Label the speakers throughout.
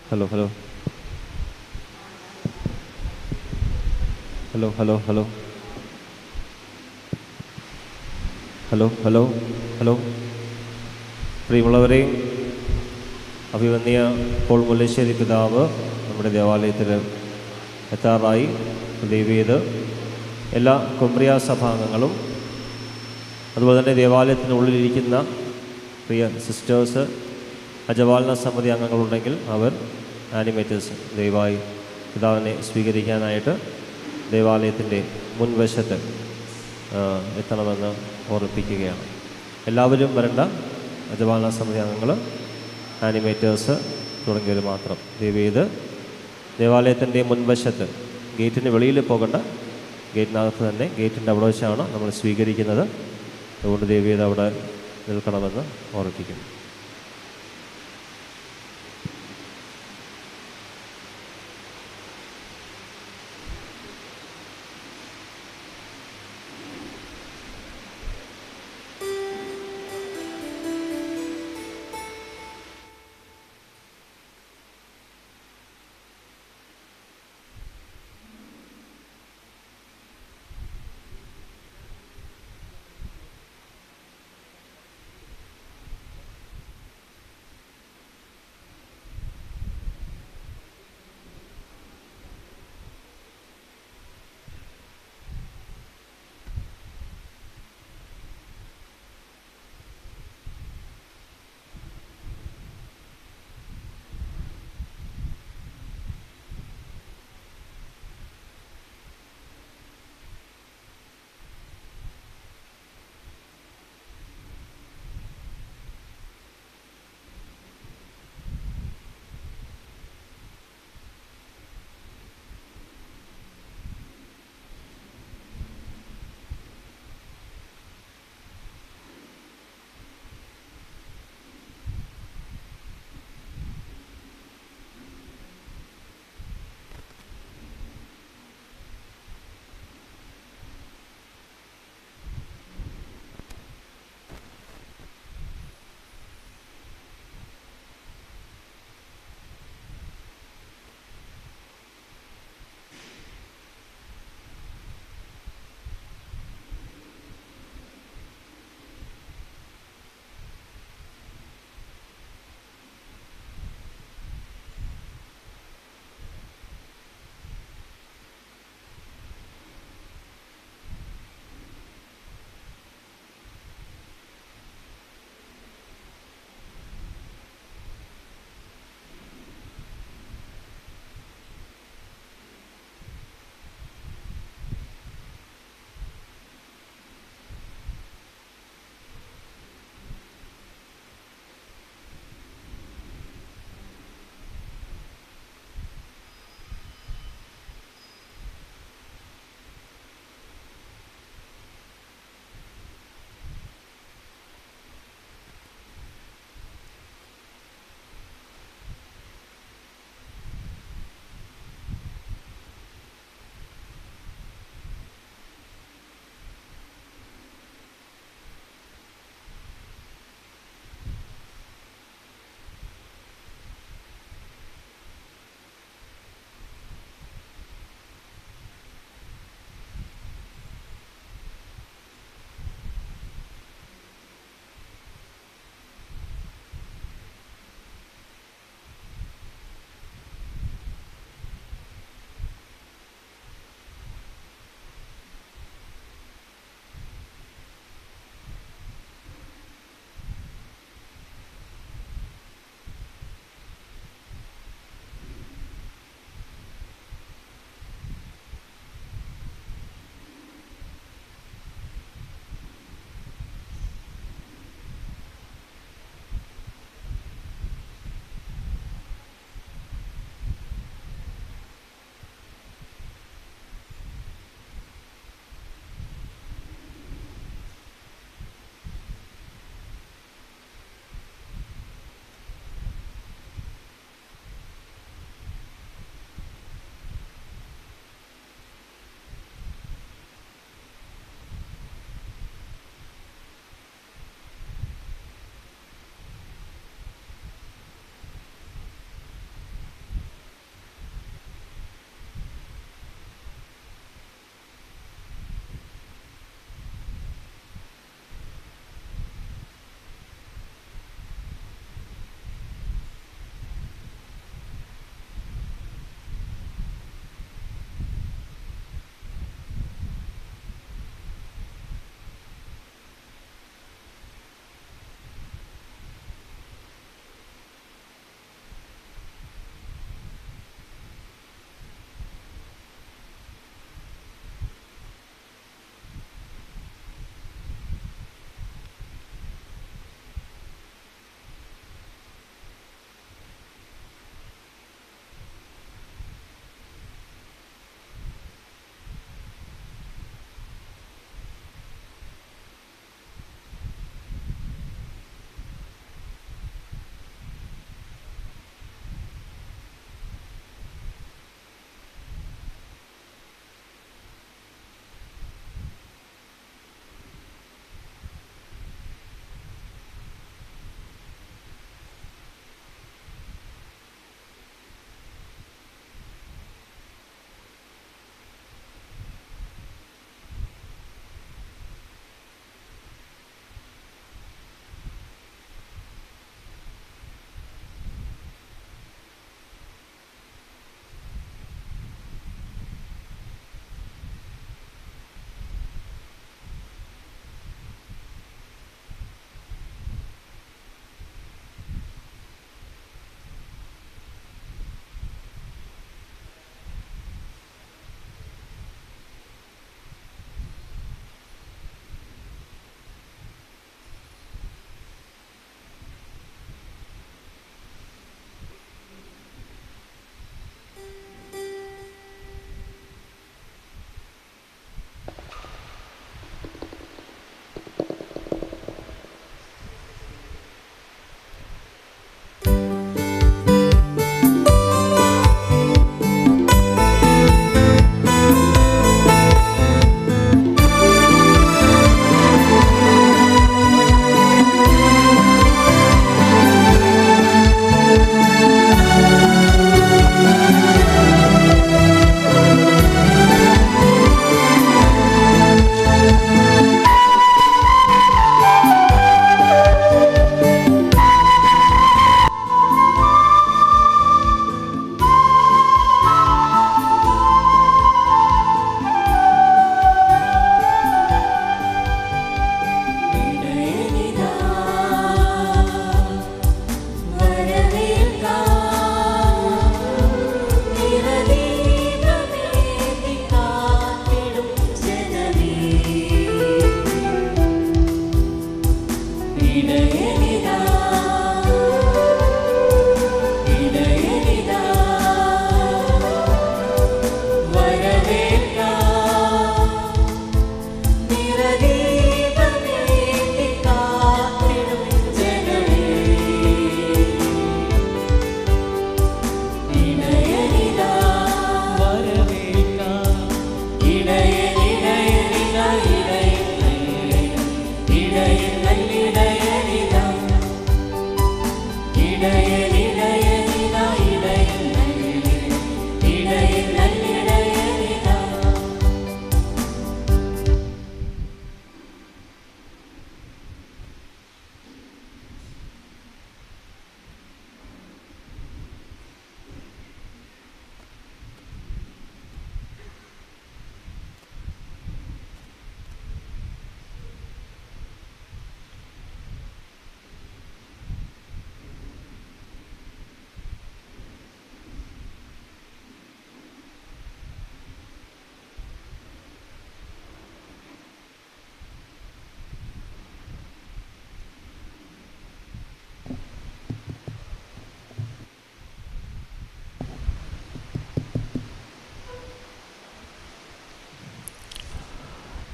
Speaker 1: Hello hello hello hello hello hello hello hello പ്രിയമുള്ളവരെ അഭിവന്യ Paul Mullassery പിതാവ് നമ്മുടെ ദേവാലയത്തിൽ എത്താറായി ദൈവീത് എല്ലാ കുമ്പ്രിയ സഭാംഗങ്ങളും അതുപോലെ തന്നെ ദേവാലയത്തിനുള്ളിലിരിക്കുന്ന പ്രിയ സിസ്റ്റേഴ്സ് അജപാലന സമിതി അംഗങ്ങളുണ്ടെങ്കിൽ അവർ ആനിമേറ്റേഴ്സ് ദയവായി പിതാവിനെ സ്വീകരിക്കാനായിട്ട് ദേവാലയത്തിൻ്റെ മുൻവശത്ത് ആ, എത്തണമെന്ന് ഓർമ്മിപ്പിക്കുകയാണ് എല്ലാവരും വരേണ്ട അജപാലന സമിതി അംഗങ്ങൾ ആനിമേറ്റേഴ്സ് തുടങ്ങിയവർ മാത്രം ദയവേത് ദേവാലയത്തിൻ്റെ മുൻവശത്ത് ഗേറ്റിന് വെളിയിൽ പോകേണ്ട ഗേറ്റിനകത്ത് തന്നെ ഗേറ്റിൻ്റെ അവിടെ വെച്ചാണ് നമ്മൾ സ്വീകരിക്കുന്നത് അതുകൊണ്ട് ദേവീത് അവിടെ നിൽക്കണമെന്ന് ഓർമ്മിപ്പിക്കുന്നു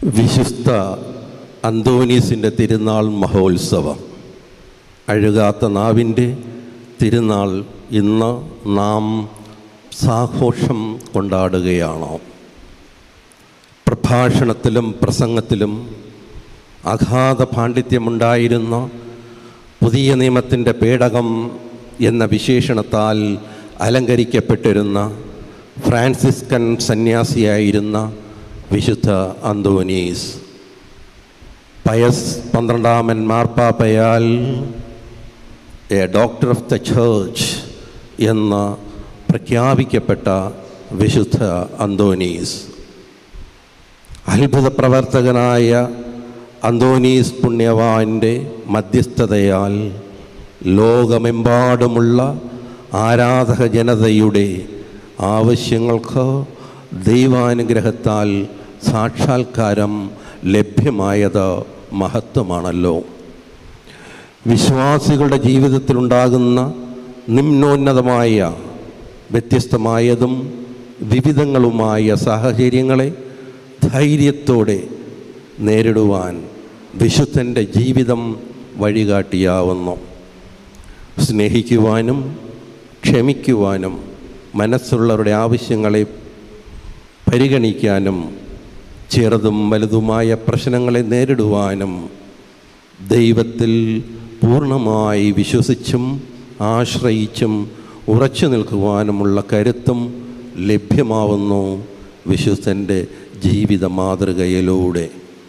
Speaker 2: വിശുദ്ധ അന്തോനീസിൻ്റെ തിരുനാൾ മഹോത്സവം അഴുകാത്ത നാവിൻ്റെ തിരുനാൾ ഇന്ന് നാം സാഘോഷം കൊണ്ടാടുകയാണ് പ്രഭാഷണത്തിലും പ്രസംഗത്തിലും അഗാധ പാണ്ഡിത്യമുണ്ടായിരുന്ന പുതിയ നിയമത്തിൻ്റെ പേടകം എന്ന വിശേഷണത്താൽ അലങ്കരിക്കപ്പെട്ടിരുന്ന ഫ്രാൻസിസ്കൻ സന്യാസിയായിരുന്ന വിശുദ്ധ അന്തോനീസ് പയസ് പന്ത്രണ്ടാമൻ മാർപ്പാപ്പയാൽ a doctor of the church എന്ന് പ്രഖ്യാപിക്കപ്പെട്ട വിശുദ്ധ അന്തോനീസ് അത്ഭുത പ്രവർത്തകനായ അന്തോനീസ് പുണ്യവാൻ്റെ മധ്യസ്ഥതയാൽ ലോകമെമ്പാടുമുള്ള ആരാധക ജനതയുടെ ആവശ്യങ്ങൾക്ക് ദൈവാനുഗ്രഹത്താൽ സാക്ഷാത്കാരം ലഭ്യമായത് മഹത്വമാണല്ലോ വിശ്വാസികളുടെ ജീവിതത്തിലുണ്ടാകുന്ന നിമ്നോന്നതമായ വ്യത്യസ്തമായതും വിവിധങ്ങളുമായ സാഹചര്യങ്ങളെ ധൈര്യത്തോടെ നേരിടുവാൻ വിശുദ്ധൻ്റെ ജീവിതം വഴികാട്ടിയാവുന്നു സ്നേഹിക്കുവാനും ക്ഷമിക്കുവാനും മനസ്സുള്ളവരുടെ ആവശ്യങ്ങളെ പരിഗണിക്കാനും ചെറുതും വലുതുമായ പ്രശ്നങ്ങളെ നേരിടുവാനും ദൈവത്തിൽ പൂർണ്ണമായി വിശ്വസിച്ചും ആശ്രയിച്ചും ഉറച്ചു നിൽക്കുവാനുമുള്ള കരുത്തും ലഭ്യമാവുന്നു വിശുദ്ധൻ്റെ ജീവിത മാതൃകയിലൂടെ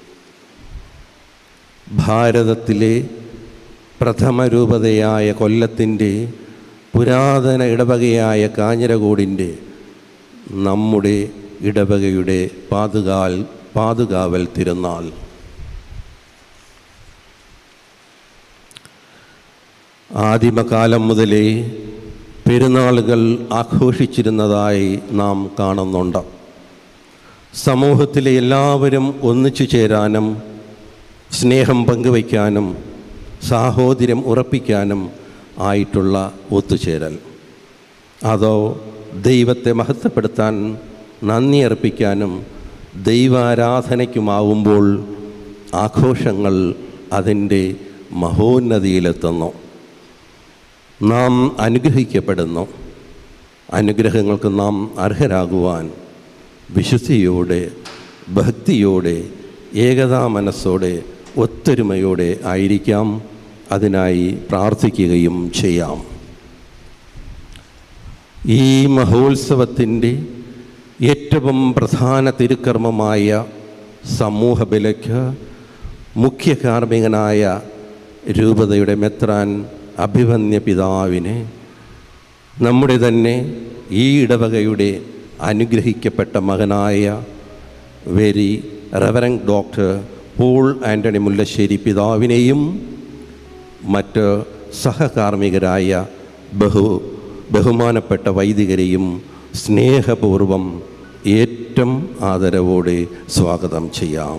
Speaker 2: ഭാരതത്തിലെ പ്രഥമ രൂപതയായ കൊല്ലത്തിൻ്റെ പുരാതന ഇടവകയായ കാഞ്ഞിരകോടിൻ്റെ നമ്മുടെ ഇടവകയുടെ പാതുകാൽ പാതുകാവൽ തിരുനാൾ ആദിമകാലം മുതലേ പെരുന്നാളുകൾ ആഘോഷിച്ചിരുന്നതായി നാം കാണുന്നുണ്ട് സമൂഹത്തിലെ എല്ലാവരും ഒന്നിച്ചു ചേരാനും സ്നേഹം പങ്കുവയ്ക്കാനും സാഹോദര്യം ഉറപ്പിക്കാനും ആയിട്ടുള്ള ഒത്തുചേരൽ അതോ ദൈവത്തെ മഹത്വപ്പെടുത്താൻ നന്ദി അർപ്പിക്കാനും ദൈവാരാധനയ്ക്കുമാവുമ്പോൾ ആഘോഷങ്ങൾ അതിൻ്റെ മഹോന്നതിയിലെത്തുന്നു നാം അനുഗ്രഹിക്കപ്പെടുന്നു അനുഗ്രഹങ്ങൾക്ക് നാം അർഹരാകുവാൻ വിശുദ്ധിയോടെ ഭക്തിയോടെ ഏകതാ മനസ്സോടെ ഒത്തൊരുമയോടെ ആയിരിക്കാം അതിനായി പ്രാർത്ഥിക്കുകയും ചെയ്യാം ഈ മഹോത്സവത്തിൻ്റെ ഏറ്റവും പ്രധാന തിരുക്കർമ്മമായ സമൂഹ ബലയ്ക്ക് മുഖ്യ കാർമ്മികനായ രൂപതയുടെ മെത്രാൻ അഭിമന്യ പിതാവിനെ നമ്മുടെ തന്നെ ഈ ഇടവകയുടെ അനുഗ്രഹിക്കപ്പെട്ട മകനായ very reverend doctor Paul Antony Mullassery പിതാവിനെയും മറ്റ് സഹകാർമ്മികരായ ബഹു ബഹുമാനപ്പെട്ട വൈദികരെയും സ്നേഹപൂർവം ഏറ്റവും ആദരവോടെ സ്വാഗതം ചെയ്യാം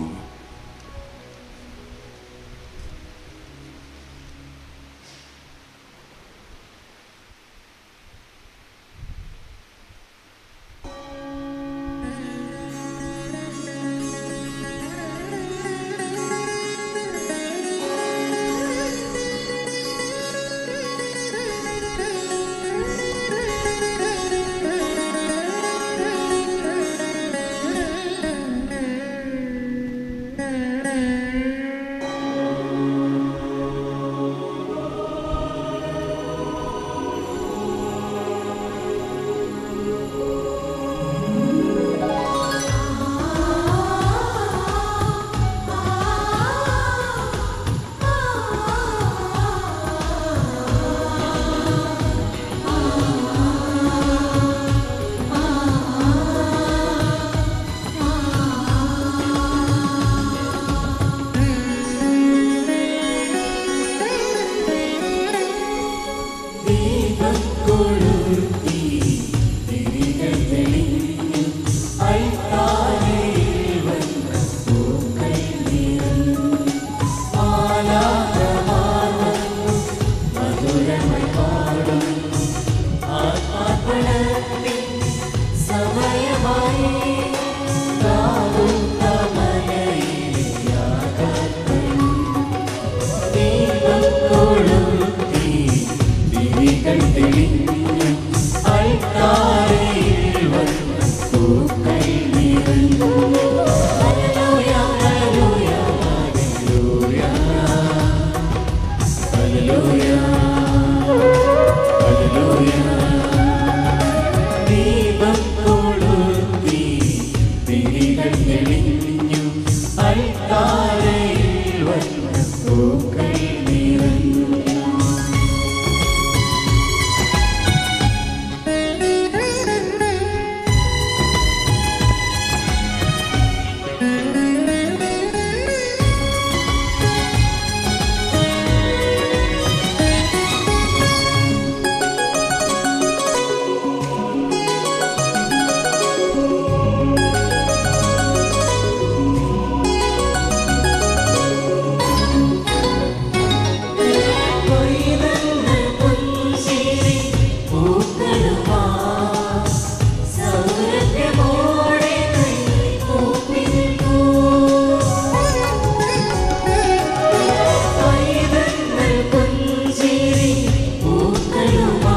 Speaker 3: ദീപം കൊളുത്തി തിരികൾ തെളിഞ്ഞു അൽത്താരയിൽ വന്ന പൂക്കൾ നിറഞ്ഞു കൊയ്തങ്ങൾ പുഞ്ചിരി പൂക്കളുമാ സൗരഭ്യമോടെ കൈകൂപ്പി നിൽക്കൂ. കൊയ്തങ്ങൾ പുഞ്ചിരി പൂക്കളുമാ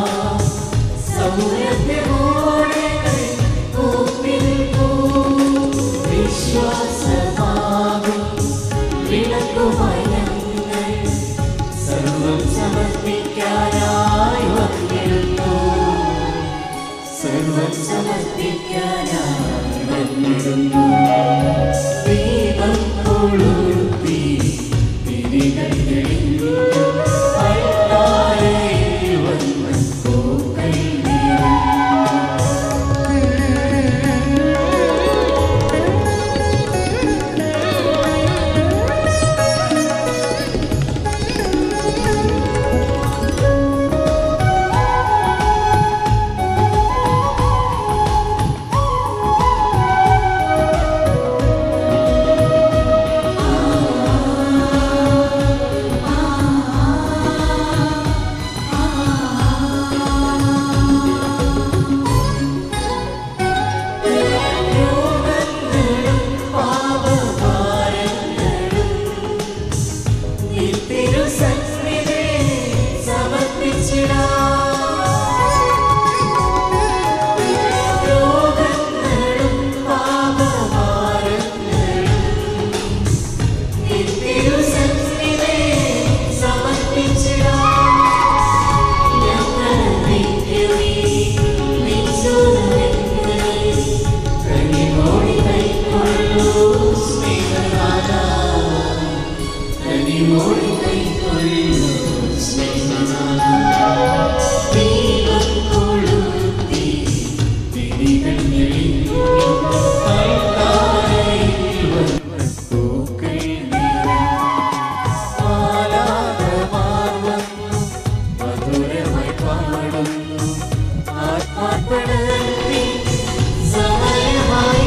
Speaker 3: സൗരഭ്യമോടെ കൈകൂപ്പി നിൽക്കൂ. വിശ്വാസമാകും വിളക്കുമായി ഞങ്ങൾ സർവം സമർപ്പിക്കാനായി വന്നിരുന്നു സർവം സമർപ്പിക്കാനായി വന്നിരുന്നു ദീപം കൊളുത്തി തിരികൾ തെളിഞ്ഞു അൽത്താരയിൽ വന്ന പൂക്കൾ നിറഞ്ഞു രോഗങ്ങളും പാപഭാരങ്ങളും നീ തിരുസന്നിധിയിൽ സമർപ്പിച്ചിടാം. രോഗങ്ങളും പാപഭാരങ്ങളും നീ തിരുസന്നിധിയിൽ സമർപ്പിച്ചിടാം. ഞങ്ങൾ നിത്യവീ നിൻസുതനെങ്കിൽ കനിവോടി കൈക്കൊള്ളൂ സ്നേഹനാഥാ. കനിവോടി കൈക്കൊള്ളൂ സ്നേഹനാഥാ. ദീപം കൊളുത്തി തിരികൾ തെളിഞ്ഞു അൽത്താരയിൽ വന്ന പൂക്കൾ നിറഞ്ഞു. ആലാപമാർ വന്നു മധുരമായി പാടുന്നു ആത്മാർപ്പണത്തിൽ സമയമായി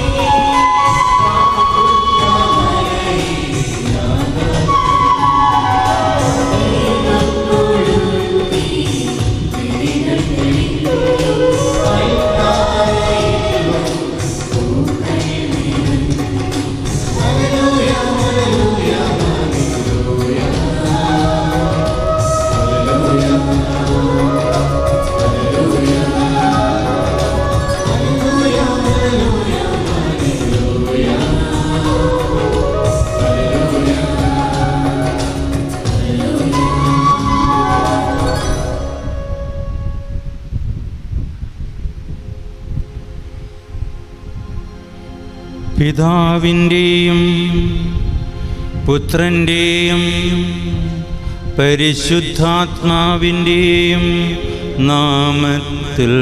Speaker 4: പിതാവിൻ്റെയും പുത്രൻ്റെയും പരിശുദ്ധാത്മാവിൻ്റെയും നാമത്തിൽ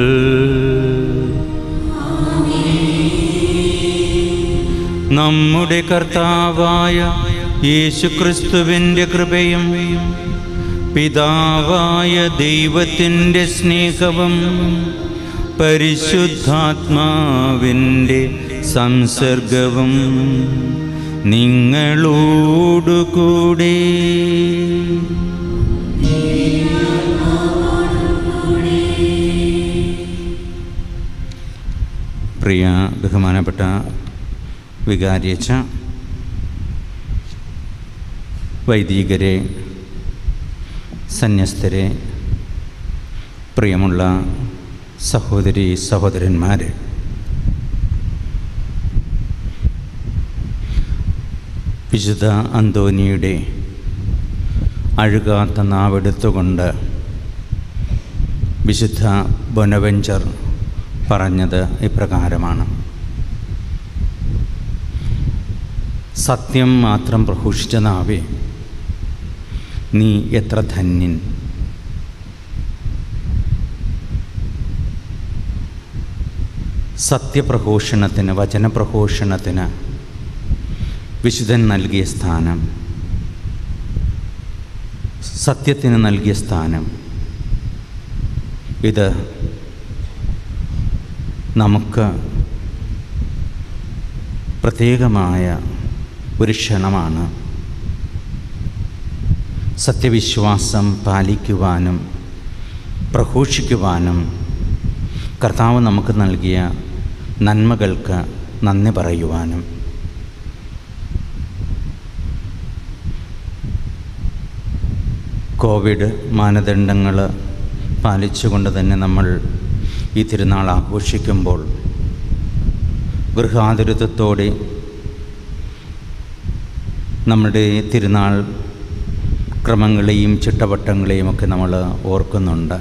Speaker 4: നമ്മുടെ കർത്താവായ യേശുക്രിസ്തുവിൻ്റെ കൃപയും പിതാവായ ദൈവത്തിൻ്റെ സ്നേഹവും പരിശുദ്ധാത്മാവിൻ്റെ സംസർഗവും നിങ്ങളോടുകൂടെ പ്രിയ ബഹുമാനപ്പെട്ട വികാരിയച്ച വൈദികരെ സന്യസ്തരെ പ്രിയമുള്ള സഹോദരി സഹോദരന്മാരെ വിശുദ്ധ അന്തോനിയുടെ അഴുകാത്ത നാവെടുത്തുകൊണ്ട് വിശുദ്ധ ബൊനവെഞ്ചർ പറഞ്ഞത് ഇപ്രകാരമാണ് സത്യം മാത്രം പ്രഘോഷിച്ച നാവേ നീ എത്ര ധന്യൻ സത്യപ്രഘോഷണത്തിന് വചനപ്രഘോഷണത്തിന് വിശുദ്ധൻ നൽകിയ സ്ഥാനം സത്യത്തിന് നൽകിയ സ്ഥാനം ഇത് നമുക്ക് പ്രത്യേകമായ ഒരു ക്ഷണമാണ് സത്യവിശ്വാസം പാലിക്കുവാനും പ്രഘോഷിക്കുവാനും കർത്താവ് നമുക്ക് നൽകിയ നന്മകൾക്ക് നന്ദി പറയുവാനും കോവിഡ് മാനദണ്ഡങ്ങൾ പാലിച്ചുകൊണ്ട് തന്നെ നമ്മൾ ഈ തിരുനാൾ ആഘോഷിക്കുമ്പോൾ ഗൃഹാതുരത്വത്തോടെ നമ്മുടെ തിരുനാൾ ക്രമങ്ങളെയും ചിട്ടവട്ടങ്ങളെയും ഒക്കെ നമ്മൾ ഓർക്കുന്നുണ്ട്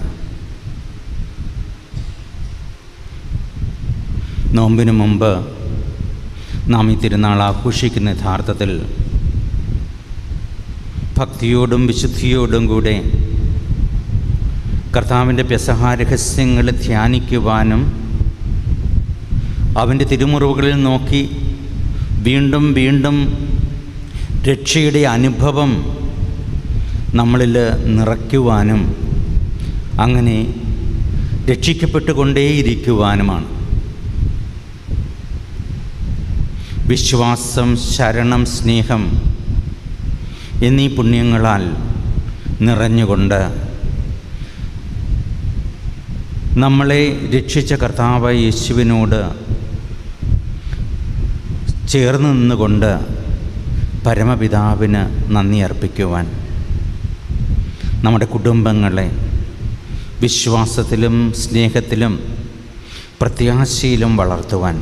Speaker 4: നോമ്പിന് മുമ്പ് നാം ഈ തിരുനാൾ ആഘോഷിക്കുന്ന യഥാർത്ഥത്തിൽ ഭക്തിയോടും വിശുദ്ധിയോടും കൂടെ കർത്താവിൻ്റെ പെസഹ രഹസ്യങ്ങൾ ധ്യാനിക്കുവാനും അവൻ്റെ തിരുമുറിവുകളിൽ നോക്കി വീണ്ടും വീണ്ടും രക്ഷയുടെ അനുഭവം നമ്മളിൽ നിറയ്ക്കുവാനും അങ്ങനെ രക്ഷിക്കപ്പെട്ടുകൊണ്ടേയിരിക്കുവാനുമാണ് വിശ്വാസം ശരണം സ്നേഹം എന്നീ പുണ്യങ്ങളാൽ നിറഞ്ഞുകൊണ്ട് നമ്മളെ രക്ഷിച്ച കർത്താവ് യേശുവിനോട് ചേർന്ന് നിന്നുകൊണ്ട് പരമപിതാവിന് നന്ദി അർപ്പിക്കുവാൻ നമ്മുടെ കുടുംബങ്ങളെ വിശ്വാസത്തിലും സ്നേഹത്തിലും പ്രത്യാശയിലും വളർത്തുവാൻ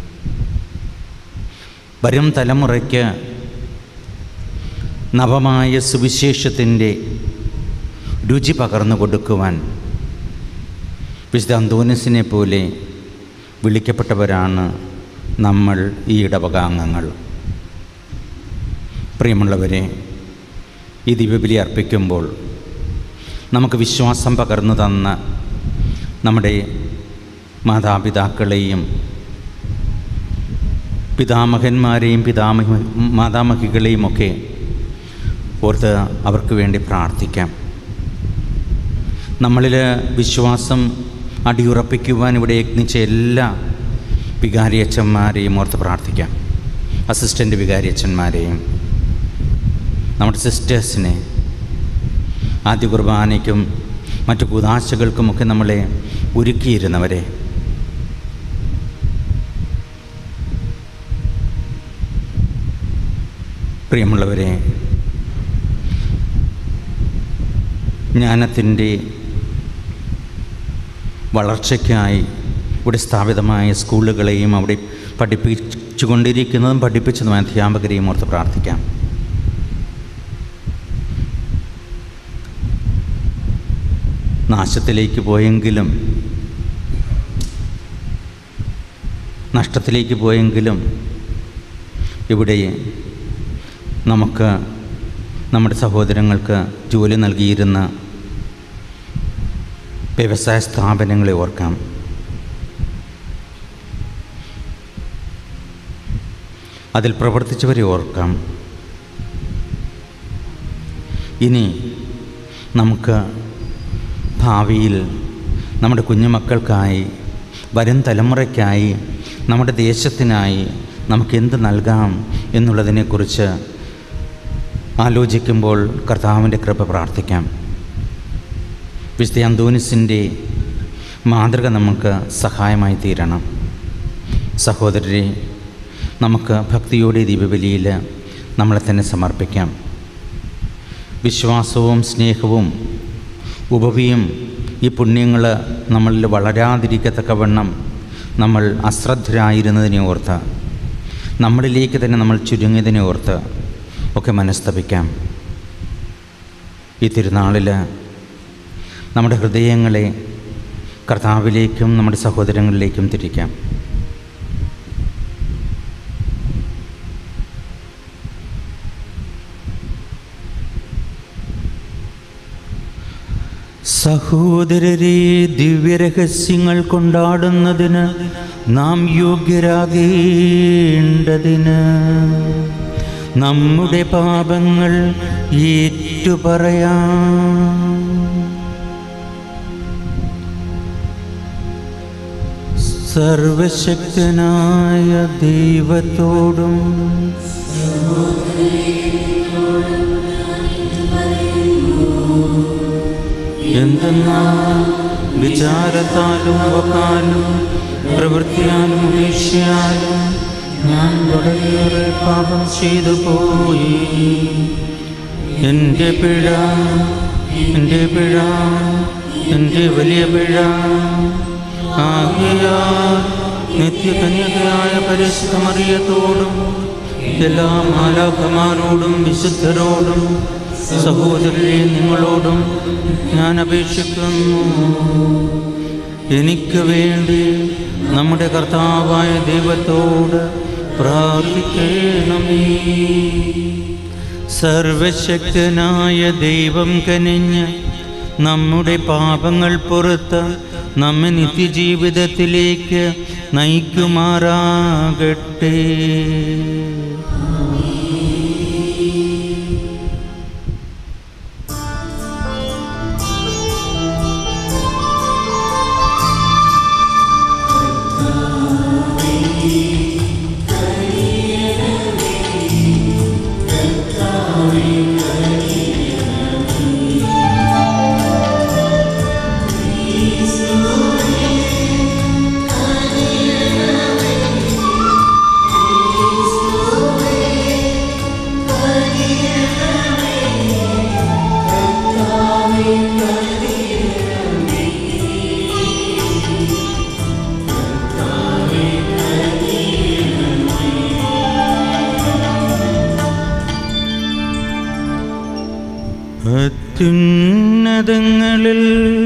Speaker 4: വരും തലമുറയ്ക്ക് നവമായ സുവിശേഷത്തിൻ്റെ രുചി പകർന്നു കൊടുക്കുവാൻ വിശുദ്ധ അന്തോനസിനെ പോലെ വിളിക്കപ്പെട്ടവരാണ് നമ്മൾ ഈ ഇടവകാംഗങ്ങൾ പ്രിയമുള്ളവരെ ഈ ദിവ്യബലി അർപ്പിക്കുമ്പോൾ നമുക്ക് വിശ്വാസം പകർന്നു തന്ന നമ്മുടെ മാതാപിതാക്കളെയും പിതാമഹന്മാരെയും പിതാമഹ മാതാമഹികളെയും ഒക്കെ ഓർത്ത് അവർക്ക് വേണ്ടി പ്രാർത്ഥിക്കാം നമ്മളിൽ വിശ്വാസം അടിയുറപ്പിക്കുവാൻ ഇവിടെ യത്നിച്ച എല്ലാ വികാരിയച്ഛന്മാരെയും ഓർത്ത് പ്രാർത്ഥിക്കാം അസിസ്റ്റൻ്റ് വികാരിയച്ഛന്മാരെയും നമ്മുടെ സിസ്റ്റേഴ്സിനെ ആദ്യ കുർബാനയ്ക്കും മറ്റു കുതാശകൾക്കുമൊക്കെ നമ്മളെ ഒരുക്കിയിരുന്നവരെ പ്രിയമുള്ളവരെ ജ്ഞാനത്തിൻ്റെ വളർച്ചയ്ക്കായി ഇവിടെ സ്ഥാപിതമായ സ്കൂളുകളെയും അവിടെ പഠിപ്പിച്ചുകൊണ്ടിരിക്കുന്നതും പഠിപ്പിച്ചതുമായ അധ്യാപകരെയും ഓർത്ത് പ്രാർത്ഥിക്കാം നാശത്തിലേക്ക് പോയെങ്കിലും നഷ്ടത്തിലേക്ക് പോയെങ്കിലും ഇവിടെ നമുക്ക് നമ്മുടെ സഹോദരങ്ങൾക്ക് ജോലി നൽകിയിരുന്ന വ്യവസായ സ്ഥാപനങ്ങളെ ഓർക്കാം അതിൽ പ്രവർത്തിച്ചവരെ ഓർക്കാം ഇനി നമുക്ക് ഭാവിയിൽ നമ്മുടെ കുഞ്ഞുമക്കൾക്കായി വരും തലമുറയ്ക്കായി നമ്മുടെ ദേശത്തിനായി നമുക്ക് എന്ത് നൽകാം എന്നുള്ളതിനെക്കുറിച്ച് ആലോചിക്കുമ്പോൾ കർത്താവിൻ്റെ കൃപ പ്രാർത്ഥിക്കാം വിശുദ്ധ അന്തോനിസിൻ്റെ മാതൃക നമുക്ക് സഹായമായി തീരണം സഹോദരരെ നമുക്ക് ഭക്തിയോടെ ദീപബലിയിൽ നമ്മളെ തന്നെ സമർപ്പിക്കാം വിശ്വാസവും സ്നേഹവും ഉപവിയും ഈ പുണ്യങ്ങൾ നമ്മളിൽ വളരാതിരിക്കത്തക്കവണ്ണം നമ്മൾ അശ്രദ്ധരായിരുന്നതിനെ ഓർത്ത് നമ്മളിലേക്ക് തന്നെ നമ്മൾ ചുരുങ്ങിയതിനെ ഓർത്ത് ഒക്കെ മനസ്തപിക്കാം ഈ തിരുനാളിൽ നമ്മുടെ ഹൃദയങ്ങളെ കർത്താവിലേക്കും നമ്മുടെ സഹോദരങ്ങളിലേക്കും തിരിക്കാം സഹോദരരെ ദിവ്യരഹസ്യങ്ങൾ കൊണ്ടാടുന്നതിന് നാം യോഗ്യരാകേണ്ടതിന് നമ്മുടെ പാപങ്ങൾ ഏറ്റുപറയാം സർവശക്തനായ ദൈവത്തോടും എന്തെന്നാൽ വിചാരത്താലും വക്കാലും പ്രവൃത്തിയാലും വീഴ്ചയാലും ഞാൻ വളരെയേറെ പാപം ചെയ്തു പോയി എൻ്റെ പിഴ എൻ്റെ പിഴ എൻ്റെ വലിയ പിഴ ആകിയാൽ നിത്യകന്യകയായ പരിശുദ്ധ മറിയത്തോടും എല്ലാ മാലാഖമാരോടും വിശുദ്ധരോടും സഹോദരരെ നിങ്ങളോടും ഞാൻ അപേക്ഷിക്കുന്നു എനിക്ക് വേണ്ടി നമ്മുടെ കർത്താവായ ദൈവത്തോട് പ്രാർത്ഥിക്കണമേ സർവശക്തനായ ദൈവം കനിഞ്ഞ് നമ്മുടെ പാപങ്ങൾ പുറത്ത് നമ്മെ നിത്യജീവിതത്തിലേക്ക് നയിക്കുമാറാകട്ടെ അത്യുന്നതങ്ങളിൽ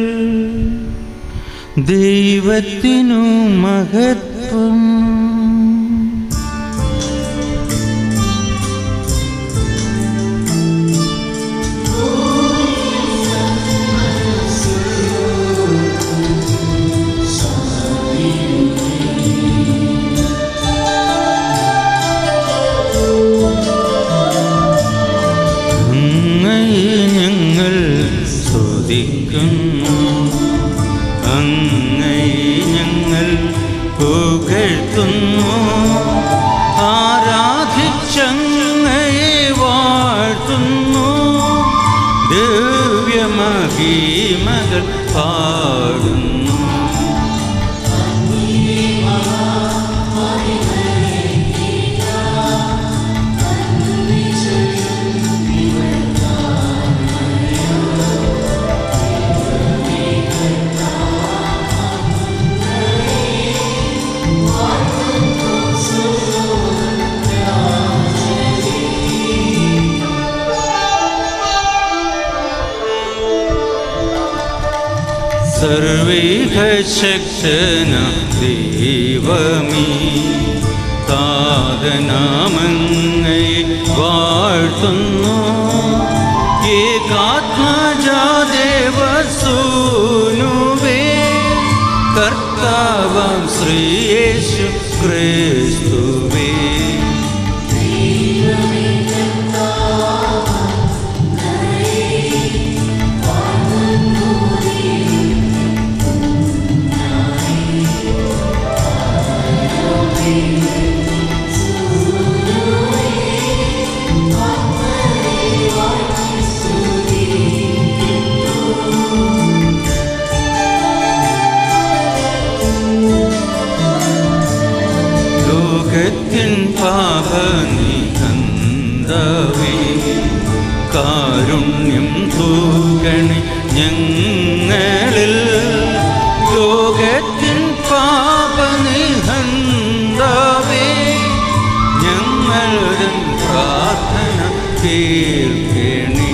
Speaker 4: ദൈവത്തിനു മഹത്വം അങ്ങയെ ഞങ്ങൾ സ്തുതിക്കുന്നു അങ്ങയെ ഞങ്ങൾ പുകഴ്ത്തുന്നു ആരാധിച്ചങ്ങയെ വാഴ്ത്തുന്നു ദിവ്യമഹീമകൾ പാടുന്നു സർവേഹശക്തന ദൈവമീ താതനാമങ്ങയെ വാഴ്ത്തുന്നു ഏകാത്മജാദേവസൂനുവേ കർത്താവാം ശ്രീയേശു ക്രിസ്തുവേ ലോകത്തിൻ പാപനികന്തവേ കാരുണ്യം തൂകണി ഞങ്ങളിൽ ലോകത്തിൻ പാപനിഹന്താവേ ഞങ്ങളുടെ പ്രാർത്ഥന കേൾക്കണേ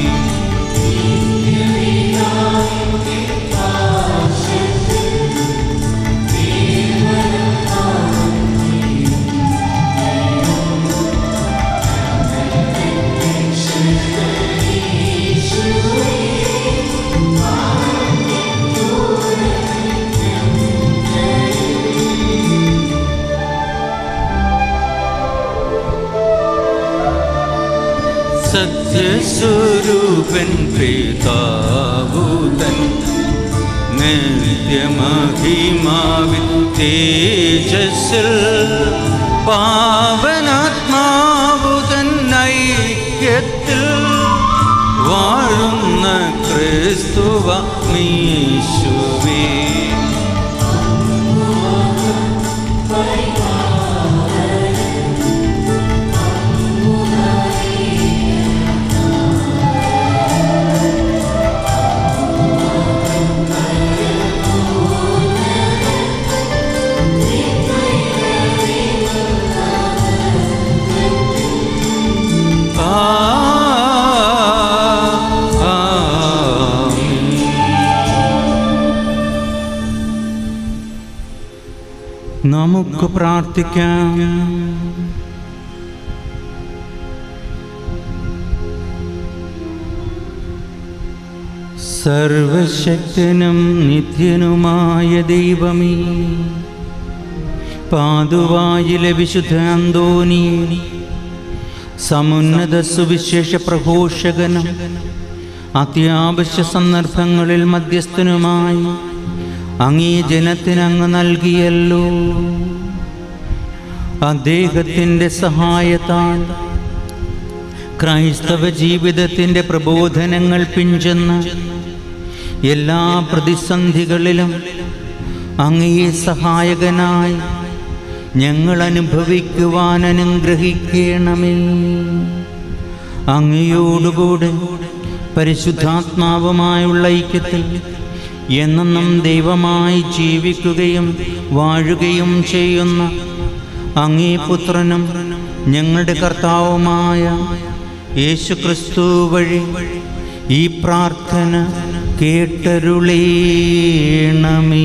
Speaker 4: സത്യസ്വരൂപൻ പ്രീതാവൂതൻ നിത്യമഹിമാവിൻ തേജസ്സിൽ പാവനാത്മാവുതൻ ഐക്യത്തിൽ വാഴുന്ന ക്രിസ്തുവ മീശുവേ നമുക്ക് പ്രാർത്ഥിക്കാം സർവശക്തനും നിത്യനുമായ ദൈവമേ പാതുവായിലെ വിശുദ്ധ അന്തോനി സമുന്നത സുവിശേഷ പ്രഘോഷകനും അത്യാവശ്യ സന്ദർഭങ്ങളിൽ മധ്യസ്ഥനുമായി അങ്ങേ ജനത്തിന് അങ്ങ് നൽകിയല്ലോ അദ്ദേഹത്തിൻ്റെ സഹായത്താൽ ക്രൈസ്തവ ജീവിതത്തിൻ്റെ പ്രബോധനങ്ങൾ പിഞ്ചെന്ന് എല്ലാ പ്രതിസന്ധികളിലും അങ്ങയെ സഹായകനായി ഞങ്ങൾ അനുഭവിക്കുവാൻ അനുഗ്രഹിക്കണമേ അങ്ങയോടുകൂടെ പരിശുദ്ധാത്മാവുമായുള്ള ഐക്യത്തിൽ എന്നെന്നും ദൈവമായി ജീവിക്കുകയും വാഴുകയും ചെയ്യുന്ന അങ്ങേ പുത്രനും ഞങ്ങളുടെ കർത്താവുമായ യേശുക്രിസ്തു വഴി ഈ പ്രാർത്ഥന കേട്ടരുളേണമേ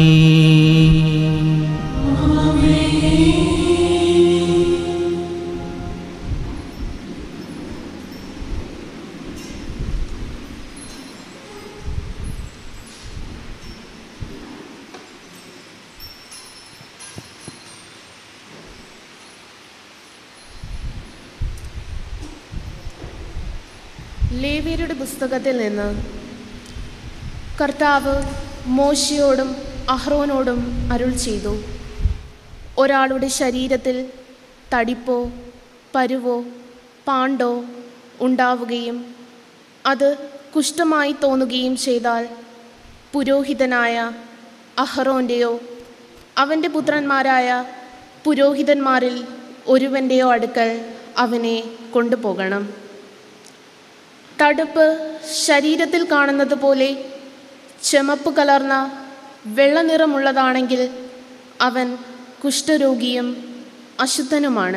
Speaker 5: ലേവ്യരുടെ പുസ്തകത്തിൽ നിന്ന് കർത്താവ് മോശയോടും അഹ്റോനോടും അരുൾ ചെയ്തു ഒരാളുടെ ശരീരത്തിൽ തടിപ്പോ പരുവോ പാണ്ടോ ഉണ്ടാവുകയും അത് കുഷ്ഠമായി തോന്നുകയും ചെയ്താൽ പുരോഹിതനായ അഹ്റോൻ്റെയോ അവൻ്റെ പുത്രന്മാരായ പുരോഹിതന്മാരിൽ ഒരുവൻ്റെയോ അടുക്കൽ അവനെ കൊണ്ടുപോകണം തടുപ്പ് ശരീരത്തിൽ കാണുന്നത് പോലെ ചെമപ്പ് കലർന്ന വെള്ളനിറമുള്ളതാണെങ്കിൽ അവൻ കുഷ്ഠരോഗിയും അശുദ്ധനുമാണ്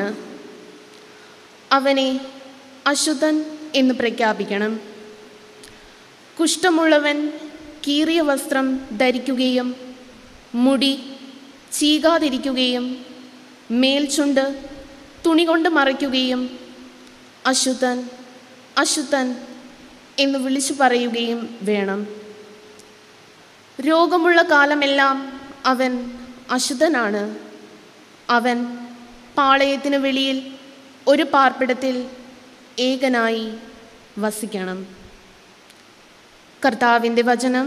Speaker 5: അവനെ അശുദ്ധൻ എന്ന് പ്രഖ്യാപിക്കണം കുഷ്ഠമുള്ളവൻ കീറിയ വസ്ത്രം ധരിക്കുകയും മുടി ചീകാതിരിക്കുകയും മേൽചുണ്ട് തുണി കൊണ്ട് മറയ്ക്കുകയും അശുദ്ധൻ അശുദ്ധൻ എന്ന് വിളിച്ചു പറയുകയും വേണം രോഗമുള്ള കാലമെല്ലാം അവൻ അശുദ്ധനാണ് അവൻ പാളയത്തിന് വെളിയിൽ ഒരു പാർപ്പിടത്തിൽ ഏകനായി വസിക്കണം കർത്താവിൻ്റെ വചനം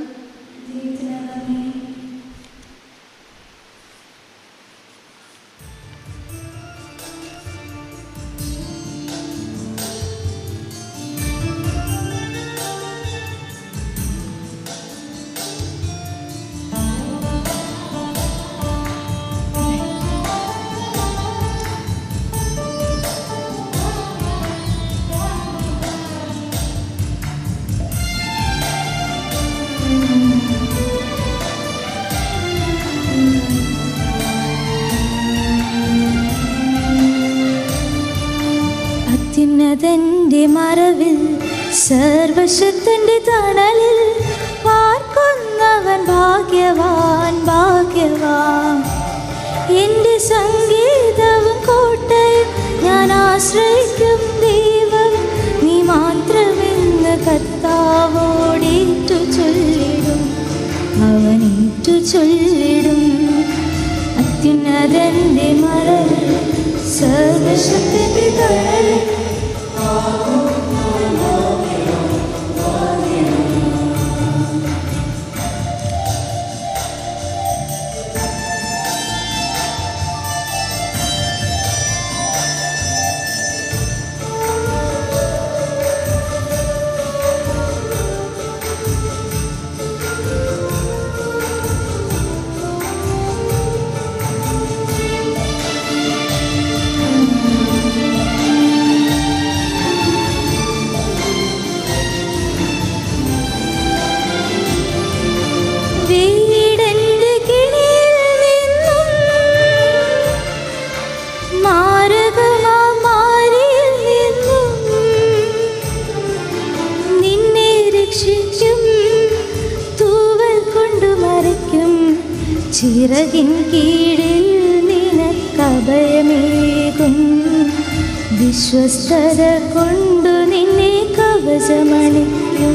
Speaker 6: അത്യുന്നതന്റെ മറവിൽ സർവശക്തന്റെ തണലിൽ പാർക്കുന്നവൻ ഭാഗ്യവാൻ ഭാഗ്യവാൻ എന്റെ സംഗീതവും കോട്ടയും ഞാൻ ആശ്രയിക്കും ദൈവം നീ മാത്രമെന്ന് കർത്താവോടേറ്റു ചൊല്ലിടും അവനേറ്റു ചൊല്ലിടും അത്യുന്നതന്റെ മറവിൽ സർവശക്തന്റെ തണലിൽ വീടന്റെ കിണിയിൽ നിന്നും മാരകമാരിയിൽ നിന്നും നിന്നെ രക്ഷിക്കും തൂവൽ കൊണ്ടു മറയ്ക്കും ചിറകിൻ കീഴിൽ നിനക്കഭയമേകും വിശ്വസ്തത കൊണ്ടു നിന്നെ കവചമണിക്കും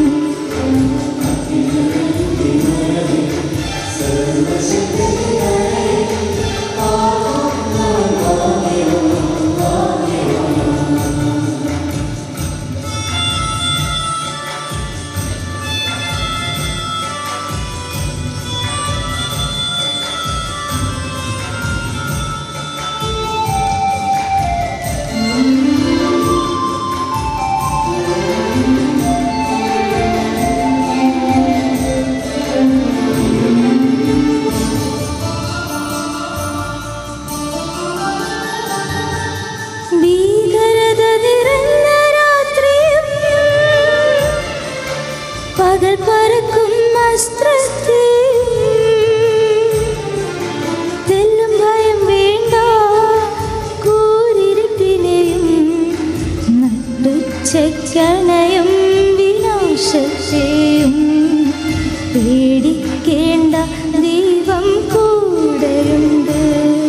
Speaker 6: ഭീകരത നിറഞ്ഞ രാത്രിയും പകൽ പറക്കും അസ്ത്രത്തിൽ തെല്ലും ഭയം വേണ്ട കൂരിരുട്ടിനെയും നട്ടുച്ചക്കണയും വിനാശത്തെയും പേടിക്കേണ്ട ദൈവം കൂടെയുണ്ട്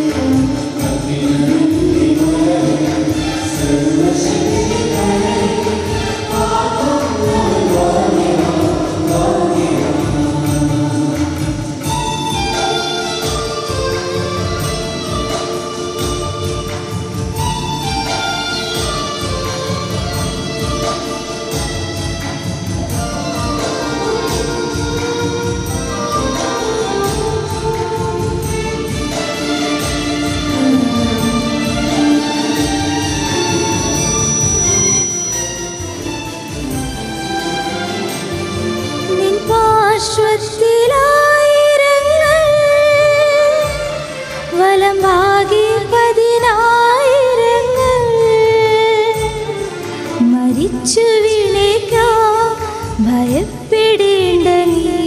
Speaker 6: നിൻ പാർശ്വത്തിലായിരങ്ങൾ വലം ഭാഗി പതിനായിരങ്ങൾ മരിച്ചു വീണേക്കാം ഭയപ്പെടേണ്ട നീ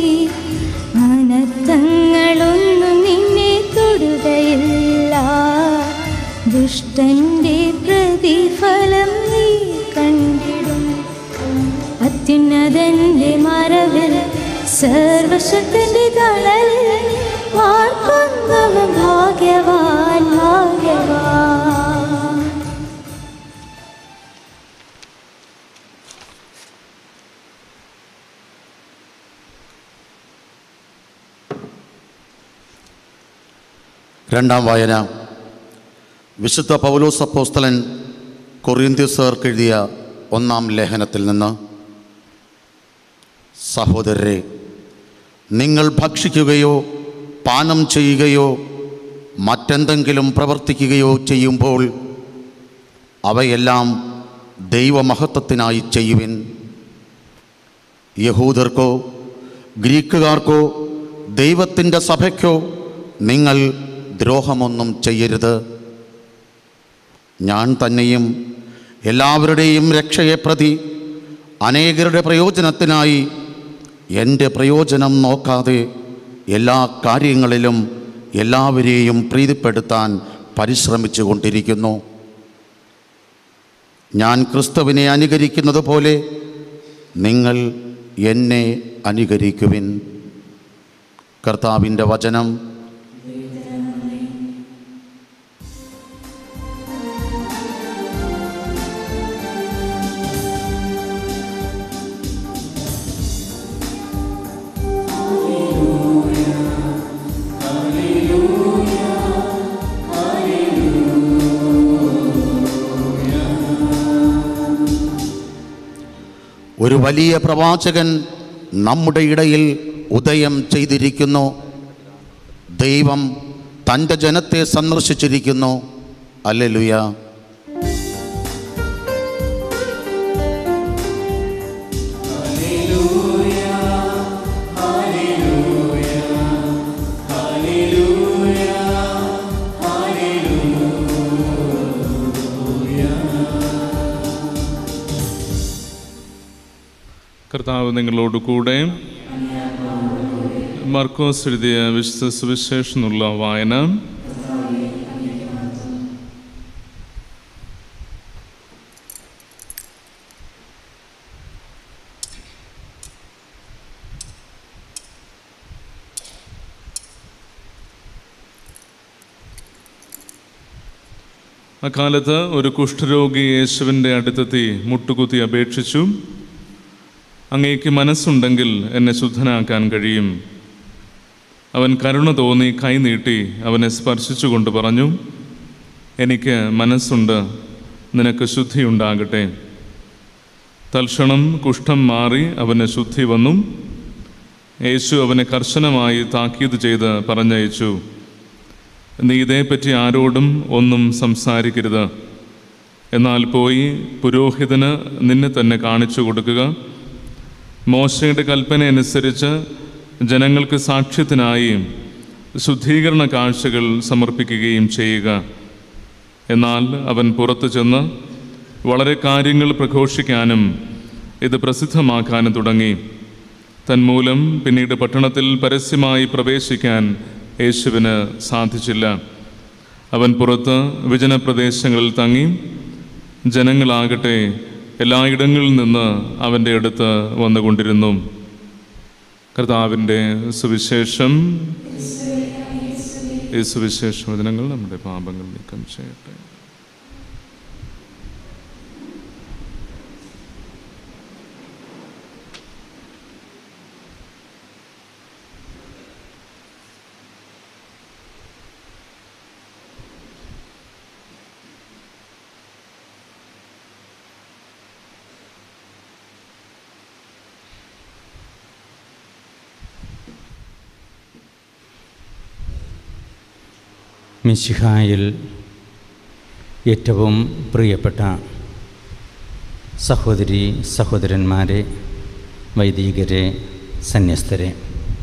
Speaker 6: അനർത്ഥങ്ങളൊന്നും നിന്നെ തൊടുകയില്ല ദുഷ്ടന്റെ പ്രതിഫലം നീ കണ്ടിടും അത്യുന്നതന്റെ മറവിൽ സർവശക്തന്റെ തണലിൽ വാർക്കുന്നവൻ ഭാഗ്യവാൻ ഭാഗ്യവാൻ
Speaker 7: രണ്ടാം വായന വിശുദ്ധ പൗലോസ് അപ്പോസ്തലൻ കൊറിന്ത്യസർക്ക് എഴുതിയ ഒന്നാം ലേഖനത്തിൽ നിന്ന് സഹോദരരെ നിങ്ങൾ ഭക്ഷിക്കുകയോ പാനം ചെയ്യുകയോ മറ്റെന്തെങ്കിലും പ്രവർത്തിക്കുകയോ ചെയ്യുമ്പോൾ അവയെല്ലാം ദൈവമഹത്വത്തിനായി ചെയ്യുവിൻ യഹൂദർക്കോ ഗ്രീക്കുകാർക്കോ ദൈവത്തിൻ്റെ സഭയ്ക്കോ നിങ്ങൾ ദ്രോഹമൊന്നും ചെയ്യരുത് ഞാൻ തന്നെയും എല്ലാവരുടെയും രക്ഷയെ പ്രതി അനേകരുടെ പ്രയോജനത്തിനായി എൻ്റെ പ്രയോജനം നോക്കാതെ എല്ലാ കാര്യങ്ങളിലും എല്ലാവരെയും പ്രീതിപ്പെടുത്താൻ പരിശ്രമിച്ചു കൊണ്ടിരിക്കുന്നു ഞാൻ ക്രിസ്തുവിനെ അനുകരിക്കുന്നത് പോലെ നിങ്ങൾ എന്നെ അനുകരിക്കുവിൻ കർത്താവിൻ്റെ വചനം ഒരു വലിയ പ്രവാചകൻ നമ്മുടെ ഇടയിൽ ഉദയം ചെയ്തിരിക്കുന്നു ദൈവം തൻ്റെ ജനത്തെ സന്ദർശിച്ചിരിക്കുന്നു അല്ലെലുയ
Speaker 8: കർത്താവ് നിങ്ങളോട് കൂടെ മർക്കോസ് എഴുതിയ വിശുദ്ധ സുവിശേഷനുള്ള വായന അക്കാലത്ത് ഒരു കുഷ്ഠരോഗി യേശുവിൻ്റെ അടുത്തെത്തി മുട്ടുകുത്തി അപേക്ഷിച്ചു അങ്ങേക്ക് മനസ്സുണ്ടെങ്കിൽ എന്നെ ശുദ്ധനാക്കാൻ കഴിയും അവൻ കരുണ തോന്നി കൈ നീട്ടി അവനെ സ്പർശിച്ചുകൊണ്ട് പറഞ്ഞു എനിക്ക് മനസ്സുണ്ട് നിനക്ക് ശുദ്ധിയുണ്ടാകട്ടെ തൽക്ഷണം കുഷ്ഠം മാറി അവന് ശുദ്ധി വന്നു യേശു അവനെ കർശനമായി താക്കീത് ചെയ്ത് പറഞ്ഞയച്ചു നീ ഇതേപ്പറ്റി ആരോടും ഒന്നും സംസാരിക്കരുത് എന്നാൽ പോയി പുരോഹിതന് നിന്നെ തന്നെ കാണിച്ചു കൊടുക്കുക മോശയുടെ കൽപ്പന അനുസരിച്ച് ജനങ്ങൾക്ക് സാക്ഷ്യത്തിനായി ശുദ്ധീകരണ കാഴ്ചകൾ സമർപ്പിക്കുകയും ചെയ്യുക എന്നാൽ അവൻ പുറത്തു ചെന്ന് വളരെ കാര്യങ്ങൾ പ്രഘോഷിക്കാനും ഇത് പ്രസിദ്ധമാക്കാനും തുടങ്ങി തന്മൂലം പിന്നീട് പട്ടണത്തിൽ പരസ്യമായി പ്രവേശിക്കാൻ യേശുവിന് സാധിച്ചില്ല അവൻ പുറത്ത് വിജനപ്രദേശങ്ങളിൽ തങ്ങി ജനങ്ങളാകട്ടെ എല്ലായിടങ്ങളിൽ നിന്ന് അവൻ്റെ അടുത്ത് വന്നുകൊണ്ടിരുന്നു കർത്താവിൻ്റെ സുവിശേഷം ഈ സുവിശേഷ വചനങ്ങൾ നമ്മുടെ പാപങ്ങൾ നീക്കം ചെയ്യട്ടെ
Speaker 4: മിശിഹായിൽ ഏറ്റവും പ്രിയപ്പെട്ട സഹോദരി സഹോദരന്മാരെ വൈദികരെ സന്യസ്തരെ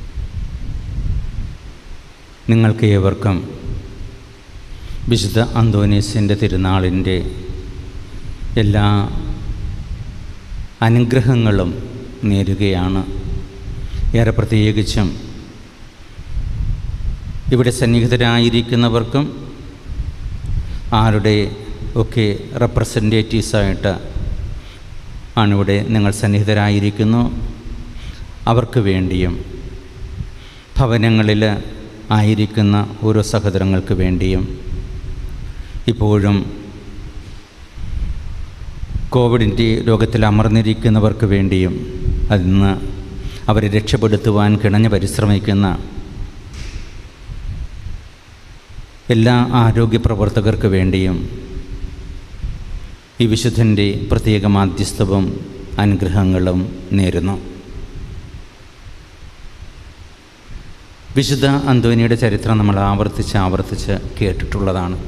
Speaker 4: നിങ്ങൾക്ക് ഏവർക്കും വിശുദ്ധ അന്തോനീസിൻ്റെ തിരുനാളിൻ്റെ എല്ലാ അനുഗ്രഹങ്ങളും നേരുകയാണ് ഏറെ പ്രത്യേകിച്ചും ഇവിടെ സന്നിഹിതരായിരിക്കുന്നവർക്കും ആരുടെ ഒക്കെ റെപ്രസെൻറ്റേറ്റീവ്സായിട്ട് ആണിവിടെ നിങ്ങൾ സന്നിഹിതരായിരിക്കുന്നു അവർക്ക് വേണ്ടിയും ഭവനങ്ങളിൽ ആയിരിക്കുന്ന ഓരോ സഹോദരങ്ങൾക്ക് വേണ്ടിയും ഇപ്പോഴും കോവിഡിൻ്റെ രോഗത്തിൽ അമർന്നിരിക്കുന്നവർക്ക് വേണ്ടിയും അതിന്ന് അവരെ രക്ഷപ്പെടുത്തുവാൻ കിണഞ്ഞ് പരിശ്രമിക്കുന്ന എല്ലാ ആരോഗ്യ പ്രവർത്തകർക്ക് വേണ്ടിയും ഈ വിശുദ്ധൻ്റെ പ്രത്യേക മാധ്യസ്ഥവും അനുഗ്രഹങ്ങളും നേരുന്നു വിശുദ്ധ അന്തോനിയുടെ ചരിത്രം നമ്മൾ ആവർത്തിച്ച് ആവർത്തിച്ച് കേട്ടിട്ടുള്ളതാണ്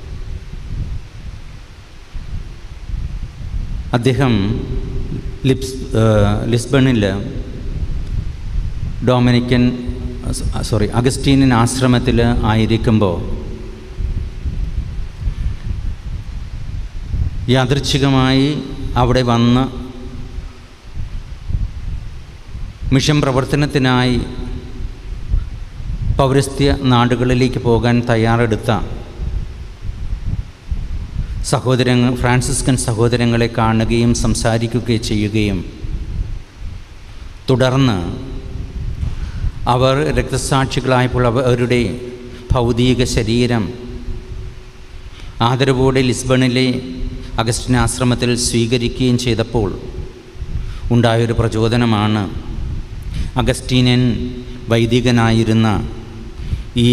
Speaker 4: അദ്ദേഹം ലിപ്സ് ലിസ്ബണിൽ ഡൊമിനിക്കൻ സോറി അഗസ്റ്റീനിയൻ ആശ്രമത്തിൽ ആയിരിക്കുമ്പോൾ യാദൃച്ഛികമായി അവിടെ വന്ന് മിഷൻ പ്രവർത്തനത്തിനായി പൗരസ്ത്യ നാടുകളിലേക്ക് പോകാൻ തയ്യാറെടുത്ത സഹോദരങ്ങൾ ഫ്രാൻസിസ്കൻ സഹോദരങ്ങളെ കാണുകയും സംസാരിക്കുകയും ചെയ്യുകയും തുടർന്ന് അവർ രക്തസാക്ഷികളായപ്പോൾ അവരുടെ ഭൗതിക ശരീരം ആദരവോടെ ലിസ്ബണിലെ അഗസ്റ്റിൻ ആശ്രമത്തിൽ സ്വീകരിക്കുകയും ചെയ്തപ്പോൾ ഉണ്ടായൊരു പ്രചോദനമാണ് അഗസ്റ്റീനൻ വൈദികനായിരുന്ന ഈ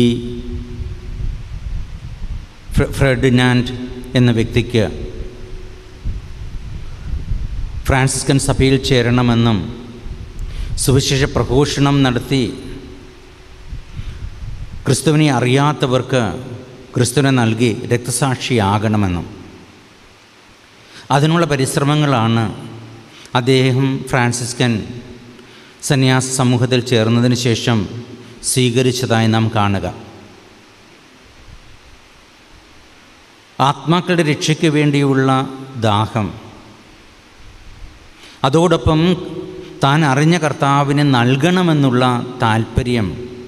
Speaker 4: ഫ്ര- ഫ്രെഡിനാൻഡ് എന്ന വ്യക്തിക്ക് ഫ്രാൻസിസ്കൻ സഭയിൽ ചേരണമെന്നും സുവിശേഷ പ്രഘോഷണം നടത്തി ക്രിസ്തുവിനെ അറിയാത്തവർക്ക് ക്രിസ്തുവിനെ നൽകി രക്തസാക്ഷിയാകണമെന്നും അതിനുള്ള പരിശ്രമങ്ങളാണ് അദ്ദേഹം ഫ്രാൻസിസ്കൻ സന്യാസ സമൂഹത്തിൽ ചേർന്നതിന് ശേഷം സ്വീകരിച്ചതായി നാം കാണുക ആത്മാക്കളുടെ രക്ഷയ്ക്ക് വേണ്ടിയുള്ള ദാഹം അതോടൊപ്പം താൻ അറിഞ്ഞ കർത്താവിന് നൽകണമെന്നുള്ള താല്പര്യം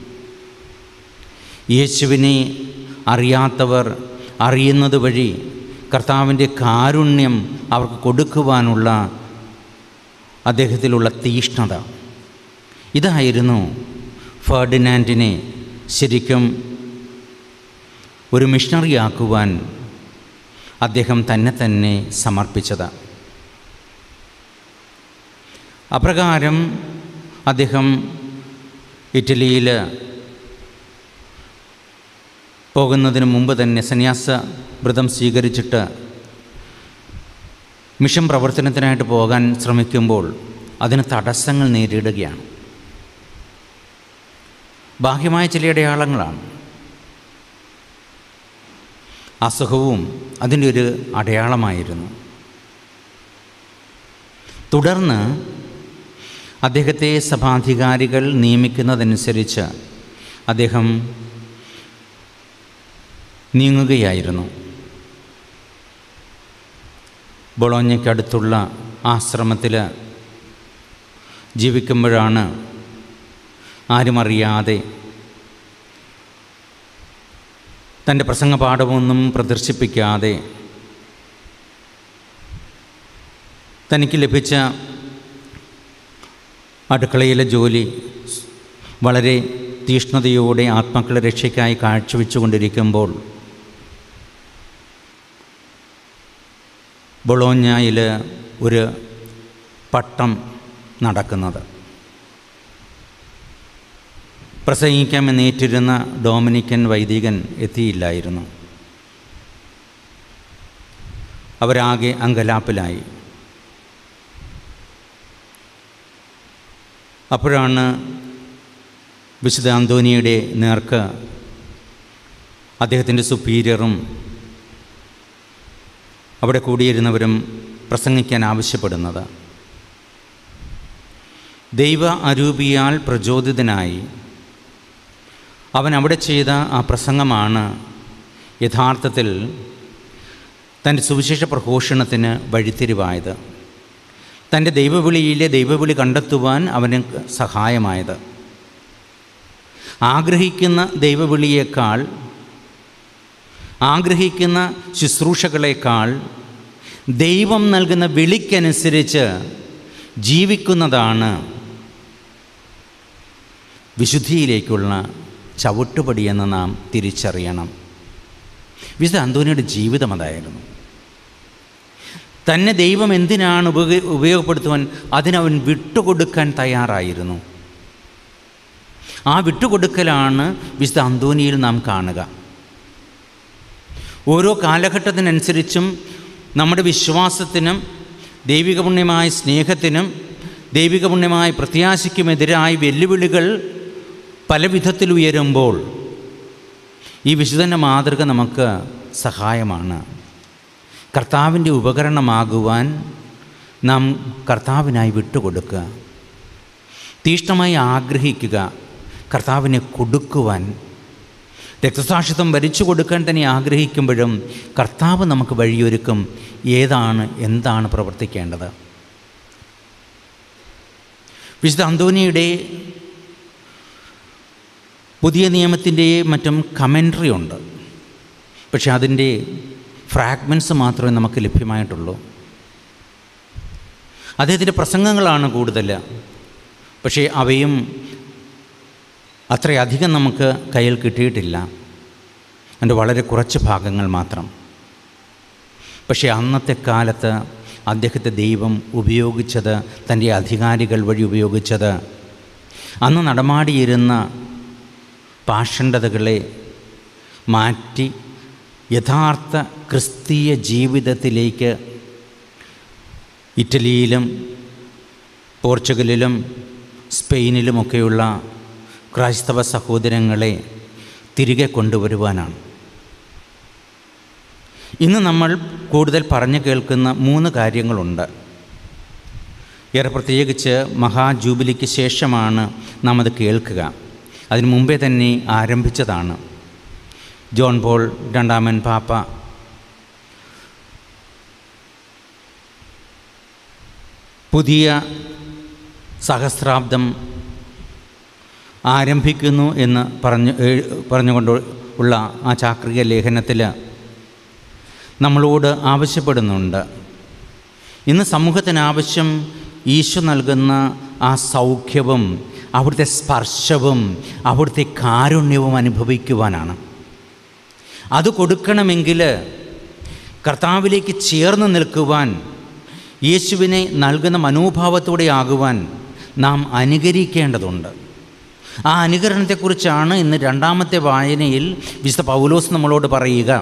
Speaker 4: യേശുവിനെ അറിയാത്തവർ അറിയുന്നത് വഴി കർത്താവിൻ്റെ കാരുണ്യം അവർക്ക് കൊടുക്കുവാനുള്ള അദ്ദേഹത്തിലുള്ള തീഷ്ണത ഇതായിരുന്നു ഫെർഡിനാൻഡിനെ ശരിക്കും ഒരു മിഷണറിയാക്കുവാൻ അദ്ദേഹം തന്നെ തന്നെ സമർപ്പിച്ചത് അപ്രകാരം അദ്ദേഹം ഇറ്റലിയിൽ പോകുന്നതിന് മുമ്പ് തന്നെ സന്യാസ വ്രതം സ്വീകരിച്ചിട്ട് മിഷൻ പ്രവർത്തനത്തിനായിട്ട് പോകാൻ ശ്രമിക്കുമ്പോൾ അതിന് തടസ്സങ്ങൾ നേരിടുകയാണ് ബാഹ്യമായ ചില അടയാളങ്ങളാണ് അസുഖവും അതിൻ്റെ ഒരു അടയാളമായിരുന്നു തുടർന്ന് അദ്ദേഹത്തെ സഭാധികാരികൾ നിയമിക്കുന്നതനുസരിച്ച് അദ്ദേഹം നീങ്ങുകയായിരുന്നു ബൊളോഞ്ഞയ്ക്കടുത്തുള്ള ആശ്രമത്തിൽ ജീവിക്കുമ്പോഴാണ് ആരുമറിയാതെ തൻ്റെ പ്രസംഗപാഠമൊന്നും പ്രദർശിപ്പിക്കാതെ തനിക്ക് ലഭിച്ച അടുക്കളയിലെ ജോലി വളരെ തീഷ്ണതയോടെ ആത്മാക്കളുടെ രക്ഷയ്ക്കായി കാഴ്ചവെച്ചുകൊണ്ടിരിക്കുമ്പോൾ ബൊളോഞ്ഞയിൽ ഒരു പട്ടം നടക്കുന്നത് പ്രസംഗിക്കാമെന്നേറ്റിരുന്ന ഡൊമിനിക്കൻ വൈദികൻ എത്തിയില്ലായിരുന്നു അവരാകെ അങ്കലാപ്പിലായി അപ്പോഴാണ് വിശുദ്ധ അന്തോനിയുടെ നേർക്ക് അദ്ദേഹത്തിൻ്റെ സുപ്പീരിയറും അവിടെ കൂടിയിരുന്നവരും പ്രസംഗിക്കാൻ ആവശ്യപ്പെടുന്നത് ദൈവ അരൂപിയാൽ പ്രചോദിതനായി അവൻ അവിടെ ചെയ്ത ആ പ്രസംഗമാണ് യഥാർത്ഥത്തിൽ തൻ്റെ സുവിശേഷ പ്രഘോഷണത്തിന് വഴിത്തിരിവായത് തൻ്റെ ദൈവവിളിയിലെ ദൈവവിളി കണ്ടെത്തുവാൻ അവന് സഹായമായത് ആഗ്രഹിക്കുന്ന ദൈവവിളിയേക്കാൾ ആഗ്രഹിക്കുന്ന ശുശ്രൂഷകളേക്കാൾ ദൈവം നൽകുന്ന വിളിക്കനുസരിച്ച് ജീവിക്കുന്നതാണ് വിശുദ്ധിയിലേക്കുള്ള ചവിട്ടുപടിയെന്ന് നാം തിരിച്ചറിയണം വിശുദ്ധ അന്തോനിയുടെ ജീവിതം അതായിരുന്നു തന്നെ ദൈവം എന്തിനാണ് ഉപയോഗ ഉപയോഗപ്പെടുത്തുവാൻ അതിനവൻ വിട്ടുകൊടുക്കാൻ തയ്യാറായിരുന്നു ആ വിട്ടുകൊടുക്കലാണ് വിശുദ്ധ അന്തോനിയിൽ നാം കാണുക ഓരോ കാലഘട്ടത്തിനനുസരിച്ചും നമ്മുടെ വിശ്വാസത്തിനും ദൈവിക പുണ്യമായ സ്നേഹത്തിനും ദൈവിക പുണ്യമായ പ്രത്യാശയ്ക്കുമെതിരായ വെല്ലുവിളികൾ പല വിധത്തിൽ ഉയരുമ്പോൾ ഈ വിശുദ്ധൻ്റെ മാതൃക നമുക്ക് സഹായമാണ് കർത്താവിൻ്റെ ഉപകരണമാകുവാൻ നാം കർത്താവിനായി വിട്ടുകൊടുക്കുക തീഷ്ണമായി ആഗ്രഹിക്കുക കർത്താവിനെ കൊടുക്കുവാൻ രക്തസാക്ഷിത്വം വരിച്ചു കൊടുക്കാൻ തന്നെ ആഗ്രഹിക്കുമ്പോഴും കർത്താവ് നമുക്ക് വഴിയൊരുക്കും ഏതാണ് എന്താണ് പ്രവർത്തിക്കേണ്ടത് വിശുദ്ധ അന്തോനിയുടെ പുതിയ നിയമത്തിൻ്റെ മറ്റും കമൻട്രി ഉണ്ട് പക്ഷെ അതിൻ്റെ ഫ്രാഗ്മെൻറ്റ്സ് മാത്രമേ നമുക്ക് ലഭ്യമായിട്ടുള്ളൂ അദ്ദേഹത്തിൻ്റെ പ്രസംഗങ്ങളാണ് കൂടുതൽ പക്ഷേ അവയും അത്രയധികം നമുക്ക് കയ്യിൽ കിട്ടിയിട്ടില്ല അതിൻ്റെ വളരെ കുറച്ച് ഭാഗങ്ങൾ മാത്രം പക്ഷേ അന്നത്തെ കാലത്ത് അദ്ദേഹത്തെ ദൈവം ഉപയോഗിച്ചത് തൻ്റെ അധികാരികൾ വഴി ഉപയോഗിച്ചത് അന്ന് നടമാടിയിരുന്ന പാഷണ്ഡതകളെ മാറ്റി യഥാർത്ഥ ക്രിസ്തീയ ജീവിതത്തിലേക്ക് ഇറ്റലിയിലും പോർച്ചുഗലിലും സ്പെയിനിലുമൊക്കെയുള്ള ക്രൈസ്തവ സഹോദരങ്ങളെ തിരികെ കൊണ്ടുവരുവാനാണ് ഇന്ന് നമ്മൾ കൂടുതൽ പറഞ്ഞു കേൾക്കുന്ന മൂന്ന് കാര്യങ്ങളുണ്ട് ഏറെ പ്രത്യേകിച്ച് മഹാജൂബിലിക്ക് ശേഷമാണ് നാം അത് കേൾക്കുക അതിനു മുമ്പേ തന്നെ ആരംഭിച്ചതാണ് ജോൺ പോൾ രണ്ടാമൻ പാപ്പ പുതിയ സഹസ്രാബ്ദം ആരംഭിക്കുന്നു എന്ന് പറഞ്ഞു ഏ- പറഞ്ഞുകൊണ്ട് ഉള്ള ആ ചാക്രിക ലേഖനത്തിൽ നമ്മളോട് ആവശ്യപ്പെടുന്നുണ്ട് ഇന്ന് സമൂഹത്തിന് ആവശ്യം ഈശോ നൽകുന്ന ആ സൗഖ്യവും അവിടുത്തെ സ്പർശവും അവിടുത്തെ കാരുണ്യവും അനുഭവിക്കുവാനാണ് അത് കൊടുക്കണമെങ്കിൽ കർത്താവിലേക്ക് ചേർന്ന് നിൽക്കുവാൻ യേശുവിനെ നൽകുന്ന മനോഭാവത്തോടെ ആകുവാൻ നാം അനുകരിക്കേണ്ടതുണ്ട് ആ അനുകരണത്തെക്കുറിച്ചാണ് ഇന്ന് രണ്ടാമത്തെ വായനയിൽ വിശുദ്ധ പൗലോസ് നമ്മളോട് പറയുക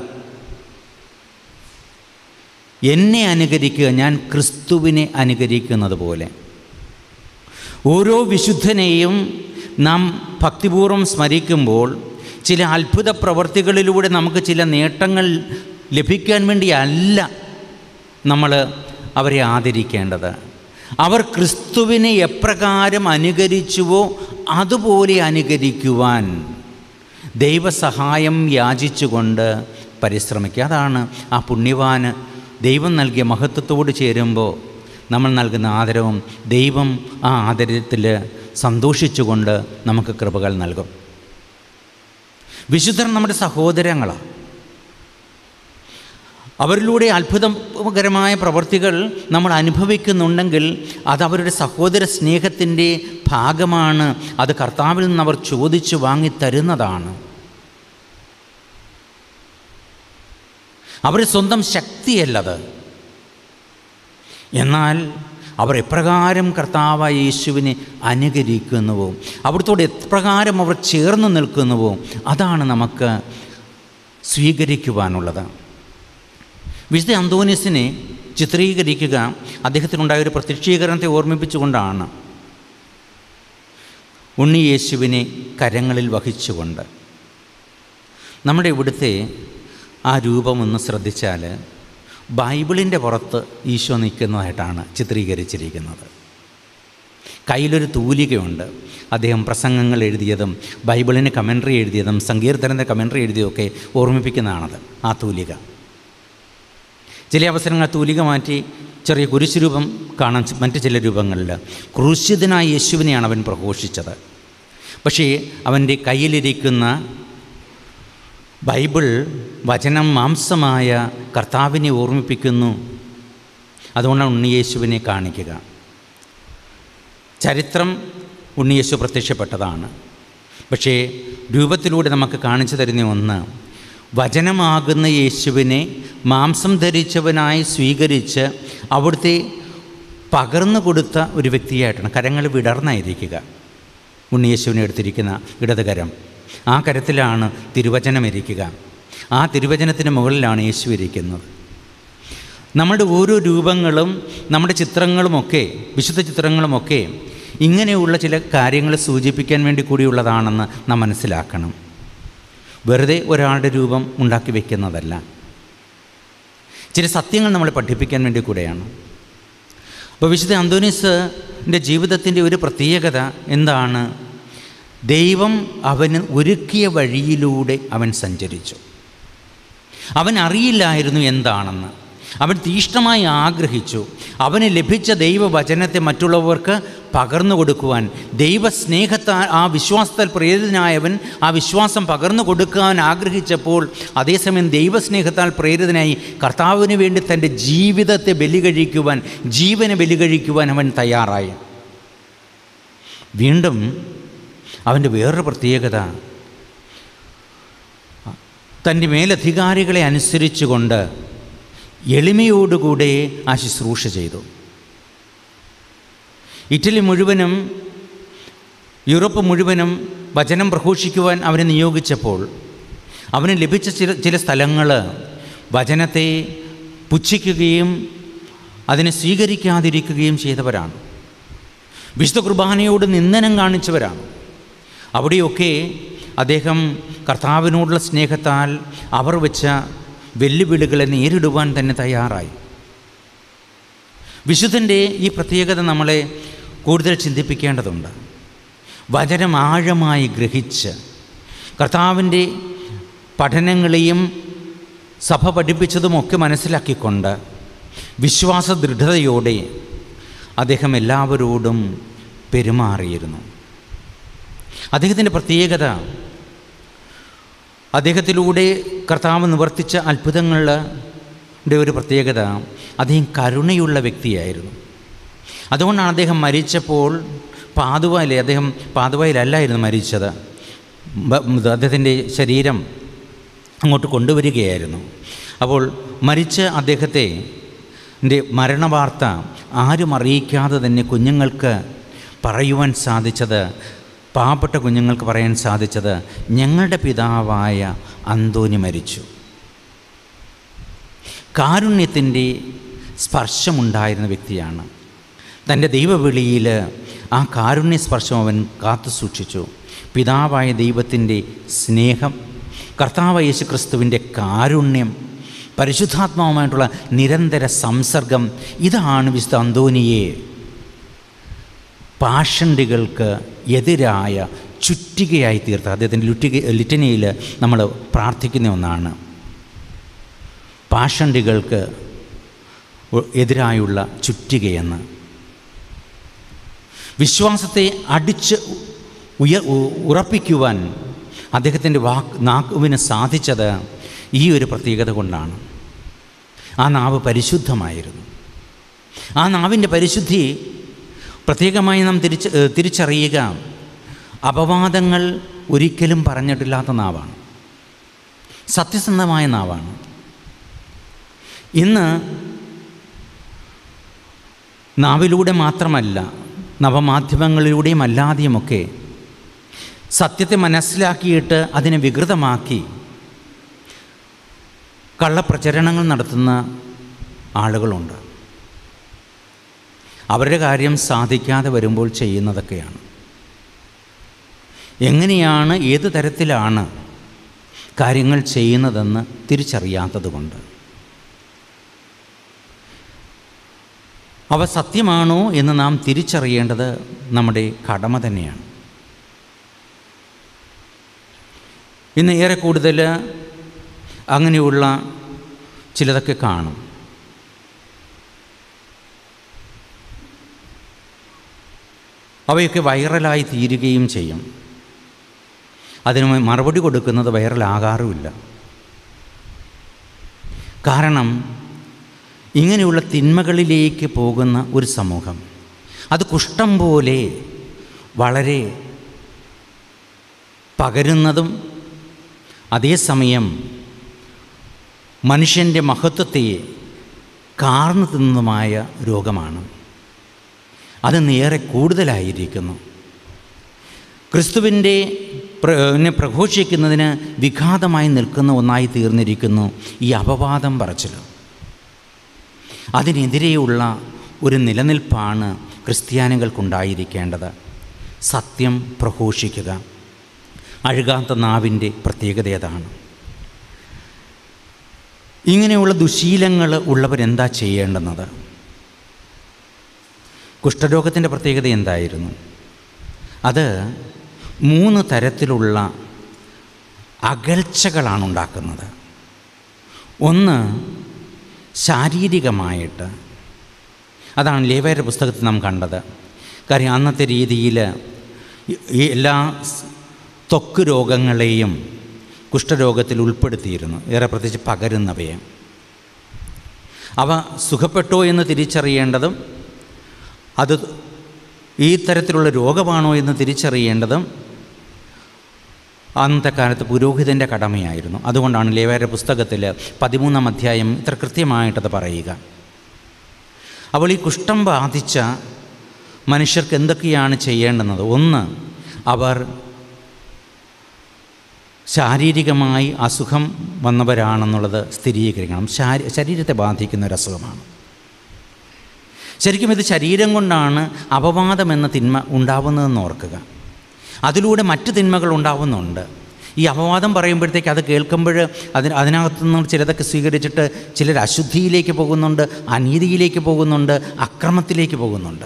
Speaker 4: എന്നെ അനുകരിക്കുക ഞാൻ ക്രിസ്തുവിനെ അനുകരിക്കുന്നത് പോലെ ഓരോ വിശുദ്ധനെയും നാം ഭക്തിപൂർവ്വം സ്മരിക്കുമ്പോൾ ചില അത്ഭുത പ്രവർത്തികളിലൂടെ നമുക്ക് ചില നേട്ടങ്ങൾ ലഭിക്കാൻ വേണ്ടിയല്ല നമ്മൾ അവരെ ആദരിക്കേണ്ടത് അവർ ക്രിസ്തുവിനെ എപ്രകാരം അനുകരിച്ചുവോ അതുപോലെ അനുകരിക്കുവാൻ ദൈവസഹായം യാചിച്ചുകൊണ്ട് പരിശ്രമിക്കുക അതാണ് ആ പുണ്യവാന് ദൈവം നൽകിയ മഹത്വത്തോട് ചേരുമ്പോൾ നമ്മൾ നൽകുന്ന ആദരവും ദൈവം ആ ആദരത്തിൽ സന്തോഷിച്ചുകൊണ്ട് നമുക്ക് കൃപകൾ നൽകും വിശുദ്ധർ നമ്മുടെ സഹോദരങ്ങളാണ് അവരിലൂടെ അത്ഭുതകരമായ പ്രവൃത്തികൾ നമ്മൾ അനുഭവിക്കുന്നുണ്ടെങ്കിൽ അത് അവരുടെ സഹോദര സ്നേഹത്തിൻ്റെ ഭാഗമാണ് അത് കർത്താവിൽ നിന്ന് അവർ ചോദിച്ചു വാങ്ങിത്തരുന്നതാണ് അവരുടെ സ്വന്തം ശക്തിയല്ലത് എന്നാൽ അവർ എപ്രകാരം കർത്താവായ യേശുവിനെ അനുകരിക്കുന്നുവോ അവിടുത്തോട് എപ്രകാരം അവർ ചേർന്ന് നിൽക്കുന്നുവോ അതാണ് നമുക്ക് സ്വീകരിക്കുവാനുള്ളത് വിശുദ്ധ അന്തോനിസിനെ ചിത്രീകരിക്കുക അദ്ദേഹത്തിനുണ്ടായ ഒരു പ്രത്യക്ഷീകരണത്തെ ഓർമ്മിപ്പിച്ചുകൊണ്ടാണ് ഉണ്ണി യേശുവിനെ കരങ്ങളിൽ വഹിച്ചുകൊണ്ട് നമ്മുടെ ഇവിടുത്തെ ആ രൂപമൊന്ന് ശ്രദ്ധിച്ചാൽ ബൈബിളിൻ്റെ പുറത്ത് ഈശോ നിൽക്കുന്നതായിട്ടാണ് ചിത്രീകരിച്ചിരിക്കുന്നത് കയ്യിലൊരു തൂലികയുണ്ട് അദ്ദേഹം പ്രസംഗങ്ങൾ എഴുതിയതും ബൈബിളിന് കമൻട്രി എഴുതിയതും സങ്കീർത്തനൻ്റെ കമൻട്രി എഴുതിയതൊക്കെ ഓർമ്മിപ്പിക്കുന്നതാണത് ആ തൂലിക ചില അവസരങ്ങൾ ആ തൂലിക മാറ്റി ചെറിയ കുരിശുരൂപം കാണാൻ ച- മറ്റ് ചില രൂപങ്ങളിൽ ക്രൂശിതനായ യേശുവിനെയാണ് അവൻ പ്രഘോഷിച്ചത് പക്ഷേ അവൻ്റെ കയ്യിലിരിക്കുന്ന ബൈബിൾ വചനം മാംസമായ കർത്താവിനെ ഓർമ്മിപ്പിക്കുന്നു അതുകൊണ്ടാണ് ഉണ്ണിയേശുവിനെ കാണിക്കുക ചരിത്രം ഉണ്ണിയേശു പ്രത്യക്ഷപ്പെട്ടതാണ് പക്ഷേ രൂപത്തിലൂടെ നമുക്ക് കാണിച്ചു തരുന്ന ഒന്ന് വചനമാകുന്ന യേശുവിനെ മാംസം ധരിച്ചവനായി സ്വീകരിച്ച് അവിടുത്തെ പകർന്നു കൊടുത്ത ഒരു വ്യക്തിയായിട്ടാണ് കരങ്ങൾ വിടർന്നായിരിക്കുക ഉണ്ണിയേശുവിനെ എടുത്തിരിക്കുന്ന ഇടത് കരം ആ കരത്തിലാണ് തിരുവചനം ഇരിക്കുക ആ തിരുവചനത്തിന് മുകളിലാണ് യേശു ഇരിക്കുന്നത് നമ്മുടെ ഓരോ രൂപങ്ങളും നമ്മുടെ ചിത്രങ്ങളുമൊക്കെ വിശുദ്ധ ചിത്രങ്ങളുമൊക്കെ ഇങ്ങനെയുള്ള ചില കാര്യങ്ങൾ സൂചിപ്പിക്കാൻ വേണ്ടി കൂടിയുള്ളതാണെന്ന് നാം മനസ്സിലാക്കണം വെറുതെ ഒരാളുടെ രൂപം ഉണ്ടാക്കി വയ്ക്കുന്നതല്ല ചില സത്യങ്ങൾ നമ്മളെ പഠിപ്പിക്കാൻ വേണ്ടി കൂടെയാണ് അപ്പോൾ വിശുദ്ധ അന്തോനീസിൻ്റെ ജീവിതത്തിൻ്റെ ഒരു പ്രത്യേകത എന്താണ് ദൈവം അവന് ഒരുക്കിയ വഴിയിലൂടെ അവൻ സഞ്ചരിച്ചു അവൻ അറിയില്ലായിരുന്നു എന്താണെന്ന് അവൻ തീഷ്ണമായി ആഗ്രഹിച്ചു അവന് ലഭിച്ച ദൈവവചനത്തെ മറ്റുള്ളവർക്ക് പകർന്നു കൊടുക്കുവാൻ ദൈവസ്നേഹത്താൽ ആ വിശ്വാസത്താൽ പ്രേരിതനായവൻ ആ വിശ്വാസം പകർന്നു കൊടുക്കാൻ ആഗ്രഹിച്ചപ്പോൾ അതേസമയം ദൈവസ്നേഹത്താൽ പ്രേരിതനായി കർത്താവിന് വേണ്ടി തൻ്റെ ജീവിതത്തെ ബലികഴിക്കുവാൻ ജീവനെ ബലികഴിക്കുവാൻ അവൻ തയ്യാറായി വീണ്ടും അവൻ്റെ വേറൊരു പ്രത്യേകത തൻ്റെ മേലധികാരികളെ അനുസരിച്ചുകൊണ്ട് എളിമയോടുകൂടെ ആ ശുശ്രൂഷ ചെയ്തു ഇറ്റലി മുഴുവനും യൂറോപ്പ് മുഴുവനും വചനം പ്രഘോഷിക്കുവാൻ അവനെ നിയോഗിച്ചപ്പോൾ അവന് ലഭിച്ച ചില ചില സ്ഥലങ്ങൾ വചനത്തെ പുച്ഛിക്കുകയും അതിനെ സ്വീകരിക്കാതിരിക്കുകയും ചെയ്തവരാണ് വിശുദ്ധ കുർബാനയോട് നിന്ദനം കാണിച്ചവരാണ് അവിടെയൊക്കെ അദ്ദേഹം കർത്താവിനോടുള്ള സ്നേഹത്താൽ അവർ വെച്ച വെല്ലുവിളികളെ നേരിടുവാൻ തന്നെ തയ്യാറായി വിശുദ്ധൻ്റെ ഈ പ്രത്യേകത നമ്മളെ കൂടുതൽ ചിന്തിപ്പിക്കേണ്ടതുണ്ട് വചനം ആഴമായി ഗ്രഹിച്ച് കർത്താവിൻ്റെ പഠനങ്ങളെയും സഭ പഠിപ്പിച്ചതുമൊക്കെ മനസ്സിലാക്കിക്കൊണ്ട് വിശ്വാസ ദൃഢതയോടെ അദ്ദേഹം എല്ലാവരോടും പെരുമാറിയിരുന്നു അദ്ദേഹത്തിൻ്റെ പ്രത്യേകത അദ്ദേഹത്തിലൂടെ കർത്താവ് നിവർത്തിച്ച അത്ഭുതങ്ങളുടെ ഒരു പ്രത്യേകത അദ്ദേഹം കരുണയുള്ള വ്യക്തിയായിരുന്നു അതുകൊണ്ടാണ് അദ്ദേഹം മരിച്ചപ്പോൾ പാതുവയിലെ അദ്ദേഹം പാതുവയിലല്ലായിരുന്നു മരിച്ചത് ബ- അദ്ദേഹത്തിൻ്റെ ശരീരം അങ്ങോട്ട് കൊണ്ടുവരികയായിരുന്നു അപ്പോൾ മരിച്ച അദ്ദേഹത്തെ ൻ്റെ മരണവാർത്ത ആരും അറിയിക്കാതെ തന്നെ കുഞ്ഞുങ്ങൾക്ക് പറയുവാൻ സാധിച്ചത് പാവപ്പെട്ട കുഞ്ഞുങ്ങൾക്ക് പറയാൻ സാധിച്ചത് ഞങ്ങളുടെ പിതാവായ അന്തോനി മരിച്ചു കാരുണ്യത്തിൻ്റെ സ്പർശമുണ്ടായിരുന്ന വ്യക്തിയാണ് തൻ്റെ ദൈവവിളിയിൽ ആ കാരുണ്യ സ്പർശം അവൻ കാത്തു സൂക്ഷിച്ചു പിതാവായ ദൈവത്തിൻ്റെ സ്നേഹം കർത്താവ് യേശു ക്രിസ്തുവിൻ്റെ കാരുണ്യം പരിശുദ്ധാത്മാവുമായിട്ടുള്ള നിരന്തര സംസർഗം ഇതാണ് വിശുദ്ധ അന്തോനിയെ പാഷണ്ടികൾക്ക് എതിരായ ചുറ്റികയായി തീർത്ത അദ്ദേഹത്തിൻ്റെ ലുറ്റിക ലിറ്റനയിൽ നമ്മൾ പ്രാർത്ഥിക്കുന്ന ഒന്നാണ് പാഷണ്ടികൾക്ക് എതിരായുള്ള ചുറ്റികയെന്ന് വിശ്വാസത്തെ അടിച്ച് ഉയ ഉ- ഉറപ്പിക്കുവാൻ അദ്ദേഹത്തിൻ്റെ വാക്ക് നാക്കുവിന് സാധിച്ചത് ഈ ഒരു പ്രത്യേകത കൊണ്ടാണ് ആ നാവ് പരിശുദ്ധമായിരുന്നു ആ നാവിൻ്റെ പരിശുദ്ധി പ്രത്യേകമായി നാം തിരിച്ച് ഏഹ് തിരിച്ചറിയുക അപവാദങ്ങൾ ഒരിക്കലും പറഞ്ഞിട്ടില്ലാത്ത നാവാണ് സത്യസന്ധമായ നാവാണ് ഇന്ന് നാവിലൂടെ മാത്രമല്ല നവമാധ്യമങ്ങളിലൂടെയും അല്ലാതെയുമൊക്കെ സത്യത്തെ മനസ്സിലാക്കിയിട്ട് അതിനെ വികൃതമാക്കി കള്ളപ്രചരണങ്ങൾ നടത്തുന്ന ആളുകളുണ്ട് അവരുടെ കാര്യം സാധിക്കാതെ വരുമ്പോൾ ചെയ്യുന്നതൊക്കെയാണ് എങ്ങനെയാണ് ഏത് തരത്തിലാണ് കാര്യങ്ങൾ ചെയ്യുന്നതെന്ന് തിരിച്ചറിയാത്തതുകൊണ്ട് അവ സത്യമാണോ എന്ന് നാം തിരിച്ചറിയേണ്ടത് നമ്മുടെ കടമ തന്നെയാണ് ഇന്ന് ഏറെ കൂടുതൽ അങ്ങനെയുള്ള ചിലതൊക്കെ കാണും അവയൊക്കെ വൈറലായി തീരുകയും ചെയ്യും അതിന് മറുപടി കൊടുക്കുന്നത് വൈറലാകാറുമില്ല കാരണം ഇങ്ങനെയുള്ള തിന്മകളിലേക്ക് പോകുന്ന ഒരു സമൂഹം അത് കുഷ്ഠം പോലെ വളരെ പകരുന്നതും അതേസമയം മനുഷ്യൻ്റെ മഹത്വത്തെ കാർന്നു തിന്നതുമായ രോഗമാണ് അത് നേരെ കൂടുതലായിരിക്കുന്നു ക്രിസ്തുവിൻ്റെ പ്ര നെ പ്രഘോഷിക്കുന്നതിന് വിഘാതമായി നിൽക്കുന്ന ഒന്നായി തീർന്നിരിക്കുന്നു ഈ അപവാദം പറച്ചിൽ അതിനെതിരെയുള്ള ഒരു നിലനിൽപ്പാണ് ക്രിസ്ത്യാനികൾക്കുണ്ടായിരിക്കേണ്ടത് സത്യം പ്രഘോഷിക്കുക അഴുകാത്ത നാവിൻ്റെ പ്രത്യേകത അതാണ് ഇങ്ങനെയുള്ള ദുശീലങ്ങൾ ഉള്ളവരെന്താ ചെയ്യേണ്ടുന്നത് കുഷ്ഠരോഗത്തിൻ്റെ പ്രത്യേകത എന്തായിരുന്നു അത് മൂന്ന് തരത്തിലുള്ള അകൽച്ചകളാണ് ഉണ്ടാക്കുന്നത് ഒന്ന് ശാരീരികമായിട്ട് അതാണ് ലേവയുടെ പുസ്തകത്തിൽ നാം കണ്ടത് കാര്യം അന്നത്തെ രീതിയിൽ ഈ എല്ലാ സ് ത്വക്ക് രോഗങ്ങളെയും കുഷ്ഠരോഗത്തിൽ ഉൾപ്പെടുത്തിയിരുന്നു ഏറെ പ്രത്യേകിച്ച് പകരുന്നവയെ അവ സുഖപ്പെട്ടോ എന്ന് തിരിച്ചറിയേണ്ടതും അത് ഈ തരത്തിലുള്ള രോഗമാണോ എന്ന് തിരിച്ചറിയേണ്ടതും അന്നത്തെ കാലത്ത് പുരോഹിതൻ്റെ കടമയായിരുന്നു അതുകൊണ്ടാണ് ലേവയുടെ പുസ്തകത്തിൽ പതിമൂന്നാം അധ്യായം ഇത്ര കൃത്യമായിട്ടത് പറയുക അപ്പോൾ ഈ കുഷ്ഠം ബാധിച്ച മനുഷ്യർക്ക് എന്തൊക്കെയാണ് ചെയ്യേണ്ടുന്നത് ഒന്ന് അവർ ശാരീരികമായി അസുഖം വന്നവരാണെന്നുള്ളത് സ്ഥിരീകരിക്കണം ശാരീ ശരീരത്തെ ബാധിക്കുന്ന ഒരു അസുഖമാണ് ശരിക്കും ഇത് ശരീരം കൊണ്ടാണ് അപവാദം എന്ന തിന്മ ഉണ്ടാവുന്നതെന്ന് ഓർക്കുക അതിലൂടെ മറ്റ് തിന്മകൾ ഉണ്ടാവുന്നുണ്ട് ഈ അപവാദം പറയുമ്പോഴത്തേക്ക് അത് കേൾക്കുമ്പോൾ അതിന് അതിനകത്തു നിന്ന് ചിലതൊക്കെ സ്വീകരിച്ചിട്ട് ചിലർ അശുദ്ധിയിലേക്ക് പോകുന്നുണ്ട് അനീതിയിലേക്ക് പോകുന്നുണ്ട് അക്രമത്തിലേക്ക് പോകുന്നുണ്ട്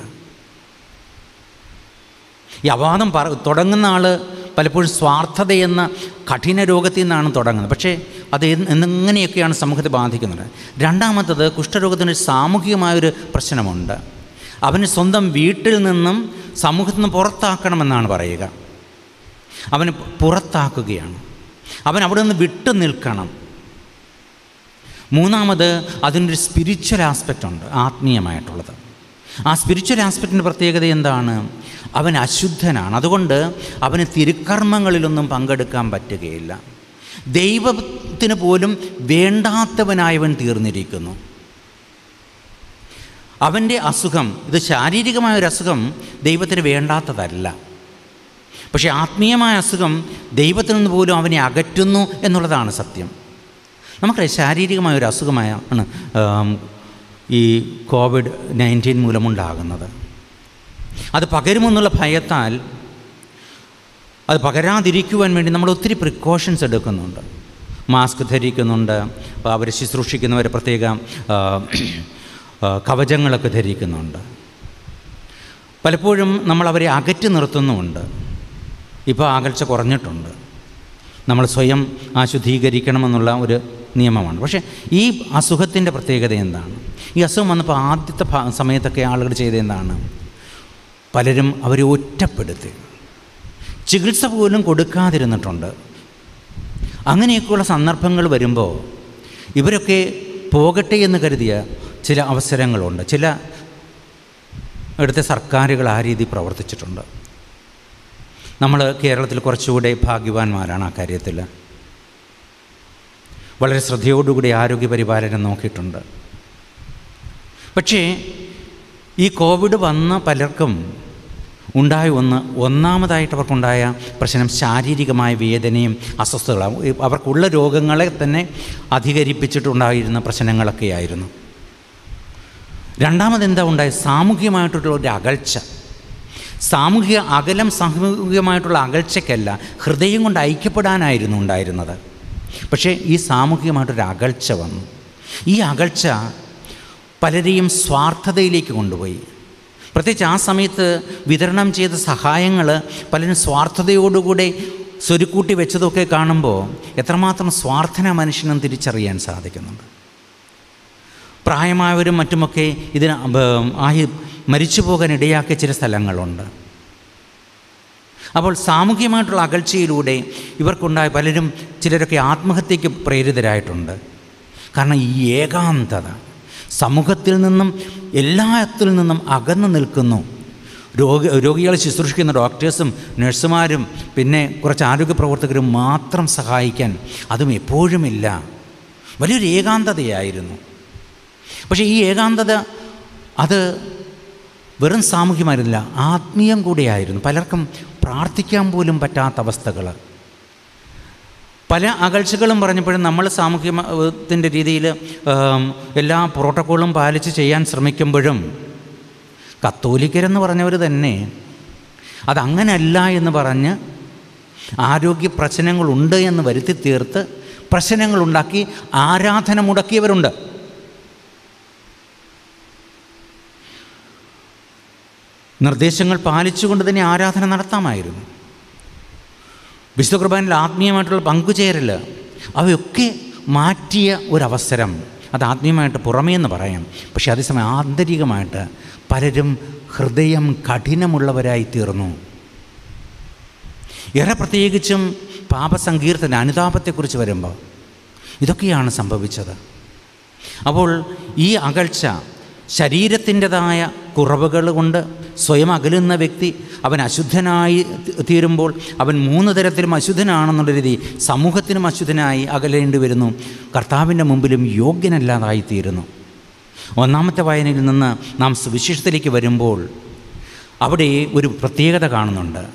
Speaker 4: ഈ അപവാദം പറ തുടങ്ങുന്ന ആൾ പലപ്പോഴും സ്വാർത്ഥതയെന്ന കഠിന രോഗത്തിൽ നിന്നാണ് തുടങ്ങുന്നത് പക്ഷേ അത് എന്ന് എന്നെങ്ങനെയൊക്കെയാണ് സമൂഹത്തെ ബാധിക്കുന്നത് രണ്ടാമത്തത് കുഷ്ഠരോഗത്തിന് സാമൂഹികമായൊരു പ്രശ്നമുണ്ട് അവന് സ്വന്തം വീട്ടിൽ നിന്നും സമൂഹത്തിൽ നിന്ന് പുറത്താക്കണമെന്നാണ് പറയുക അവന് പുറത്താക്കുകയാണ് അവൻ അവിടെ നിന്ന് വിട്ടു നിൽക്കണം മൂന്നാമത് അതിനൊരു സ്പിരിച്വൽ ആസ്പെക്റ്റ് ഉണ്ട് ആത്മീയമായിട്ടുള്ളത് ആ സ്പിരിച്വൽ ആസ്പെക്റ്റിൻ്റെ പ്രത്യേകത എന്താണ് അവൻ അശുദ്ധനാണ് അതുകൊണ്ട് അവന് തിരുക്കർമ്മങ്ങളിലൊന്നും പങ്കെടുക്കാൻ പറ്റുകയില്ല ദൈവത്തിന് പോലും വേണ്ടാത്തവനായവൻ തീർന്നിരിക്കുന്നു അവൻ്റെ അസുഖം ഇത് ശാരീരികമായ ഒരു അസുഖം ദൈവത്തിന് വേണ്ടാത്തതല്ല പക്ഷേ ആത്മീയമായ അസുഖം ദൈവത്തിൽ നിന്ന് പോലും അവനെ അകറ്റുന്നു എന്നുള്ളതാണ് സത്യം നമുക്കറിയാം ശാരീരികമായ ഒരു അസുഖമാണ് ആം, ഈ കോവിഡ് നയൻറ്റീൻ മൂലമുണ്ടാകുന്നത് അത് പകരുമെന്നുള്ള ഭയത്താൽ അത് പകരാതിരിക്കുവാൻ വേണ്ടി നമ്മൾ ഒത്തിരി പ്രിക്കോഷൻസ് എടുക്കുന്നുണ്ട് മാസ്ക് ധരിക്കുന്നുണ്ട് അവർ ശുശ്രൂഷിക്കുന്നവർ പ്രത്യേക ആ, ആ, കവചങ്ങളൊക്കെ ധരിക്കുന്നുണ്ട് പലപ്പോഴും നമ്മൾ അവരെ അകറ്റി നിർത്തുന്നുമുണ്ട് ഇപ്പോൾ അകൽച്ച കുറഞ്ഞിട്ടുണ്ട് നമ്മൾ സ്വയം ആശുദ്ധീകരിക്കണമെന്നുള്ള ഒരു നിയമമാണ് പക്ഷേ ഈ അസുഖത്തിൻ്റെ പ്രത്യേകത എന്താണ് ഈ അസുഖം വന്നപ്പോൾ ആദ്യത്തെ ഭാ- സമയത്തൊക്കെ ആളുകൾ ചെയ്തത് എന്താണ് പലരും അവരെ ഒറ്റപ്പെടുത്തി ചികിത്സ പോലും കൊടുക്കാതിരുന്നിട്ടുണ്ട് അങ്ങനെയൊക്കെയുള്ള സന്ദർഭങ്ങൾ വരുമ്പോൾ ഇവരൊക്കെ പോകട്ടെ എന്ന് കരുതിയ ചില അവസരങ്ങളുണ്ട് ചില ഇവിടുത്തെ സർക്കാരുകൾ ആ രീതി പ്രവർത്തിച്ചിട്ടുണ്ട് നമ്മൾ കേരളത്തിൽ കുറച്ചുകൂടെ ഭാഗ്യവാന്മാരാണ് ആ കാര്യത്തിൽ വളരെ ശ്രദ്ധയോടുകൂടി ആരോഗ്യ പരിപാലനം നോക്കിയിട്ടുണ്ട് പക്ഷേ ഈ കോവിഡ് വന്ന പലർക്കും ഉണ്ടായ ഒന്ന് ഒന്നാമതായിട്ട് അവർക്കുണ്ടായ പ്രശ്നം ശാരീരികമായ വേദനയും അസ്വസ്ഥതകളും ഈ അവർക്കുള്ള രോഗങ്ങളെ തന്നെ അധികരിപ്പിച്ചിട്ടുണ്ടായിരുന്ന പ്രശ്നങ്ങളൊക്കെയായിരുന്നു രണ്ടാമത് എന്താ ഉണ്ടായത് സാമൂഹികമായിട്ടുള്ള ഒരു അകൽച്ച സാമൂഹിക അകലം സാമൂഹികമായിട്ടുള്ള അകൽച്ചയ്ക്കല്ല ഹൃദയം കൊണ്ട് ഐക്യപ്പെടാനായിരുന്നു ഉണ്ടായിരുന്നത് പക്ഷേ ഈ സാമൂഹികമായിട്ടൊരു അകൽച്ച വന്നു ഈ അകൽച്ച പലരെയും സ്വാർത്ഥതയിലേക്ക് കൊണ്ടുപോയി പ്രത്യേകിച്ച് ആ സമയത്ത് വിതരണം ചെയ്ത സഹായങ്ങൾ പലരും സ്വാർത്ഥതയോടുകൂടെ സ്വരുക്കൂട്ടി വെച്ചതൊക്കെ കാണുമ്പോൾ എത്രമാത്രം സ്വാർത്ഥന മനുഷ്യനും തിരിച്ചറിയാൻ സാധിക്കുന്നുണ്ട് പ്രായമായവരും മറ്റുമൊക്കെ ഇതിന് ബ- ആയി മരിച്ചു പോകാൻ ഇടയാക്കിയ ചില സ്ഥലങ്ങളുണ്ട് അപ്പോൾ സാമൂഹികമായിട്ടുള്ള അകൽച്ചയിലൂടെ ഇവർക്കുണ്ടായ പലരും ചിലരൊക്കെ ആത്മഹത്യയ്ക്ക് പ്രേരിതരായിട്ടുണ്ട് കാരണം ഈ ഏകാന്തത സമൂഹത്തിൽ നിന്നും എല്ലാത്തിൽ നിന്നും അകന്നു നിൽക്കുന്നു രോഗി രോഗികളെ ശുശ്രൂഷിക്കുന്ന ഡോക്ടേഴ്സും നഴ്സുമാരും പിന്നെ കുറച്ച് ആരോഗ്യ പ്രവർത്തകരും മാത്രം സഹായിക്കാൻ അതും എപ്പോഴുമില്ല വലിയൊരു ഏകാന്തതയായിരുന്നു പക്ഷേ ഈ ഏകാന്തത അത് വെറും സാമൂഹ്യമായിരുന്നില്ല ആത്മീയം കൂടിയായിരുന്നു പലർക്കും പ്രാർത്ഥിക്കാൻ പോലും പറ്റാത്ത അവസ്ഥകൾ പല അകൽച്ചകളും പറഞ്ഞപ്പോഴും നമ്മൾ സാമൂഹ്യത്തിൻ്റെ രീതിയിൽ ആം, എല്ലാ പ്രോട്ടോക്കോളും പാലിച്ച് ചെയ്യാൻ ശ്രമിക്കുമ്പോഴും കത്തോലിക്കരെന്ന് പറഞ്ഞവർ തന്നെ അതങ്ങനല്ല എന്ന് പറഞ്ഞ് ആരോഗ്യ പ്രശ്നങ്ങളുണ്ട് എന്ന് വരുത്തി തീർത്ത് പ്രശ്നങ്ങളുണ്ടാക്കി ആരാധന മുടക്കിയവരുണ്ട് നിർദ്ദേശങ്ങൾ പാലിച്ചുകൊണ്ട് തന്നെ ആരാധന നടത്താമായിരുന്നു വിശുദ്ധ കുർബാനയിൽ ആത്മീയമായിട്ടുള്ള പങ്കുചേരൽ അവയൊക്കെ മാറ്റിയ ഒരവസരം അത് ആത്മീയമായിട്ട് പുറമേ എന്ന് പറയാം പക്ഷേ അതേസമയം ആന്തരികമായിട്ട് പലരും ഹൃദയം കഠിനമുള്ളവരായി തീർന്നു ഏറെ പ്രത്യേകിച്ചും പാപസങ്കീർത്തന അനുതാപത്തെക്കുറിച്ച് വരുമ്പോൾ ഇതൊക്കെയാണ് സംഭവിച്ചത് അപ്പോൾ ഈ അകൽച്ച ശരീരത്തിൻ്റെതായ കുറവുകൾ കൊണ്ട് സ്വയം അകലുന്ന വ്യക്തി അവൻ അശുദ്ധനായി തി- തീരുമ്പോൾ അവൻ മൂന്ന് തരത്തിലും അശുദ്ധനാണെന്നുള്ള രീതി സമൂഹത്തിനും അശുദ്ധനായി അകലേണ്ടി വരുന്നു കർത്താവിൻ്റെ മുമ്പിലും യോഗ്യനല്ലാതായി തീരുന്നു ഒന്നാമത്തെ വായനയിൽ നിന്ന് നാം സുവിശേഷത്തിലേക്ക് വരുമ്പോൾ അവിടെ ഒരു പ്രത്യേകത കാണുന്നുണ്ട്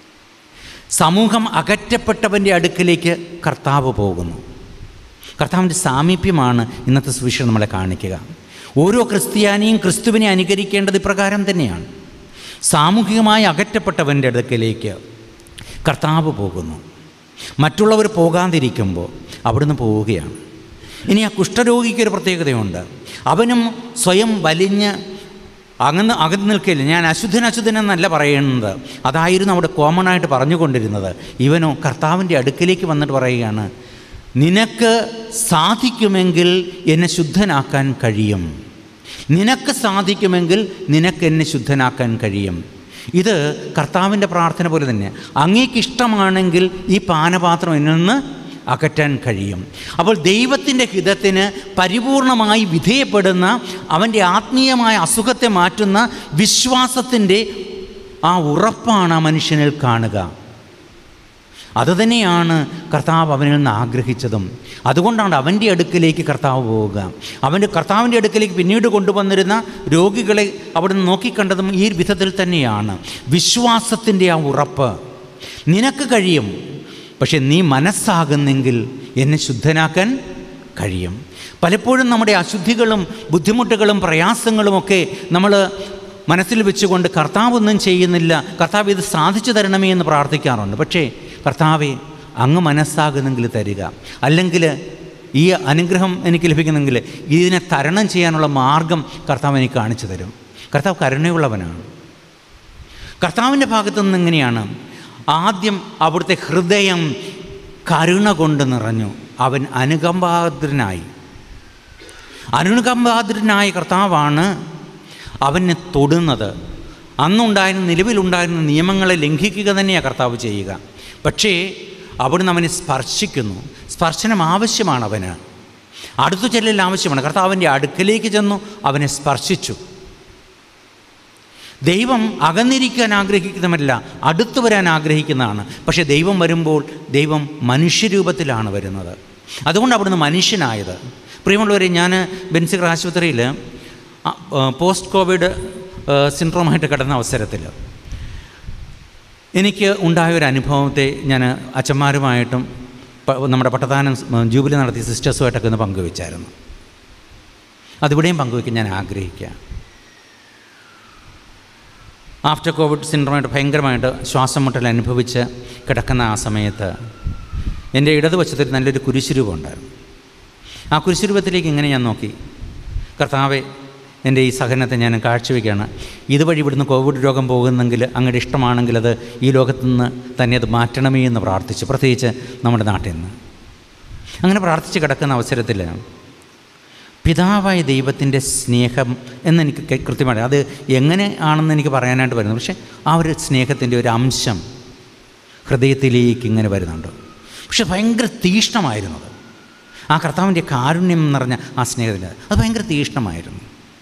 Speaker 4: സമൂഹം അകറ്റപ്പെട്ടവൻ്റെ അടുക്കിലേക്ക് കർത്താവ് പോകുന്നു കർത്താവിൻ്റെ സാമീപ്യമാണ് ഇന്നത്തെ സുവിശേഷം നമ്മളെ കാണിക്കുക ഓരോ ക്രിസ്ത്യാനിയും ക്രിസ്തുവിനെ അനുകരിക്കേണ്ടത് ഇപ്രകാരം തന്നെയാണ് സാമൂഹികമായി അകറ്റപ്പെട്ടവൻ്റെ അടുക്കലേക്ക് കർത്താവ് പോകുന്നു മറ്റുള്ളവർ പോകാതിരിക്കുമ്പോൾ അവിടുന്ന് പോവുകയാണ് ഇനി ആ കുഷ്ഠരോഗിക്ക് ഒരു പ്രത്യേകതയുണ്ട് അവനും സ്വയം വലിഞ്ഞ് അകന്ന് അകന്ന് നിൽക്കില്ല ഞാൻ അശുദ്ധൻ അശുദ്ധൻ എന്നല്ല പറയുന്നത് അതായിരുന്നു അവിടെ കോമൺ ആയിട്ട് പറഞ്ഞുകൊണ്ടിരുന്നത് ഇവനോ കർത്താവിൻ്റെ അടുക്കിലേക്ക് വന്നിട്ട് പറയുകയാണ് നിനക്ക് സാധിക്കുമെങ്കിൽ എന്നെ ശുദ്ധനാക്കാൻ കഴിയും നിനക്ക് സാധിക്കുമെങ്കിൽ നിനക്ക് എന്നെ ശുദ്ധനാക്കാൻ കഴിയും ഇത് കർത്താവിൻ്റെ പ്രാർത്ഥന പോലെ തന്നെ അങ്ങേക്ക് ഇഷ്ടമാണെങ്കിൽ ഈ പാനപാത്രം എന്നിൽ നിന്ന് അകറ്റാൻ കഴിയും അപ്പോൾ ദൈവത്തിൻ്റെ ഹിതത്തിന് പരിപൂർണമായി വിധേയപ്പെടുന്ന അവൻ്റെ ആത്മീയമായ അസുഖത്തെ മാറ്റുന്ന വിശ്വാസത്തിൻ്റെ ആ ഉറപ്പാണ് ആ മനുഷ്യനിൽ കാണുക അതുതന്നെയാണ് കർത്താവ് അവനിൽ നിന്ന് ആഗ്രഹിച്ചതും അതുകൊണ്ടാണ് അവൻ്റെ അടുക്കിലേക്ക് കർത്താവ് പോവുക അവൻ്റെ കർത്താവിൻ്റെ അടുക്കിലേക്ക് പിന്നീട് കൊണ്ടുവന്നിരുന്ന രോഗികളെ അവിടെ നിന്ന് നോക്കിക്കണ്ടതും ഈ വിധത്തിൽ തന്നെയാണ് വിശ്വാസത്തിൻ്റെ ആ ഉറപ്പ് നിനക്ക് കഴിയും പക്ഷെ നീ മനസ്സാകുന്നെങ്കിൽ എന്നെ ശുദ്ധനാക്കാൻ കഴിയും പലപ്പോഴും നമ്മുടെ അശുദ്ധികളും ബുദ്ധിമുട്ടുകളും പ്രയാസങ്ങളുമൊക്കെ നമ്മൾ മനസ്സിൽ വെച്ചുകൊണ്ട് കർത്താവ് ഒന്നും ചെയ്യുന്നില്ല കർത്താവ് ഇത് സാധിച്ചു തരണമേ എന്ന് പ്രാർത്ഥിക്കാറുണ്ട് പക്ഷേ കർത്താവെ അങ്ങ് മനസ്സാകുന്നെങ്കിൽ തരിക അല്ലെങ്കിൽ ഈ അനുഗ്രഹം എനിക്ക് ലഭിക്കുന്നെങ്കിൽ ഇതിനെ തരണം ചെയ്യാനുള്ള മാർഗം കർത്താവ് എനിക്ക് കാണിച്ചു തരും കർത്താവ് കരുണയുള്ളവനാണ് കർത്താവിൻ്റെ ഭാഗത്തു നിന്ന് എങ്ങനെയാണ് ആദ്യം അവിടുത്തെ ഹൃദയം കരുണ കൊണ്ട് നിറഞ്ഞു അവൻ അനുകമ്പാദ്രനായി അനുകമ്പാദ്രനായ കർത്താവാണ് അവനെ തൊടുന്നത് അന്നുണ്ടായിരുന്ന നിലവിലുണ്ടായിരുന്ന നിയമങ്ങളെ ലംഘിക്കുക തന്നെയാണ് കർത്താവ് ചെയ്യുക പക്ഷേ അവിടുന്ന് അവനെ സ്പർശിക്കുന്നു സ്പർശനം ആവശ്യമാണ് അവന് അടുത്തു ചെല്ലൽ ആവശ്യമാണ് കർത്താവിൻ്റെ അടുക്കലേക്ക് ചെന്നു അവനെ സ്പർശിച്ചു ദൈവം അകന്നിരിക്കാൻ ആഗ്രഹിക്കുന്നതല്ല അടുത്തു വരാൻ ആഗ്രഹിക്കുന്നതാണ് പക്ഷേ ദൈവം വരുമ്പോൾ ദൈവം മനുഷ്യരൂപത്തിലാണ് വരുന്നത് അതുകൊണ്ട് അവിടുന്ന് മനുഷ്യനായത് പ്രിയമുള്ളവരെ ഞാൻ ബെൻസിഗർ ആശുപത്രിയിൽ പോസ്റ്റ് കോവിഡ് സിൻഡ്രോമായിട്ട് കിടന്ന അവസരത്തിൽ എനിക്ക് ഉണ്ടായ ഒരു അനുഭവത്തെ ഞാൻ അച്ഛന്മാരുമായിട്ടും പ- നമ്മുടെ പട്ടത്താനം ജൂബിലി നടത്തിയ സിസ്റ്റേഴ്സുമായിട്ടൊക്കെ ഒന്ന് പങ്കുവെച്ചായിരുന്നു അതിവിടെയും പങ്കുവയ്ക്കാൻ ഞാൻ ആഗ്രഹിക്കുക ആഫ്റ്റർ കോവിഡ് സിൻഡ്രോമായിട്ട് ഭയങ്കരമായിട്ട് ശ്വാസം മുട്ടൽ അനുഭവിച്ച് കിടക്കുന്ന ആ സമയത്ത് എൻ്റെ ഇടതുവശത്തൊരു നല്ലൊരു കുരിശുരൂപം ഉണ്ടായിരുന്നു ആ കുരിശുരൂപത്തിലേക്ക് ഇങ്ങനെ ഞാൻ നോക്കി കർത്താവെ എൻ്റെ ഈ സഹനത്തെ ഞാൻ കാഴ്ചവെക്കുകയാണ് ഇതുവഴി ഇവിടുന്ന് കോവിഡ് രോഗം പോകുന്നെങ്കിൽ അങ്ങയുടെ ഇഷ്ടമാണെങ്കിൽ അത് ഈ ലോകത്തു നിന്ന് തന്നെ അത് മാറ്റണമേ എന്ന് പ്രാർത്ഥിച്ചു പ്രത്യേകിച്ച് നമ്മുടെ നാട്ടിൽ നിന്ന് അങ്ങനെ പ്രാർത്ഥിച്ച് കിടക്കുന്ന അവസരത്തിൽ പിതാവായ ദൈവത്തിൻ്റെ സ്നേഹം എന്നെനിക്ക് കെ- കൃത്യമായിട്ട് അത് എങ്ങനെ ആണെന്ന് എനിക്ക് പറയാനായിട്ട് വരുന്നു പക്ഷേ ആ ഒരു സ്നേഹത്തിൻ്റെ ഒരു അംശം ഹൃദയത്തിലേക്ക് ഇങ്ങനെ വരുന്നുണ്ട് പക്ഷെ ഭയങ്കര തീഷ്ണമായിരുന്നത് ആ കർത്താവിൻ്റെ കാരുണ്യം എന്ന് പറഞ്ഞ ആ സ്നേഹത്തിൻ്റെ അത് ഭയങ്കര തീഷ്ണമായിരുന്നു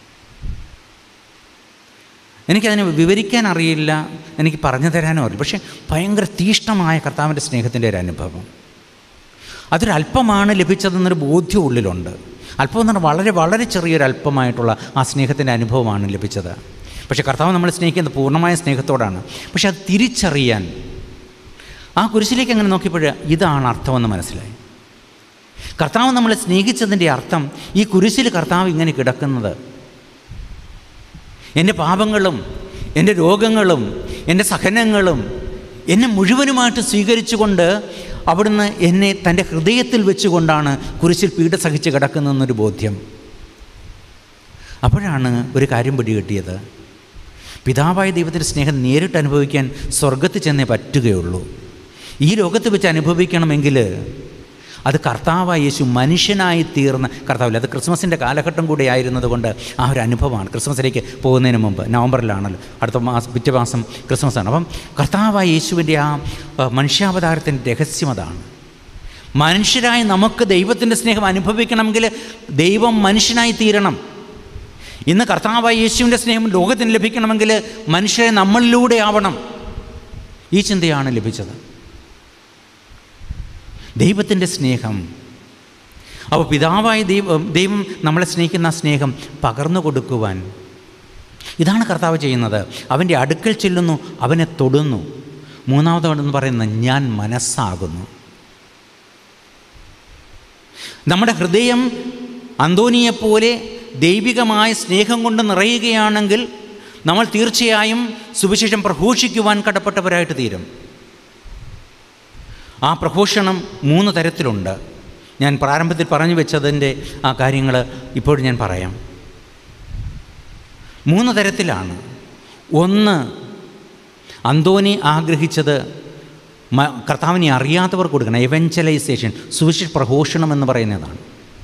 Speaker 4: എനിക്കതിനെ വിവരിക്കാൻ അറിയില്ല എനിക്ക് പറഞ്ഞു തരാനും അറിയില്ല പക്ഷേ ഭയങ്കര തീഷ്ണമായ കർത്താവിൻ്റെ സ്നേഹത്തിൻ്റെ ഒരു അനുഭവം അതൊരല്പമാണ് ലഭിച്ചതെന്നൊരു ബോധ്യം ഉള്ളിലുണ്ട് അല്പം എന്ന് പറഞ്ഞാൽ വളരെ വളരെ ചെറിയൊരു അല്പമായിട്ടുള്ള ആ സ്നേഹത്തിൻ്റെ അനുഭവമാണ് ലഭിച്ചത് പക്ഷേ കർത്താവ് നമ്മളെ സ്നേഹിക്കുന്നത് പൂർണ്ണമായ സ്നേഹത്തോടാണ് പക്ഷെ അത് തിരിച്ചറിയാൻ ആ കുരിശിലേക്ക് അങ്ങനെ നോക്കിയപ്പോൾ ഇതാണ് അർത്ഥമെന്ന് മനസ്സിലായി കർത്താവ് നമ്മളെ സ്നേഹിച്ചതിൻ്റെ അർത്ഥം ഈ കുരിശിൽ കർത്താവ് ഇങ്ങനെ കിടക്കുന്നത് എൻ്റെ പാപങ്ങളും എൻ്റെ രോഗങ്ങളും എൻ്റെ സഹനങ്ങളും എന്നെ മുഴുവനുമായിട്ട് സ്വീകരിച്ചുകൊണ്ട് അവിടുന്ന് എന്നെ തൻ്റെ ഹൃദയത്തിൽ വെച്ചുകൊണ്ടാണ് കുരിശിൽ പീഡ സഹിച്ച് കിടക്കുന്നതെന്നൊരു ബോധ്യം അപ്പോഴാണ് ഒരു കാര്യം പിടികിട്ടിയത് പിതാവായ ദൈവത്തിൻ്റെ സ്നേഹം നേരിട്ട് അനുഭവിക്കാൻ സ്വർഗത്തിൽ ചെന്നേ പറ്റുകയുള്ളൂ ഈ ലോകത്ത് വെച്ച് അനുഭവിക്കണമെങ്കിൽ അത് കർത്താവായ യേശു മനുഷ്യനായി തീർന്ന കർത്താവില്ല അത് ക്രിസ്മസിൻ്റെ കാലഘട്ടം കൂടി ആയിരുന്നതുകൊണ്ട് ആ ഒരു അനുഭവമാണ് ക്രിസ്മസിലേക്ക് പോകുന്നതിന് മുമ്പ് നവംബറിലാണല്ലോ അടുത്ത മാസം പിറ്റേ മാസം ക്രിസ്മസാണ് അപ്പം കർത്താവായ യേശുവിൻ്റെ ആ ആ, മനുഷ്യാവതാരത്തിൻ്റെ രഹസ്യം അതാണ് മനുഷ്യരായി നമുക്ക് ദൈവത്തിൻ്റെ സ്നേഹം അനുഭവിക്കണമെങ്കിൽ ദൈവം മനുഷ്യനായി തീരണം ഇന്ന് കർത്താവായ യേശുവിൻ്റെ സ്നേഹം ലോകത്തിന് ലഭിക്കണമെങ്കിൽ മനുഷ്യരെ നമ്മളിലൂടെ ആവണം ഈ ചിന്തയാണ് ലഭിച്ചത് ദൈവത്തിൻ്റെ സ്നേഹം അപ്പോൾ പിതാവായ ദൈവം ദൈവം നമ്മളെ സ്നേഹിക്കുന്ന ആ സ്നേഹം പകർന്നു കൊടുക്കുവാൻ ഇതാണ് കർത്താവ് ചെയ്യുന്നത് അവൻ്റെ അടുക്കൽ ചെല്ലുന്നു അവനെ തൊടുന്നു മൂന്നാമതോടെന്ന് പറയുന്നത് ഞാൻ മനസ്സാകുന്നു നമ്മുടെ ഹൃദയം അന്തോനിയെപ്പോലെ ദൈവികമായ സ്നേഹം കൊണ്ട് നിറയുകയാണെങ്കിൽ നമ്മൾ തീർച്ചയായും സുവിശേഷം പ്രഘോഷിക്കുവാൻ കടപ്പെട്ടവരായിട്ട് തീരും ആ പ്രഘോഷണം മൂന്ന് തരത്തിലുണ്ട് ഞാൻ പ്രാരംഭത്തിൽ പറഞ്ഞു വെച്ചതിൻ്റെ ആ കാര്യങ്ങൾ ഇപ്പോൾ ഞാൻ പറയാം മൂന്ന് തരത്തിലാണ് ഒന്ന് അന്തോനി ആഗ്രഹിച്ചത് മ- കർത്താവിനെ അറിയാത്തവർ കൊടുക്കണം എവഞ്ചലൈസേഷൻ സുവിശേഷ പ്രഘോഷണം എന്ന് പറയുന്നതാണ്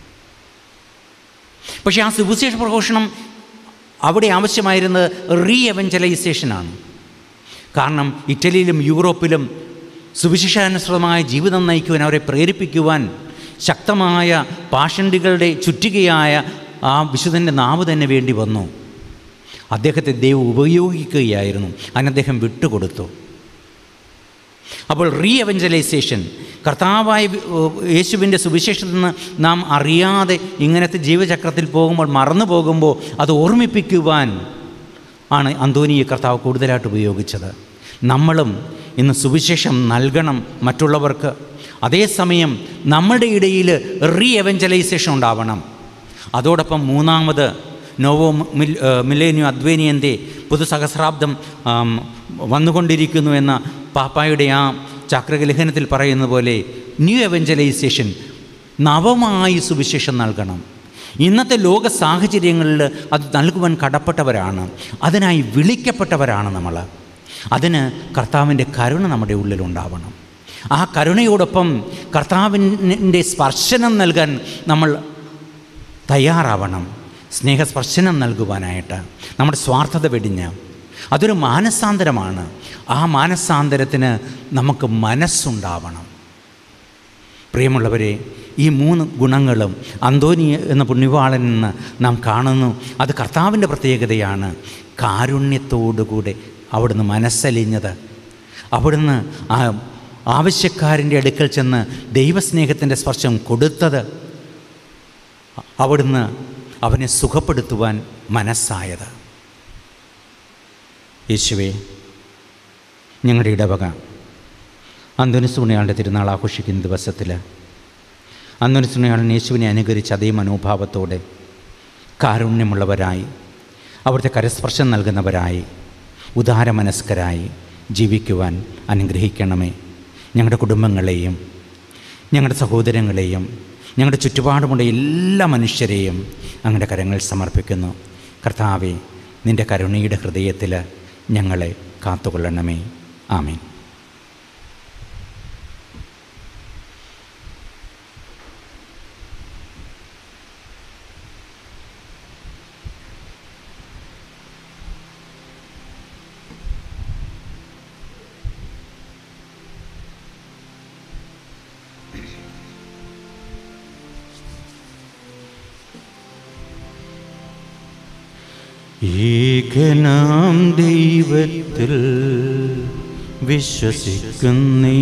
Speaker 4: പക്ഷേ ആ സുവിശേഷ പ്രഘോഷണം അവിടെ ആവശ്യമായിരുന്നത് റീ എവഞ്ചലൈസേഷനാണ് കാരണം ഇറ്റലിയിലും യൂറോപ്പിലും സുവിശേഷാനുസൃതമായ ജീവിതം നയിക്കുവാൻ അവരെ പ്രേരിപ്പിക്കുവാൻ ശക്തമായ പാഷണ്ടികളുടെ ചുറ്റികയായ ആ വിശുദ്ധൻ്റെ നാവ് തന്നെ വേണ്ടി വന്നു അദ്ദേഹത്തെ ദൈവം ഉപയോഗിക്കുകയായിരുന്നു അതിന് അദ്ദേഹം വിട്ടുകൊടുത്തു അപ്പോൾ റീ എവഞ്ചലൈസേഷൻ കർത്താവായ വി- ഏഹ് യേശുവിൻ്റെ സുവിശേഷത്തിൽ നിന്ന് നാം അറിയാതെ ഇങ്ങനത്തെ ജീവചക്രത്തിൽ പോകുമ്പോൾ മറന്നു പോകുമ്പോൾ അത് ഓർമ്മിപ്പിക്കുവാൻ ആണ് അന്തോനിയെ കർത്താവ് കൂടുതലായിട്ട് ഉപയോഗിച്ചത് നമ്മളും ഇന്ന് സുവിശേഷം നൽകണം മറ്റുള്ളവർക്ക് അതേസമയം നമ്മുടെ ഇടയിൽ റീ എവഞ്ചലൈസേഷൻ ഉണ്ടാവണം അതോടൊപ്പം മൂന്നാമത് നോവോ മിൽ മിലേനിയോ അദ്വേനിയൻ്റെ പുതുസഹസ്രാബ്ദം ആം, വന്നുകൊണ്ടിരിക്കുന്നു എന്ന പാപ്പായുടെ ആ ചക്രലേഖനത്തിൽ പറയുന്ന പോലെ ന്യൂ എവഞ്ചലൈസേഷൻ നവമായി സുവിശേഷം നൽകണം ഇന്നത്തെ ലോക സാഹചര്യങ്ങളിൽ അത് നൽകുവാൻ കടപ്പെട്ടവരാണ് അതിനായി വിളിക്കപ്പെട്ടവരാണ് നമ്മൾ അതിന് കർത്താവിൻ്റെ കരുണ നമ്മുടെ ഉള്ളിലുണ്ടാവണം ആ കരുണയോടൊപ്പം കർത്താവിൻ്റെ സ്പർശനം നൽകാൻ നമ്മൾ തയ്യാറാവണം സ്നേഹസ്പർശനം നൽകുവാനായിട്ട് നമ്മുടെ സ്വാർത്ഥത വെടിഞ്ഞ് അതൊരു മാനസാന്തരമാണ് ആ മാനസാന്തരത്തിന് നമുക്ക് മനസ്സുണ്ടാവണം പ്രിയമുള്ളവരെ ഈ മൂന്ന് ഗുണങ്ങളും അന്തോനി എന്ന പുണ്യവാളൻ നിന്ന് നാം കാണുന്നു അത് കർത്താവിൻ്റെ പ്രത്യേകതയാണ് കാരുണ്യത്തോടുകൂടെ അവിടുന്ന് മനസ്സലിഞ്ഞത് അവിടുന്ന് ആ ആവശ്യക്കാരൻ്റെ അടുക്കൽ ചെന്ന് ദൈവസ്നേഹത്തിൻ്റെ സ്പർശം കൊടുത്തത് അവിടുന്ന് അവനെ സുഖപ്പെടുത്തുവാൻ മനസ്സായത് യേശുവേ ഞങ്ങളുടെ ഇടവക അന്തോനിസുണിയാളുടെ തിരുനാൾ ആഘോഷിക്കുന്ന ദിവസത്തിൽ അന്തോനിസുണിയാളൻ യേശുവിനെ അനുകരിച്ച അതേ മനോഭാവത്തോടെ കാരുണ്യമുള്ളവരായി അവിടുത്തെ കരസ്പർശം നൽകുന്നവരായി ഉദാരമനസ്കരായി ജീവിക്കുവാൻ അനുഗ്രഹിക്കണമേ ഞങ്ങളുടെ കുടുംബങ്ങളെയും ഞങ്ങളുടെ സഹോദരങ്ങളെയും ഞങ്ങളുടെ ചുറ്റുപാടുമുള്ള എല്ലാ മനുഷ്യരെയും അങ്ങയുടെ കരങ്ങൾ സമർപ്പിക്കുന്നു കർത്താവെ നിൻ്റെ കരുണയുടെ ഹൃദയത്തിൽ ഞങ്ങളെ കാത്തുകൊള്ളണമേ ആമേൻ ഏകനാം ദൈവത്തിൽ വിശ്വസിക്കുന്നേ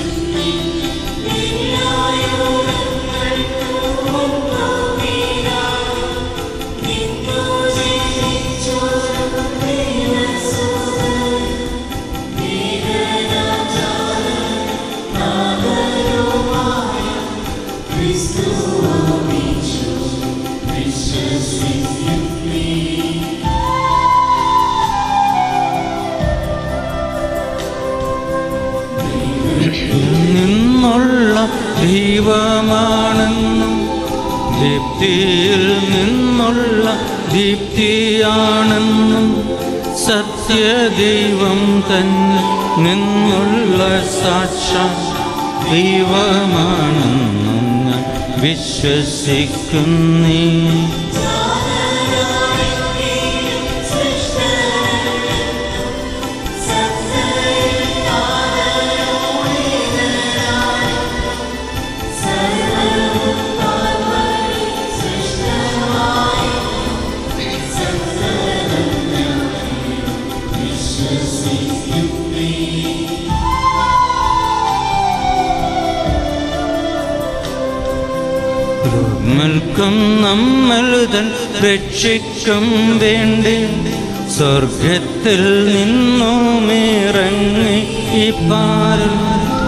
Speaker 3: വിശ്വസിക്കുന്നേ
Speaker 9: ദീപ്തിയിൽ നിന്നുള്ള ദീപ്തിയാണെന്നും സത്യദൈവം തന്നെ നിന്നുള്ള സാക്ഷാ ദൈവമാണെന്നും ഞാൻ വിശ്വസിക്കുന്നേ നമ്മൾക്കും നമ്മൾ തൻ രക്ഷിക്കും വേണ്ടി സ്വർഗത്തിൽ നിന്നുമിറങ്ങി ഈ പാരം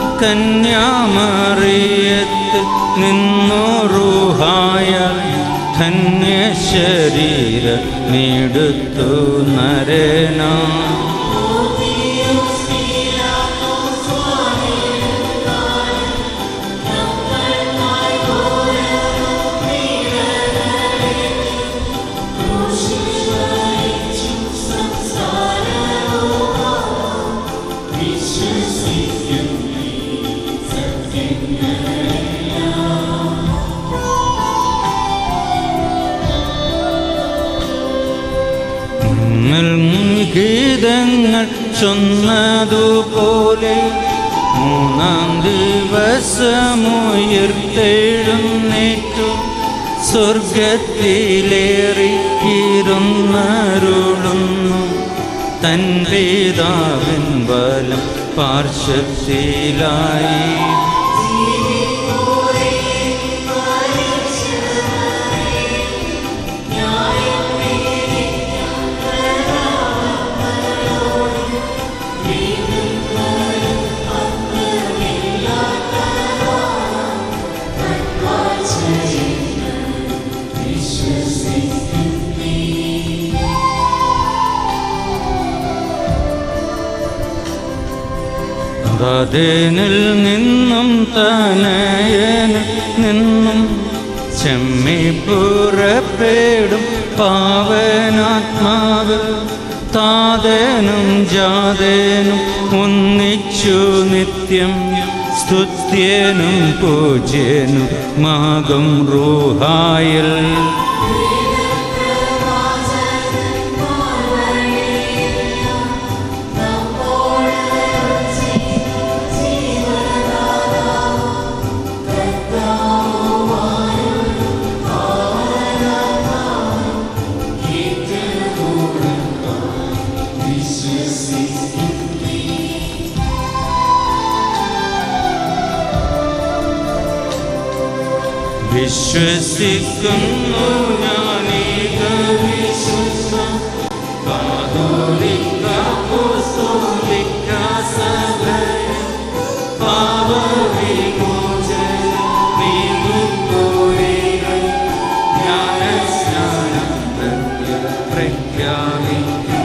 Speaker 9: കന്യാമറിയത്ത് നിന്നോറുഹായ ധന്യ ശരീര നീടുത്തു നരനാ നിങ്ങൾ ഗീതങ്ങൾ ചൊന്നതുപോലെ മൂന്നാം ദിവസമുയർത്തെഴുന്നേറ്റു സ്വർഗത്തിലേറി ഇരുന്നരുളുന്നു തൻ പിതാവിൻ ബലം പാർശ്വത്തിലായി ഗതനിൽ നിന്നും തനയനിൽ നിന്നും ചെമ്മി പുറപ്പെടും പാവനാത്മാവ് താതനും ജാതനും ഒന്നിച്ചു നിത്യം സ്തുത്യനും പൂജ്യനും മാകും റൂഹായിൽ വിശ്വസിക്കുന്നു ഞാനീക വിശ്വസം കാതോലിക്ക അപ്പോസ്തോലിക്ക സഭയിൽ പാപവിമോചനം നീങ്ങുമ്പോഴേകൾ ജ്ഞാനസ്നാനം പ്രത്യ പ്രഖ്യാപിക്കും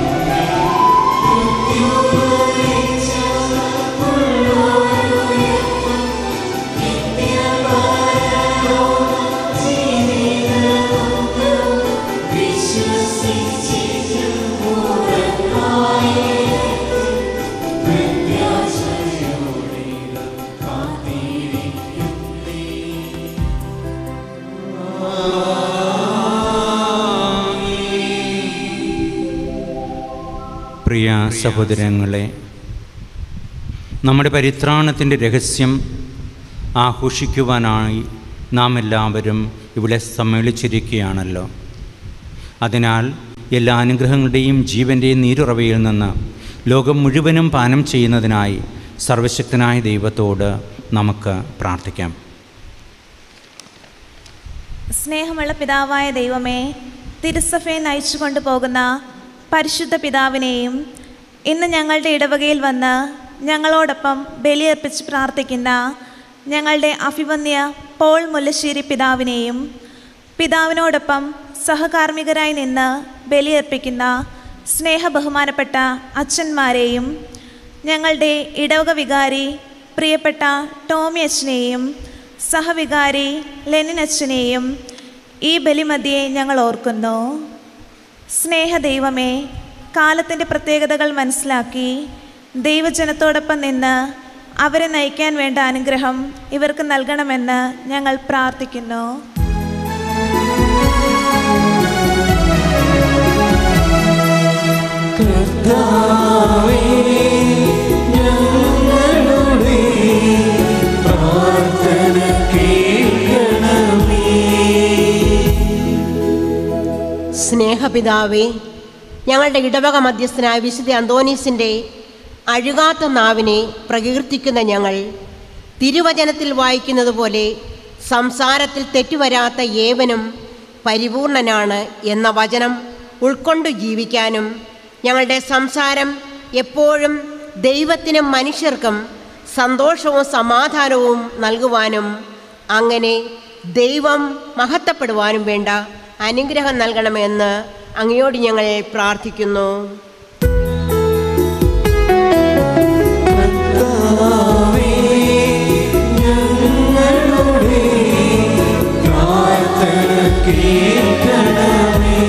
Speaker 9: പ്രിയ സഹോദരങ്ങളെ നമ്മുടെ പരിത്രാണത്തിൻ്റെ രഹസ്യം ആഘോഷിക്കുവാനായി നാം എല്ലാവരും ഇവിടെ സമ്മേളിച്ചിരിക്കുകയാണല്ലോ അതിനാൽ എല്ലാ അനുഗ്രഹങ്ങളുടെയും ജീവൻ്റെയും നീരുറവയിൽ നിന്ന് ലോകം മുഴുവനും പാനം ചെയ്യുന്നതിനായി സർവശക്തനായ ദൈവത്തോട് നമുക്ക് പ്രാർത്ഥിക്കാം
Speaker 10: സ്നേഹമുള്ള പിതാവായ ദൈവമേ തിരുസഭയെ നയിച്ചു കൊണ്ടുപോകുന്ന പരിശുദ്ധ പിതാവിനെയും ഇന്ന് ഞങ്ങളുടെ ഇടവകയിൽ വന്ന് ഞങ്ങളോടൊപ്പം ബലിയർപ്പിച്ച് പ്രാർത്ഥിക്കുന്ന ഞങ്ങളുടെ അഭിവന്യ പോൾ മുല്ലശ്ശേരി പിതാവിനെയും പിതാവിനോടൊപ്പം സഹകാർമ്മികരായി നിന്ന് ബലിയർപ്പിക്കുന്ന സ്നേഹബഹുമാനപ്പെട്ട അച്ഛന്മാരെയും ഞങ്ങളുടെ ഇടവക വികാരി പ്രിയപ്പെട്ട ടോമി അച്ഛനെയും സഹവികാരി ലെനിൻ അച്ഛനെയും ഈ ബലിമധ്യേ ഞങ്ങൾ ഓർക്കുന്നു സ്നേഹദൈവമേ കാലത്തിൻ്റെ പ്രത്യേകതകൾ മനസ്സിലാക്കി ദൈവജനത്തോടൊപ്പം നിന്ന് അവരെ നയിക്കാൻ വേണ്ട അനുഗ്രഹം ഇവർക്ക് നൽകണമെന്ന് ഞങ്ങൾ പ്രാർത്ഥിക്കുന്നു
Speaker 3: കർത്താവേ ഞങ്ങളുടെ പ്രാർത്ഥന കേൾക്കണമേ
Speaker 11: സ്നേഹപിതാവേ ഞങ്ങളുടെ ഇടവക മധ്യസ്ഥനായ വിശുദ്ധ അന്തോനീസിൻ്റെ അഴുകാത്ത നാവിനെ പ്രകീർത്തിക്കുന്ന ഞങ്ങൾ തിരുവചനത്തിൽ വായിക്കുന്നത് പോലെ സംസാരത്തിൽ തെറ്റുവരാത്ത ഏവനും പരിപൂർണനാണ് എന്ന വചനം ഉൾക്കൊണ്ട് ജീവിക്കാനും ഞങ്ങളുടെ സംസാരം എപ്പോഴും ദൈവത്തിനും മനുഷ്യർക്കും സന്തോഷവും സമാധാനവും നൽകുവാനും അങ്ങനെ ദൈവം മഹത്വപ്പെടുവാനും വേണ്ട അനുഗ്രഹം നൽകണമെന്ന് അങ്ങയോട് ഞങ്ങൾ പ്രാർത്ഥിക്കുന്നു
Speaker 3: കർത്താവേ ഞങ്ങളുടെ പ്രാർത്ഥന കേൾക്കണമേ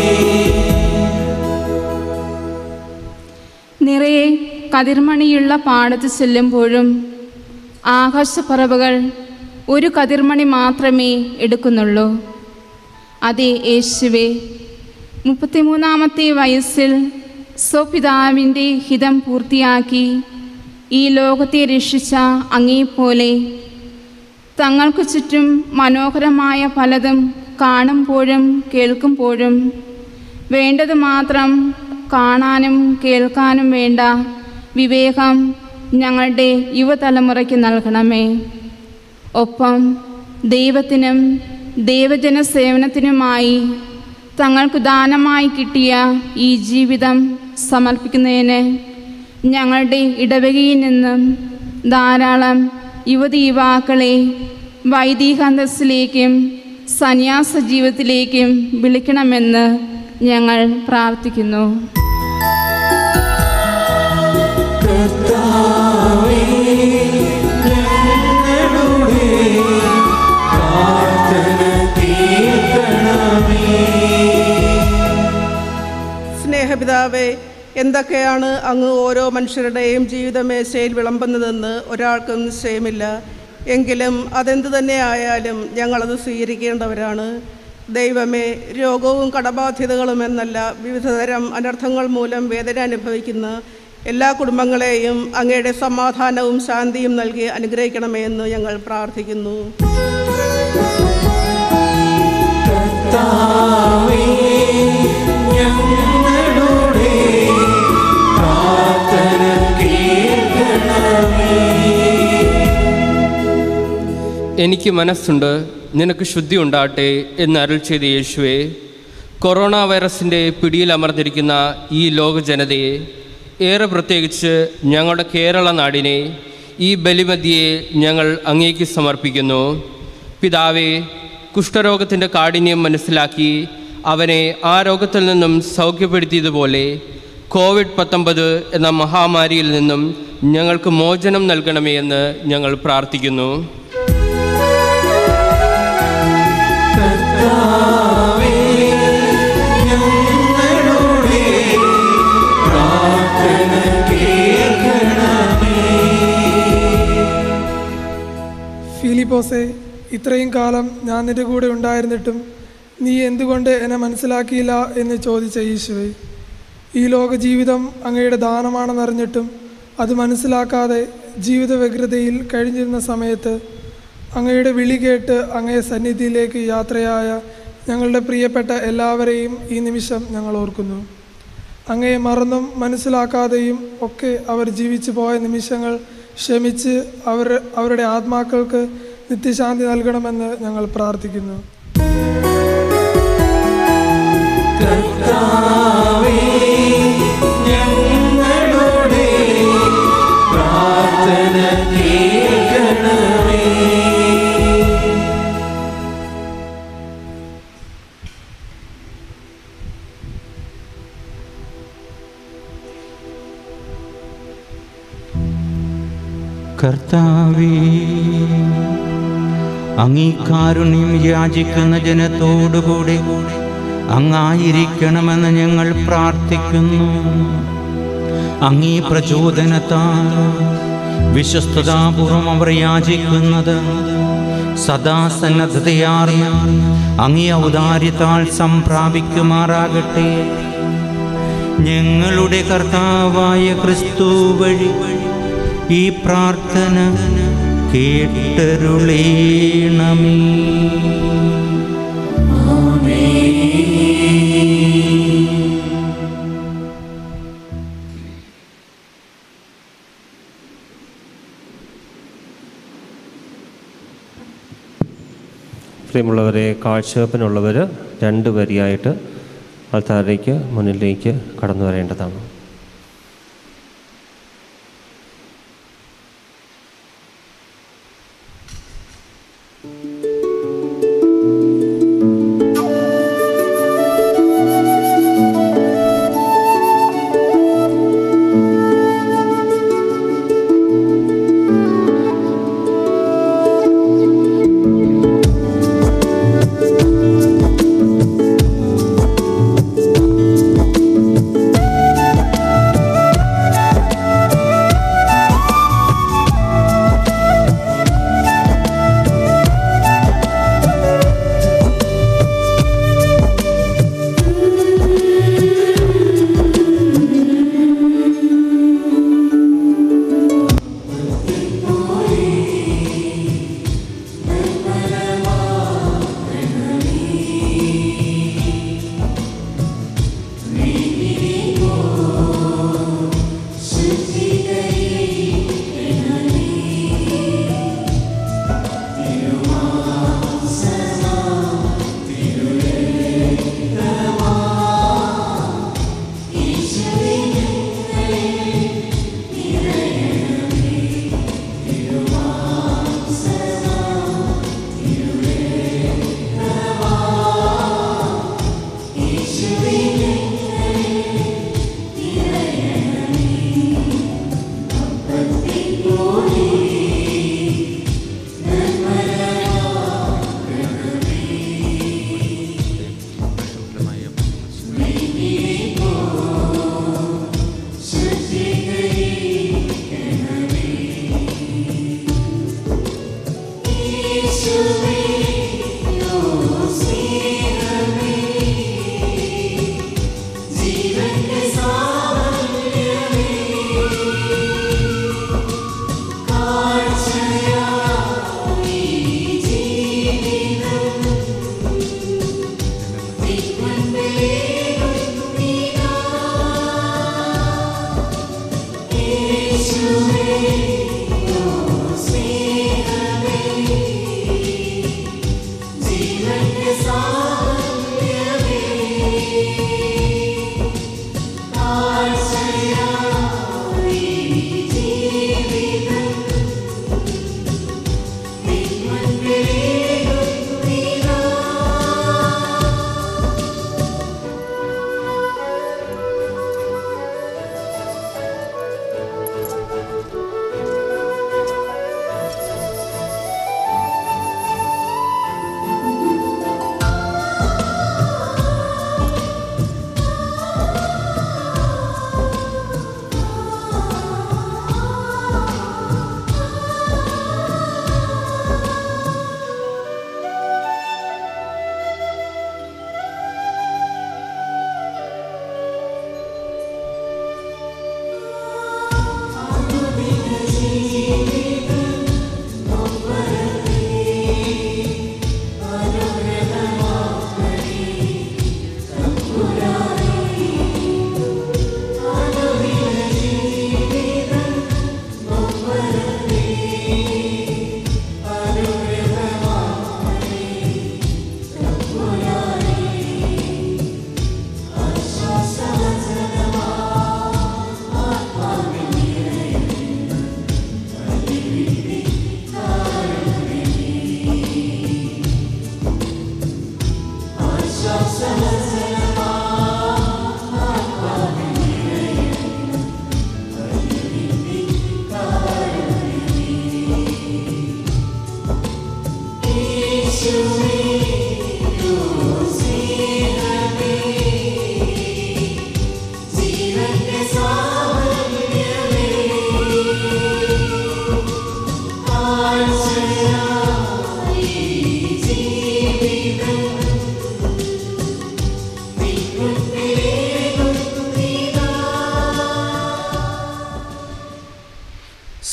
Speaker 12: നിറയെ കതിർമണിയുള്ള പാടത്ത് ചെല്ലുമ്പോഴും ആകാശപ്പറവുകൾ ഒരു കതിർമണി മാത്രമേ എടുക്കുന്നുള്ളൂ അതെ യേശുവേ മുപ്പത്തിമൂന്നാമത്തെ വയസ്സിൽ സ്വപിതാവിൻ്റെ ഹിതം പൂർത്തിയാക്കി ഈ ലോകത്തെ രക്ഷിച്ച അങ്ങേപ്പോലെ തങ്ങൾക്ക് ചുറ്റും മനോഹരമായ പലതും കാണുമ്പോഴും കേൾക്കുമ്പോഴും വേണ്ടത് മാത്രം കാണാനും കേൾക്കാനും വേണ്ട വിവേകം ഞങ്ങളുടെ യുവതലമുറയ്ക്ക് നൽകണമേ ഒപ്പം ദൈവത്തിനും ദൈവജന സേവനത്തിനുമായി തങ്ങൾക്ക് ദാനമായി കിട്ടിയ ഈ ജീവിതം സമർപ്പിക്കുന്നതിന് ഞങ്ങളുടെ ഇടവകയിൽ നിന്നും ധാരാളം യുവതി യുവാക്കളെ വൈദിക അന്തസ്സിലേക്കും സന്യാസ ജീവിതത്തിലേക്കും വിളിക്കണമെന്ന് ഞങ്ങൾ പ്രാർത്ഥിക്കുന്നു
Speaker 3: കർത്താവേ ഞങ്ങളുടെ പ്രാർത്ഥന കേൾക്കണമേ
Speaker 13: സ്നേഹപിതാവേ എന്തൊക്കെയാണ് അങ്ങ് ഓരോ മനുഷ്യരുടെയും ജീവിതമേശയിൽ വിളമ്പുന്നതെന്ന് ഒരാൾക്കും നിശ്ചയമില്ല എങ്കിലും അതെന്തു തന്നെ ആയാലും ഞങ്ങളത് സ്വീകരിക്കേണ്ടവരാണ് ദൈവമേ രോഗവും കടബാധ്യതകളും എന്നല്ല വിവിധതരം അനർത്ഥങ്ങൾ മൂലം വേദന അനുഭവിക്കുന്ന എല്ലാ കുടുംബങ്ങളെയും അങ്ങയുടെ സമാധാനവും ശാന്തിയും നൽകി അനുഗ്രഹിക്കണമേ എന്ന് ഞങ്ങൾ പ്രാർത്ഥിക്കുന്നു
Speaker 3: കർത്താവേ ഞങ്ങളുടെ പ്രാർത്ഥന കേൾക്കണമേ
Speaker 14: എനിക്ക് മനസ്സുണ്ട് നിനക്ക് ശുദ്ധി ഉണ്ടാകട്ടെ എന്ന് അരുൾ ചെയ്ത യേശുവെ കൊറോണ വൈറസിൻ്റെ പിടിയിൽ അമർന്നിരിക്കുന്ന ഈ ലോക ജനതയെ ഏറെ പ്രത്യേകിച്ച് ഞങ്ങളുടെ കേരള നാടിനെ ഈ ബലിമതിയെ ഞങ്ങൾ അങ്ങേക്ക് സമർപ്പിക്കുന്നു പിതാവേ കുഷ്ഠരോഗത്തിൻ്റെ കാഠിന്യം മനസ്സിലാക്കി അവനെ ആ രോഗത്തിൽ നിന്നും സൗഖ്യപ്പെടുത്തിയതുപോലെ കോവിഡ് പത്തൊമ്പത് എന്ന മഹാമാരിയിൽ നിന്നും ഞങ്ങൾക്ക് മോചനം നൽകണമേ എന്ന് ഞങ്ങൾ പ്രാർത്ഥിക്കുന്നു
Speaker 3: കർത്താവേ ഞങ്ങളുടെ പ്രാർത്ഥന കേൾക്കണമേ
Speaker 15: ഫിലിപ്പോസെ ഇത്രയും കാലം ഞാൻ നിന്റെ കൂടെ ഉണ്ടായിരുന്നിട്ടും നീ എന്തുകൊണ്ട് എന്നെ മനസ്സിലാക്കിയില്ല എന്ന് ചോദിച്ച ഈശോയെ ഈ ലോക ജീവിതം അങ്ങയുടെ ദാനമാണെന്നറിഞ്ഞിട്ടും അത് മനസ്സിലാക്കാതെ ജീവിത വ്യഗ്രതയിൽ കഴിഞ്ഞിരുന്ന സമയത്ത് അങ്ങയുടെ വിളി കേട്ട് അങ്ങയെ സന്നിധിയിലേക്ക് യാത്രയായ ഞങ്ങളുടെ പ്രിയപ്പെട്ട എല്ലാവരെയും ഈ നിമിഷം ഞങ്ങൾ ഓർക്കുന്നു അങ്ങയെ മറന്നും മനസ്സിലാക്കാതെയും ഒക്കെ അവർ ജീവിച്ചു പോയ നിമിഷങ്ങൾ ക്ഷമിച്ച് അവർ അവരുടെ ആത്മാക്കൾക്ക് നിത്യശാന്തി നൽകണമെന്ന് ഞങ്ങൾ പ്രാർത്ഥിക്കുന്നു
Speaker 3: കർത്താവേ ഞങ്ങളുടെ പ്രാർത്ഥന കേൾക്കണമേ
Speaker 9: കർത്താവേ അങ്ങീകാരുണ്യം യാചിക്കുന്ന ജനത്തോടുകൂടി അങ്ങായിരിക്കണമെന്ന് ഞങ്ങൾ പ്രാർത്ഥിക്കുന്നു അങ്ങീ പ്രചോദനത്താൽ വിശ്വസ്തതാപൂർവം അവർ യാചിക്കുന്നത് സദാ സന്നദ്ധതയാർന്ന അങ്ങേ ഔദാര്യത്താൽ സംപ്രാപിക്കുമാറാകട്ടെ ഞങ്ങളുടെ കർത്താവായ ക്രിസ്തു വഴി ഈ പ്രാർത്ഥന കേട്ടരുളേണമേ
Speaker 1: പ്രിയമുള്ളവരെ കാഴ്ചവെപ്പിനുള്ളവർ രണ്ട് വരിയായിട്ട് ആൾത്താരേക്ക് മുന്നിലേക്ക് കടന്നു വരേണ്ടതാണ്
Speaker 6: ും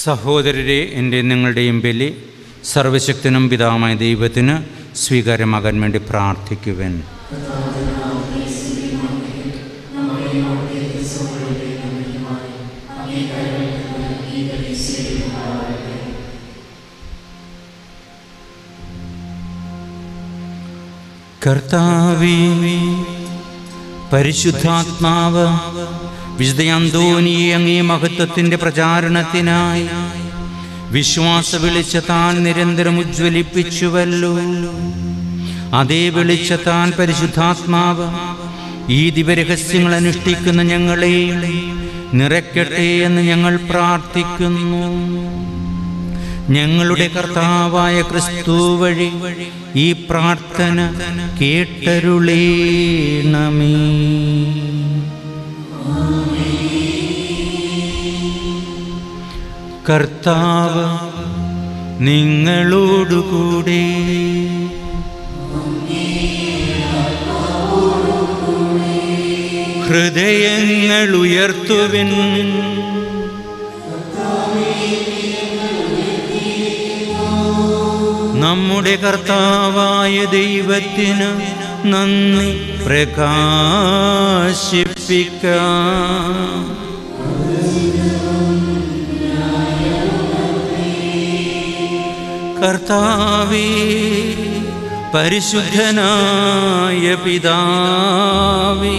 Speaker 9: സഹോദരരെ എൻ്റെ നിങ്ങളുടെയും ബലി സർവശക്തനും പിതാവുമായ ദൈവത്തിന് സ്വീകാര്യമാകാൻ വേണ്ടി പ്രാർത്ഥിക്കുവൻ കർത്താവേ പരിശുദ്ധാത്മാവ് വിശുദ്ധ അന്തോനിയെ അങ്ങേ മഹത്വത്തിൻ്റെ പ്രചാരണത്തിനായി വിശ്വാസ വെളിച്ചത്താൽ നിരന്തരം ഉജ്ജ്വലിപ്പിച്ചുവല്ലോ അതേ വെളിച്ചത്താൽ പരിശുദ്ധാത്മാവ് ഈ ദിവരഹസ്യങ്ങൾ അനുഷ്ഠിക്കുന്ന ഞങ്ങളെ നിറയ്ക്കട്ടെ എന്ന് ഞങ്ങൾ പ്രാർത്ഥിക്കുന്നു ഞങ്ങളുടെ കർത്താവായ ക്രിസ്തു വഴി ഈ പ്രാർത്ഥന കേട്ടരുളേണമേ കർത്താവ് നിങ്ങളോടുകൂടെ ഹൃദയങ്ങൾ ഉയർത്തുവിൻ നമ്മുടെ കർത്താവായ ദൈവത്തിന് നന്ദി പ്രകാശിപ്പിക്കാം കർത്താവേ പരിശുദ്ധനായ പിതാവേ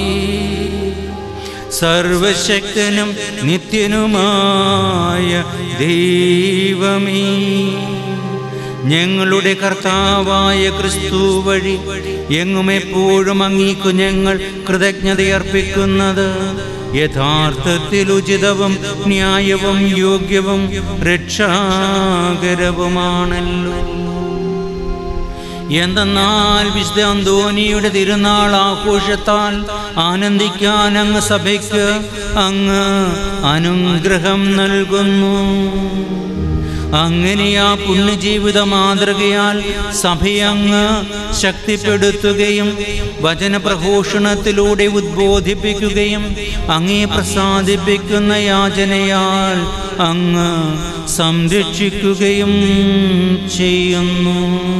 Speaker 9: സർവശക്തനും നിത്യനുമായ ദൈവമേ ഞങ്ങളുടെ കർത്താവായ ക്രിസ്തു വഴി എങ്ങും എപ്പോഴും അങ്ങീക്കു ഞങ്ങൾ കൃതജ്ഞതയർപ്പിക്കുന്നത് യഥാർത്ഥത്തിൽ ഉചിതവും ന്യായവും യോഗ്യവും രക്ഷാകരവുമാണല്ലോ എന്തെന്നാൽ വിശുദ്ധ അന്തോനിയുടെ തിരുനാൾ ആഘോഷത്താൽ ആനന്ദിക്കാൻ അങ്ങ് സഭയ്ക്ക് അങ്ങ് അനുഗ്രഹം നൽകുന്നു അങ്ങനെ ആ പുണ്യജീവിത മാതൃകയാൽ സഭയങ്ങ് ശക്തിപ്പെടുത്തുകയും വചനപ്രഘോഷണത്തിലൂടെ ഉദ്ബോധിപ്പിക്കുകയും അങ്ങേ പ്രസാദിപ്പിക്കുന്ന യാചനയാൽ അങ്ങ് സംരക്ഷിക്കുകയും ചെയ്യുന്നു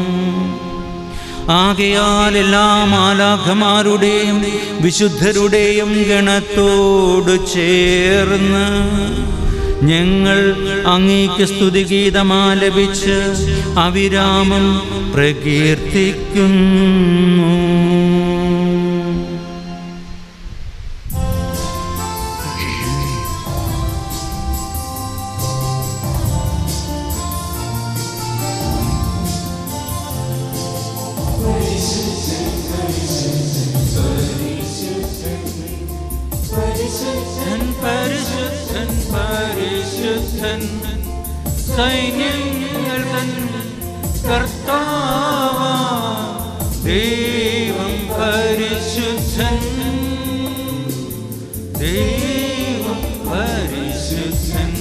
Speaker 9: ആകയാൽ എല്ലാ മാലാഖമാരുടെയും വിശുദ്ധരുടെയും ഗണത്തോട് ചേർന്ന് ഞങ്ങൾ അങ്ങേക്ക് സ്തുതിഗീതമാലപിച്ച് അവിരാമം പ്രകീർത്തിക്കുന്നു പരിശുദ്ധൻ പരിശുദ്ധൻ പരിശുദ്ധൻ സൈന്യങ്ങൾ തൻ കർത്താവ ദൈവം പരിശുദ്ധൻ ദൈവം പരിശുദ്ധൻ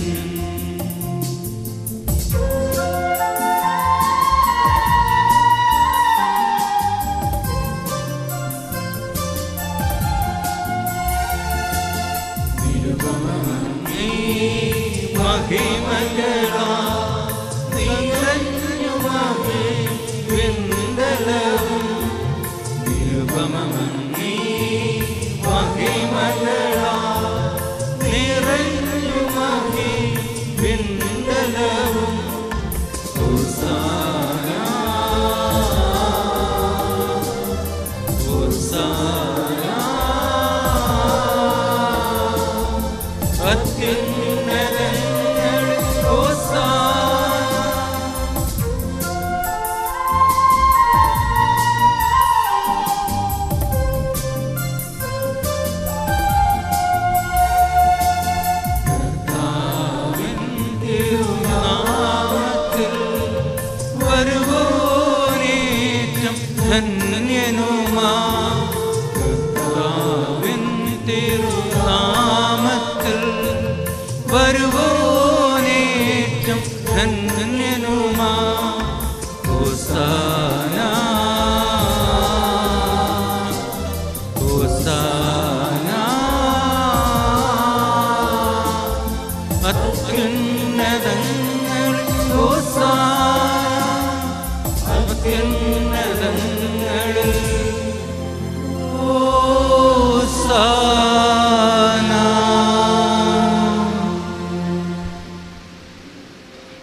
Speaker 9: മഹിമകളാ നിറഞ്ഞു മഹിവിന്ദലവും നിരുപമമങ്ങീ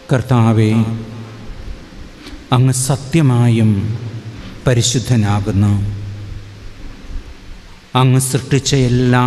Speaker 4: കർത്താവെ അങ്ങ് സത്യമായും പരിശുദ്ധനാകുന്നു അങ്ങ് സൃഷ്ടിച്ച എല്ലാ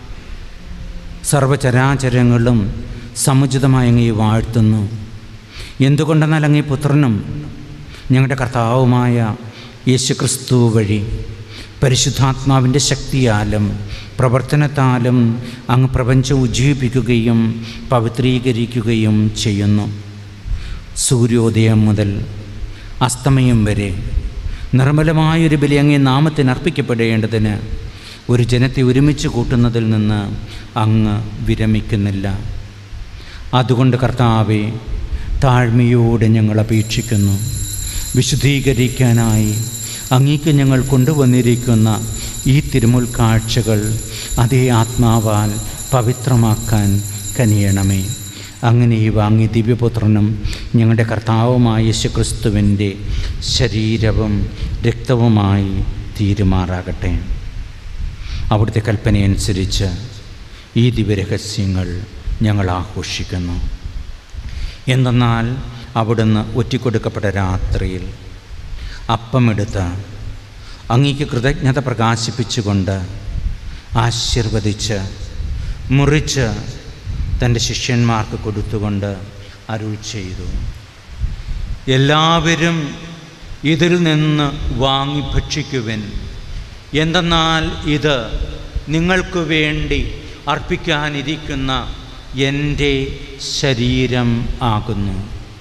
Speaker 4: സർവചരാചരങ്ങളും സമുചിതമായി അങ്ങേ വാഴ്ത്തുന്നു എന്തുകൊണ്ടെന്നാൽ അങ്ങേ പുത്രനും ഞങ്ങളുടെ കർത്താവുമായ യേശുക്രിസ്തു വഴി പരിശുദ്ധാത്മാവിൻ്റെ ശക്തിയാലും പ്രവർത്തനത്താലും അങ്ങ് പ്രപഞ്ചം ഉജ്ജീവിപ്പിക്കുകയും പവിത്രീകരിക്കുകയും ചെയ്യുന്നു സൂര്യോദയം മുതൽ അസ്തമയം വരെ നിർമ്മലമായൊരു ബലി അങ്ങേ നാമത്തിന് അർപ്പിക്കപ്പെടേണ്ടതിന് ഒരു ജനത്തെ ഒരുമിച്ച് കൂട്ടുന്നതിൽ നിന്ന് അങ്ങ് വിരമിക്കുന്നില്ല അതുകൊണ്ട് കർത്താവെ താഴ്മയോടെ ഞങ്ങൾ അപേക്ഷിക്കുന്നു വിശുദ്ധീകരിക്കാനായി അങ്ങേക്ക് ഞങ്ങൾ കൊണ്ടുവന്നിരിക്കുന്ന ഈ തിരുമുൽ കാഴ്ചകൾ അതേ ആത്മാവാൽ പവിത്രമാക്കാൻ കനിയണമേ അങ്ങനെ ഈ വാങ്ങി ദിവ്യപുത്രനും ഞങ്ങളുടെ കർത്താവുമായ യേശുക്രിസ്തുവിൻ്റെ ശരീരവും രക്തവുമായി തീരുമാറാകട്ടെ അവിടുത്തെ കൽപ്പനയനുസരിച്ച് ഈ ദിവ്യരഹസ്യങ്ങൾ ഞങ്ങൾ ആഘോഷിക്കുന്നു എന്തെന്നാൽ അവിടുന്ന് ഒറ്റിക്കൊടുക്കപ്പെട്ട രാത്രിയിൽ അപ്പമെടുത്ത് അങ്ങേക്ക് കൃതജ്ഞത പ്രകാശിപ്പിച്ചുകൊണ്ട് ആശീർവദിച്ച് മുറിച്ച് തൻ്റെ ശിഷ്യന്മാർക്ക് കൊടുത്തുകൊണ്ട് അരുൾ ചെയ്തു എല്ലാവരും ഇതിൽ നിന്ന് വാങ്ങി ഭക്ഷിക്കുവിൻ എന്തെന്നാൽ ഇത് നിങ്ങൾക്ക് വേണ്ടി അർപ്പിക്കാനിരിക്കുന്ന എൻ്റെ ശരീരം ആകുന്നു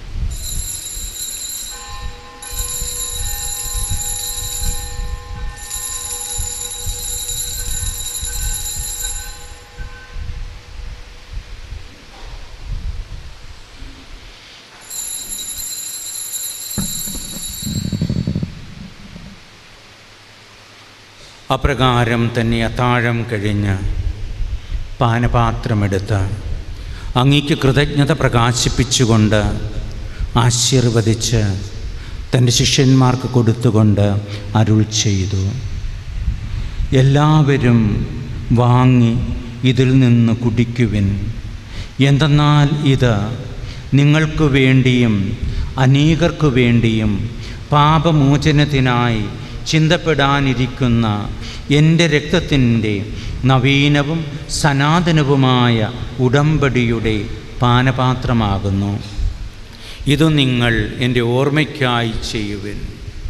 Speaker 4: അപ്രകാരം തന്നെ അത്താഴം കഴിഞ്ഞ് പാനപാത്രമെടുത്ത് അങ്ങേക്ക് കൃതജ്ഞത പ്രകാശിപ്പിച്ചുകൊണ്ട് ആശീർവദിച്ച് തൻ്റെ ശിഷ്യന്മാർക്ക് കൊടുത്തുകൊണ്ട് അരുൾ ചെയ്തു എല്ലാവരും വാങ്ങി ഇതിൽ നിന്ന് കുടിക്കുവിൻ എന്തെന്നാൽ ഇത് നിങ്ങൾക്ക് വേണ്ടിയും അനേകർക്കു വേണ്ടിയും പാപമോചനത്തിനായി ചിന്തപ്പെടാനിരിക്കുന്ന എൻ്റെ രക്തത്തിൻ്റെ നവീനവും സനാതനവുമായ ഉടമ്പടിയുടെ പാനപാത്രമാകുന്നു ഇത് നിങ്ങൾ എൻ്റെ ഓർമ്മയ്ക്കായി ചെയ്യുവിൻ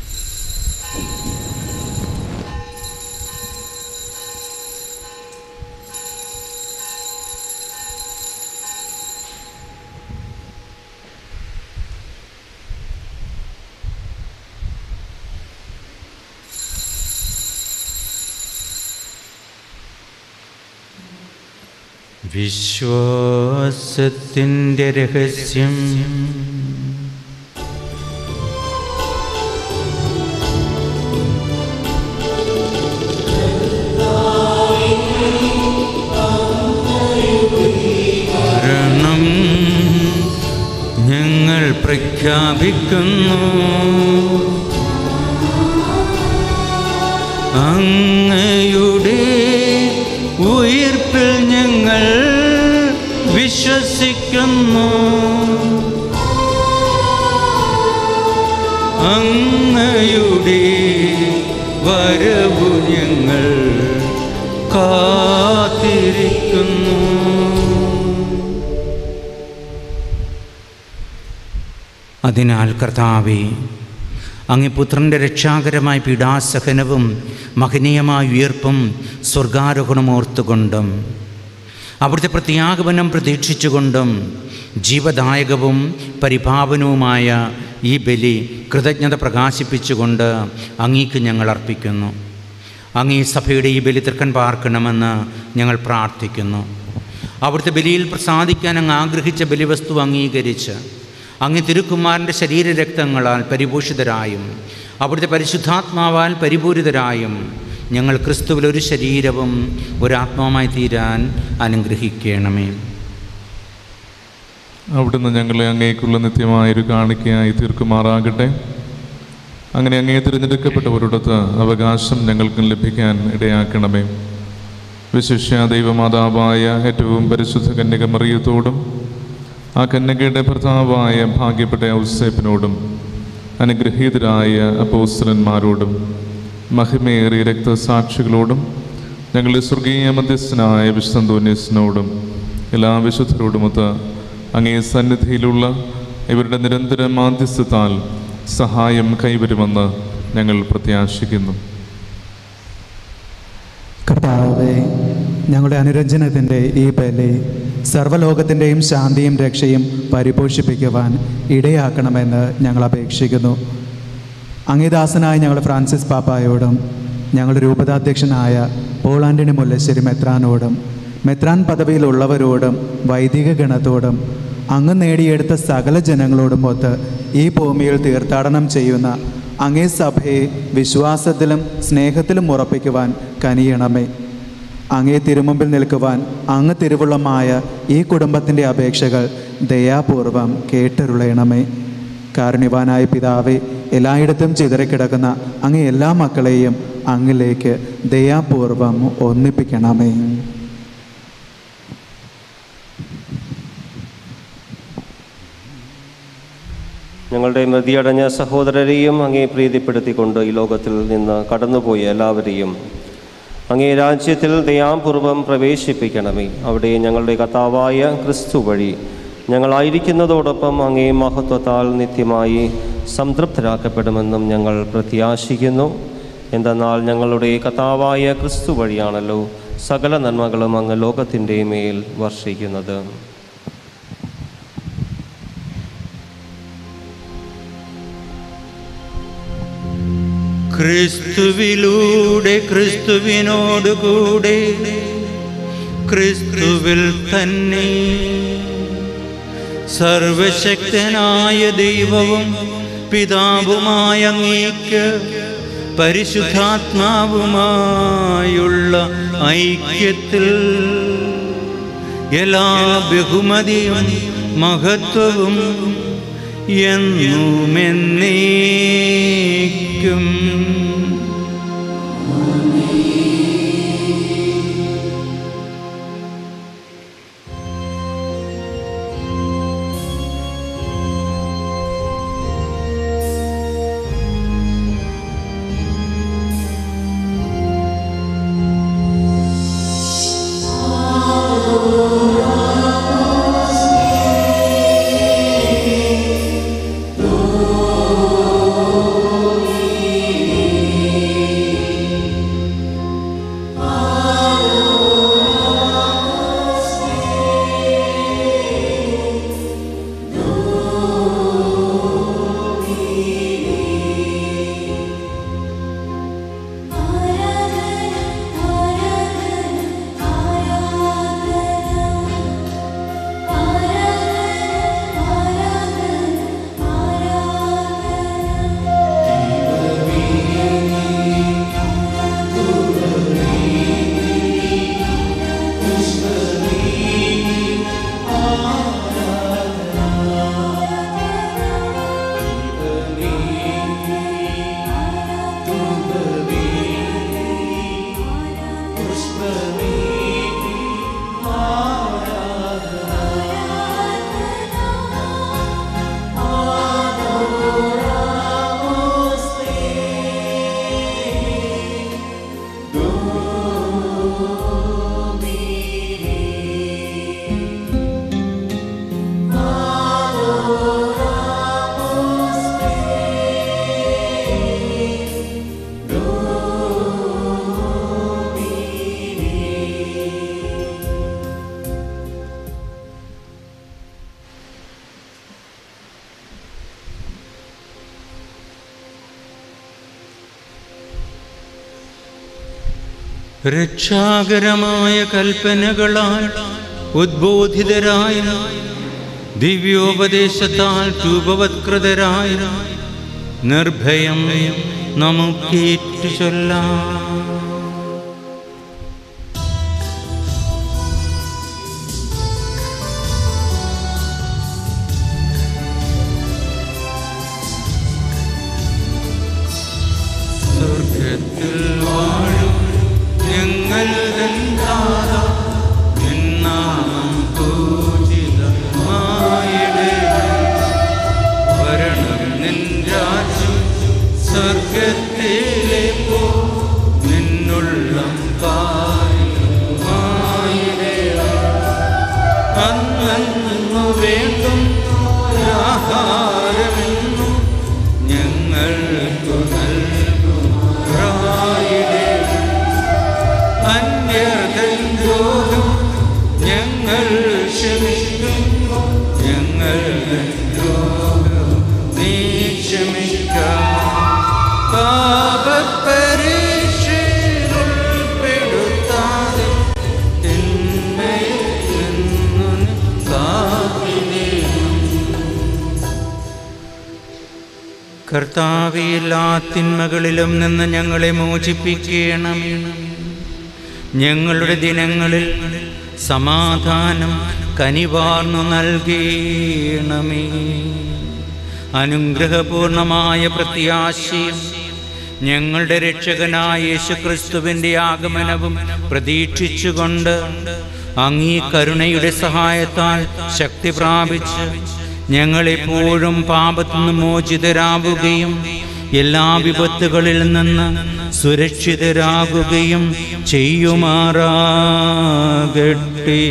Speaker 4: വിശ്വാസത്തിൻ്റെ രഹസ്യം മരണം ഞങ്ങൾ പ്രഖ്യാപിക്കുന്നു അങ്ങയുടെ ഉയിർപ്പിൽ ഞങ്ങൾ വിശ്വസിക്കുന്നു അങ്ങയുടെ വരവു ഞങ്ങൾ കാത്തിരിക്കുന്നു അതിനാൽ കർത്താവെ അങ്ങേ പുത്രൻ്റെ രക്ഷാകരമായ പീഡാസഹനവും മഹനീയമായ ഉയർപ്പും സ്വർഗാരോഹണമോർത്തുകൊണ്ടും അവിടുത്തെ പ്രത്യാഗമനം പ്രതീക്ഷിച്ചുകൊണ്ടും ജീവദായകവും പരിഭാവനവുമായ ഈ ബലി കൃതജ്ഞത പ്രകാശിപ്പിച്ചുകൊണ്ട് അങ്ങേക്ക് ഞങ്ങൾ അർപ്പിക്കുന്നു അങ്ങേ സഭയുടെ ഈ ബലി തൃക്കൻ പാർക്കണമെന്ന് ഞങ്ങൾ പ്രാർത്ഥിക്കുന്നു അവിടുത്തെ ബലിയിൽ പ്രസാദിക്കാൻ അങ്ങ് ആഗ്രഹിച്ച ബലിവസ്തു അംഗീകരിച്ച് അങ്ങ് തിരുക്കുമാരൻ്റെ ശരീരരക്തങ്ങളാൽ പരിഭൂഷിതരായും അവിടുത്തെ പരിശുദ്ധാത്മാവാൽ പരിപൂരിതരായും ഞങ്ങൾ ക്രിസ്തുവിൽ ഒരു ശരീരവും ഒരാത്മാവുമായി തീരാൻ അനുഗ്രഹിക്കണമേ
Speaker 8: അവിടുന്ന് ഞങ്ങളെ അങ്ങേക്കുള്ള നിത്യമായൊരു കാണിക്കയായി തീർക്കുമാറാകട്ടെ അങ്ങനെ അങ്ങേ തിരഞ്ഞെടുക്കപ്പെട്ടവരുടെ അവകാശം ഞങ്ങൾക്കും ലഭിക്കാൻ ഇടയാക്കണമേ വിശിഷ്യ ദൈവമാതാവായ ഏറ്റവും പരിശുദ്ധ കന്യക മറിയത്തോടും ആ കന്യകയുടെ ഭർത്താവായ ഭാഗ്യപ്പെട്ട ഔസേപ്പിനോടും അനുഗ്രഹീതരായ അപ്പോസ്തലന്മാരോടും മഹിമേറിയ രക്തസാക്ഷികളോടും ഞങ്ങളുടെ സ്വർഗീയ മധ്യസ്ഥനായ വിശുദ്ധോന്യസിനോടും എല്ലാ വിശുദ്ധരോടുമൊത്ത് അങ്ങേ സന്നിധിയിലുള്ള ഇവരുടെ നിരന്തര മാധ്യസ്ഥത്താൽ സഹായം കൈവരുമെന്ന് ഞങ്ങൾ പ്രത്യാശിക്കുന്നു
Speaker 16: കർത്താവെ ഞങ്ങളുടെ അനുരഞ്ജനത്തിൻ്റെ ഈ ബലി സർവ്വലോകത്തിൻ്റെയും ശാന്തിയും രക്ഷയും പരിപോഷിപ്പിക്കുവാൻ ഇടയാക്കണമെന്ന് ഞങ്ങൾ അപേക്ഷിക്കുന്നു അങ്ങിദാസനായ ഞങ്ങളുടെ ഫ്രാൻസിസ് പാപ്പായോടും ഞങ്ങളുടെ രൂപതാധ്യക്ഷനായ പോളാൻഡിനി മുല്ലശ്ശേരി മെത്രാനോടും മെത്രാൻ പദവിയിലുള്ളവരോടും വൈദിക ഗണത്തോടും അങ്ങ് നേടിയെടുത്ത സകല ജനങ്ങളോടും ഒത്ത് ഈ ഭൂമിയിൽ തീർത്ഥാടനം ചെയ്യുന്ന അങ്ങേ സഭയെ വിശ്വാസത്തിലും സ്നേഹത്തിലും ഉറപ്പിക്കുവാൻ കനിയണമേ അങ്ങേ തിരുമുമ്പിൽ നിൽക്കുവാൻ അങ്ങ് തിരുവുള്ളമായ ഈ കുടുംബത്തിൻ്റെ അപേക്ഷകൾ ദയാപൂർവം കേട്ടരുളയണമേ കാരുണ്യവാനായ പിതാവെ എല്ലായിടത്തും ചിതറിക്കിടക്കുന്ന അങ്ങ് എല്ലാ മക്കളെയും അങ്ങിലേക്ക് ദയാപൂർവം ഒന്നിപ്പിക്കണമേ
Speaker 1: ഞങ്ങളുടെ മതിയടഞ്ഞ സഹോദരരെയും അങ്ങേ പ്രീതിപ്പെടുത്തിക്കൊണ്ട് ഈ ലോകത്തിൽ നിന്ന് കടന്നുപോയ എല്ലാവരെയും അങ്ങേ രാജ്യത്തിൽ ദയാപൂർവം പ്രവേശിപ്പിക്കണമേ അവിടെ ഞങ്ങളുടെ കർത്താവായ ക്രിസ്തു വഴി ഞങ്ങളായിരിക്കുന്നതോടൊപ്പം അങ്ങേ മഹത്വത്താൽ നിത്യമായി സംതൃപ്തരാക്കപ്പെടുമെന്നും ഞങ്ങൾ പ്രത്യാശിക്കുന്നു എന്തെന്നാൽ ഞങ്ങളുടെ കർത്താവായ ക്രിസ്തു വഴിയാണല്ലോ സകല നന്മകളും അങ്ങ് ലോകത്തിൻ്റെ മേൽ വർഷിക്കുന്നത്
Speaker 9: ക്രിസ്തുവിലൂടെ ക്രിസ്തുവിനോടുകൂടെ ക്രിസ്തുവിൽ തന്നെ സർവശക്തനായ ദൈവവും പിതാവുമായ അങ്ങേക്ക് പരിശുദ്ധാത്മാവുമായുള്ള ഐക്യത്തിൽ എല്ലാ ബഹുമതിയും മഹത്വവും എന്നുമെന്നേക്കും രക്ഷാകരമായ കൽപ്പനകളാൽ ഉദ്ബോധിതരായ ദിവ്യോപദേശത്താൽ രൂപവത്കൃതരായ നിർഭയം നമുക്കേറ്റു ചൊല്ലാം സ്വർഗത്തിൽ വാഴും ഞങ്ങൾ നിന്നാമം പൂജിതമായിടണമേ കർത്താവെ എല്ലാ തിന്മകളിലും നിന്ന് ഞങ്ങളെ മോചിപ്പിക്കണമേ ഞങ്ങളുടെ ദിനങ്ങളിൽ സമാധാനം കനിവാർന്നു നൽകണമേ അനുഗ്രഹപൂർണമായ പ്രത്യാശയും ഞങ്ങളുടെ രക്ഷകനായ യേശുക്രിസ്തുവിൻ്റെ ആഗമനവും പ്രതീക്ഷിച്ചുകൊണ്ട് അങ്ങീ കരുണയുടെ സഹായത്താൽ ശക്തി പ്രാപിച്ച് ഞങ്ങളെപ്പോഴും പാപത്തുനിന്ന് മോചിതരാവുകയും എല്ലാ വിപത്തുകളിൽ നിന്ന് സുരക്ഷിതരാകുകയും ചെയ്യുമാറാകട്ടെ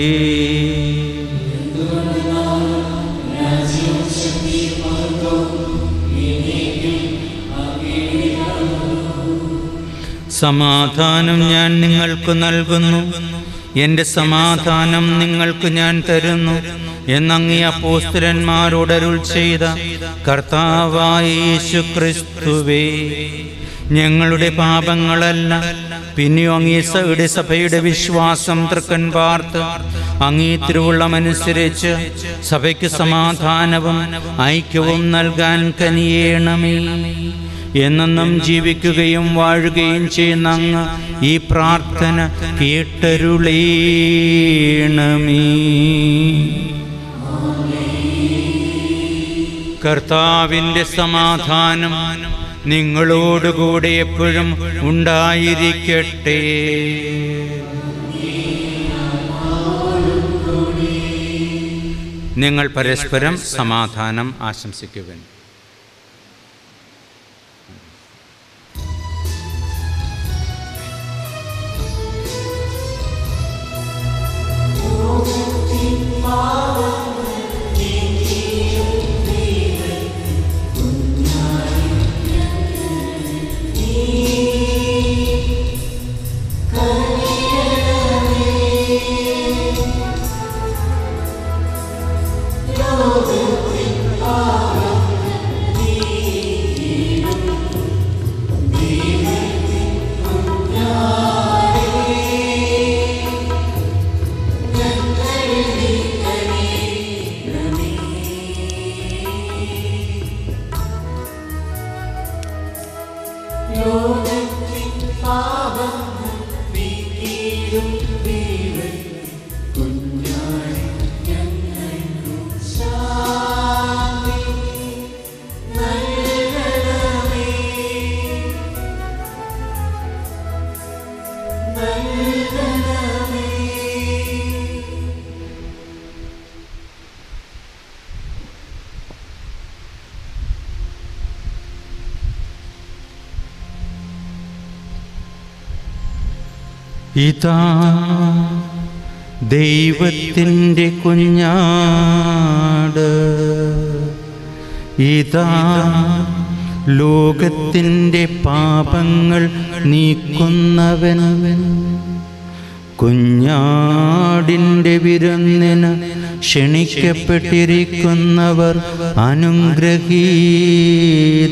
Speaker 9: സമാധാനം ഞാൻ നിങ്ങൾക്ക് നൽകുന്നു എൻ്റെ സമാധാനം നിങ്ങൾക്ക് ഞാൻ തരുന്നു എന്നങ്ങി അപ്പോസ്തലന്മാരോട് അരുൾ ചെയ്ത കർത്താവായ യേശു ക്രിസ്തുവേ ഞങ്ങളുടെ പാപങ്ങളല്ല പിന്നെയോ അങ്ങീസയുടെ സഭയുടെ വിശ്വാസം തൃക്കൻ പാർത്ത് അങ്ങീ തിരുവുള്ളമനുസരിച്ച് സഭയ്ക്ക് സമാധാനവും ഐക്യവും നൽകാൻ കനിയേണമേ എന്നെന്നും ജീവിക്കുകയും വാഴുകയും ചെയ്യുന്ന അങ്ങ് ഈ പ്രാർത്ഥന കേട്ടരുളീണമേ കർത്താവിൻ്റെ സമാധാനം നിങ്ങളോടുകൂടെ എപ്പോഴും ഉണ്ടായിരിക്കട്ടെ നിങ്ങൾ പരസ്പരം സമാധാനം ആശംസിക്കുവൻ ഇതാ ദൈവത്തിൻ്റെ കുഞ്ഞാട് ഇതാ ലോകത്തിൻ്റെ പാപങ്ങൾ നീക്കുന്നവൻ കുഞ്ഞാടിൻ്റെ വിരുന്നിന് ക്ഷണിക്കപ്പെട്ടിരിക്കുന്നവർ അനുഗ്രഹീത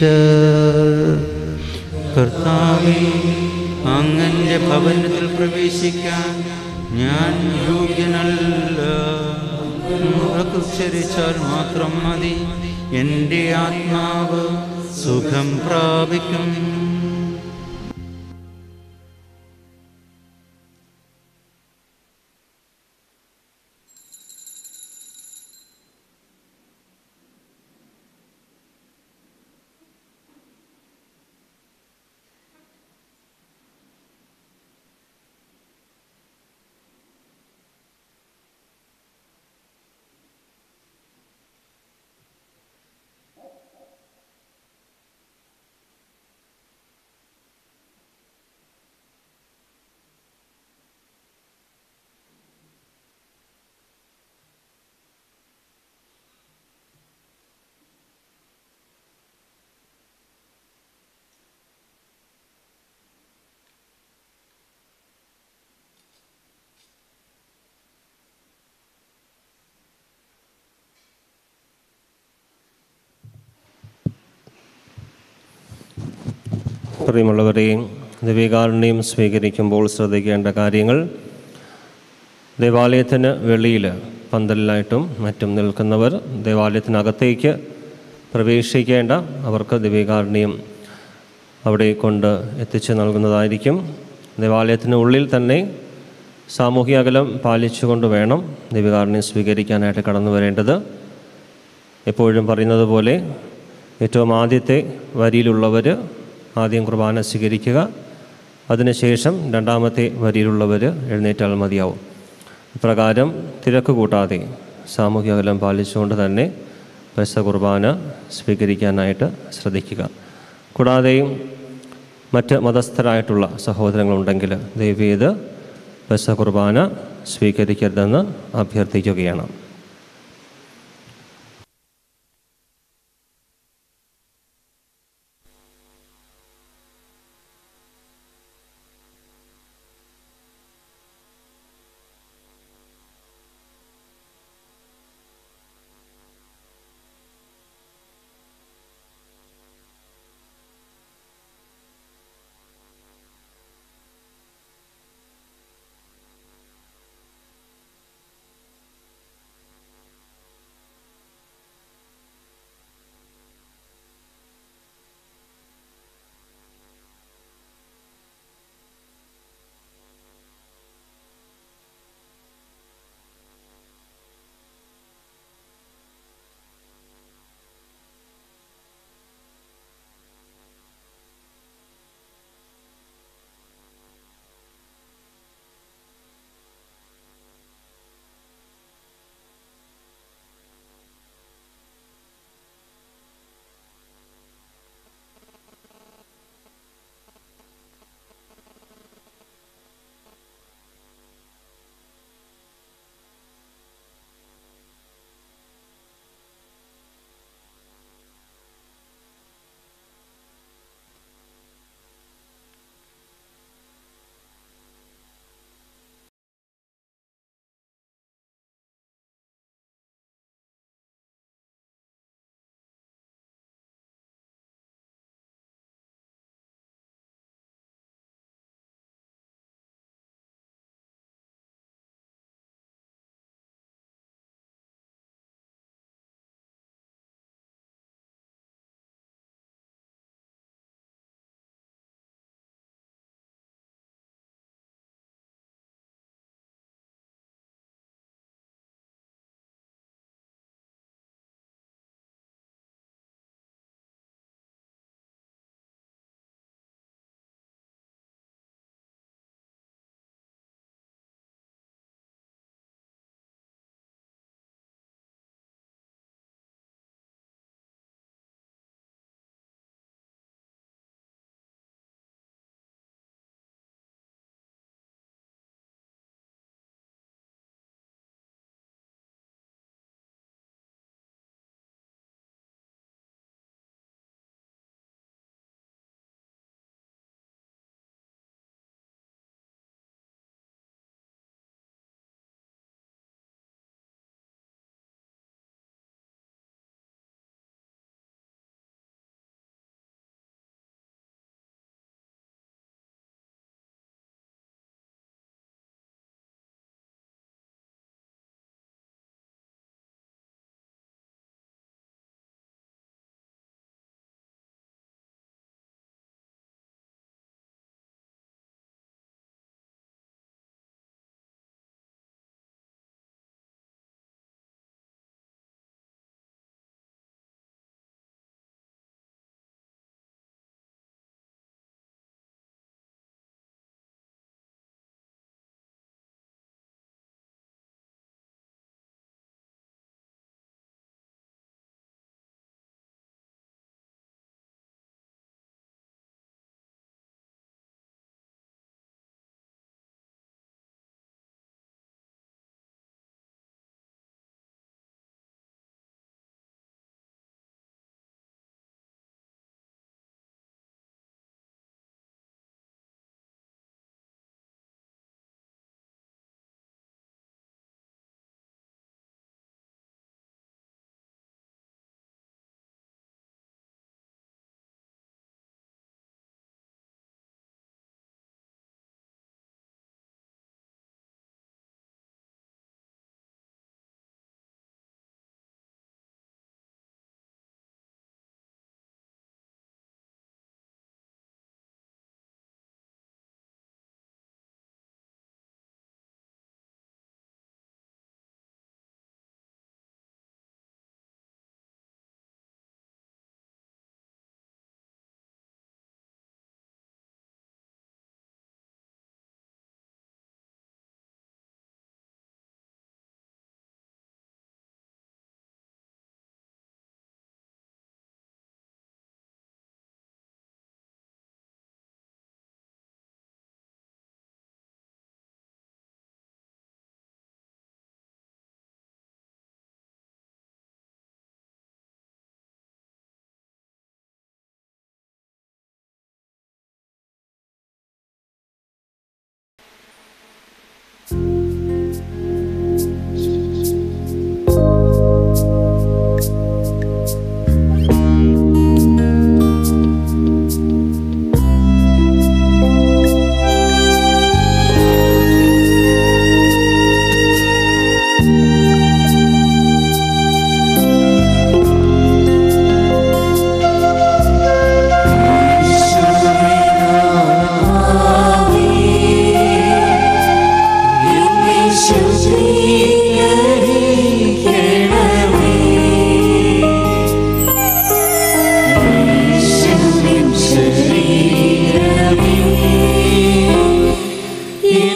Speaker 9: കർത്താവേ അങ്ങന്റെ ഭവനത്തിൽ പ്രവേശിക്കാൻ ഞാൻ യോഗ്യനല്ല ഉച്ചരിച്ചാൽ മാത്രം മതി എൻ്റെ ആത്മാവ് സുഖം പ്രാപിക്കും
Speaker 1: പ്രിയമുള്ളവരെയും ദിവ്യകാരുണ്യം സ്വീകരിക്കുമ്പോൾ ശ്രദ്ധിക്കേണ്ട കാര്യങ്ങൾ ദേവാലയത്തിന് വെളിയിൽ പന്തലിലായിട്ടും മറ്റും നിൽക്കുന്നവർ ദേവാലയത്തിനകത്തേക്ക് പ്രവേശിക്കേണ്ട അവർക്ക് ദിവ്യകാരുണ്യം അവിടെ കൊണ്ട് എത്തിച്ചു നൽകുന്നതായിരിക്കും ദേവാലയത്തിന് ഉള്ളിൽ തന്നെ സാമൂഹിക അകലം പാലിച്ചുകൊണ്ട് വേണം ദിവ്യകാരുണ്യം സ്വീകരിക്കാനായിട്ട് കടന്നു വരേണ്ടത് എപ്പോഴും പറയുന്നത് പോലെ ഏറ്റവും ആദ്യത്തെ വരിയിലുള്ളവർ ആദ്യം കുർബാന സ്വീകരിക്കുക അതിനുശേഷം രണ്ടാമത്തെ വരിയിലുള്ളവർ എഴുന്നേറ്റാൽ മതിയാവും ഇപ്രകാരം തിരക്ക് കൂട്ടാതെ സാമൂഹിക അകലം പാലിച്ചുകൊണ്ട് തന്നെ പെസ കുർബാന സ്വീകരിക്കാനായിട്ട് ശ്രദ്ധിക്കുക കൂടാതെയും മറ്റ് മതസ്ഥരായിട്ടുള്ള സഹോദരങ്ങളുണ്ടെങ്കിൽ ദയവേത് പെസ കുർബാന സ്വീകരിക്കരുതെന്ന് അഭ്യർത്ഥിക്കുകയാണ്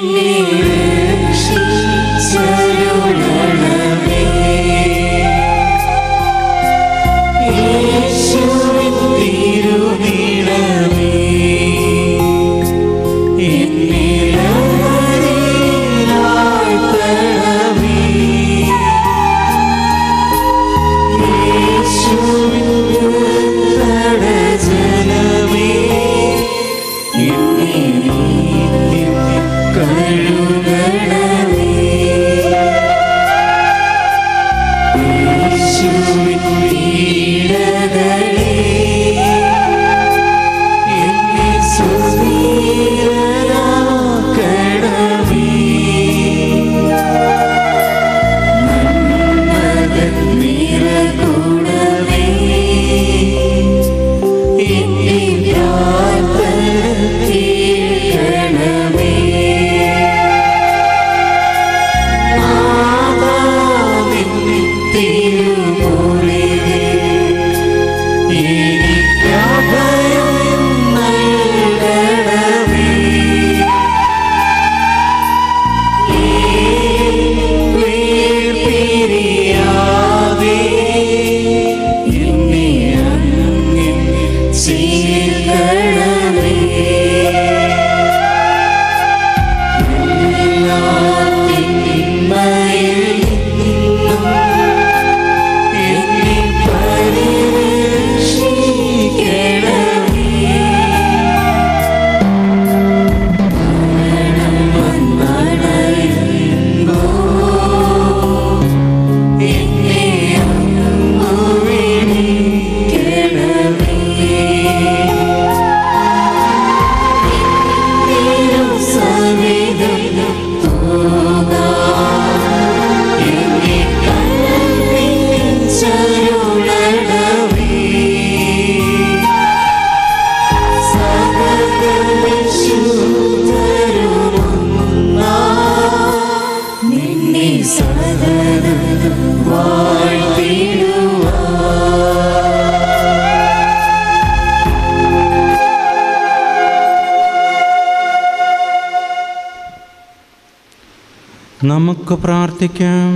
Speaker 9: നമുക്ക് പ്രാർത്ഥിക്കാം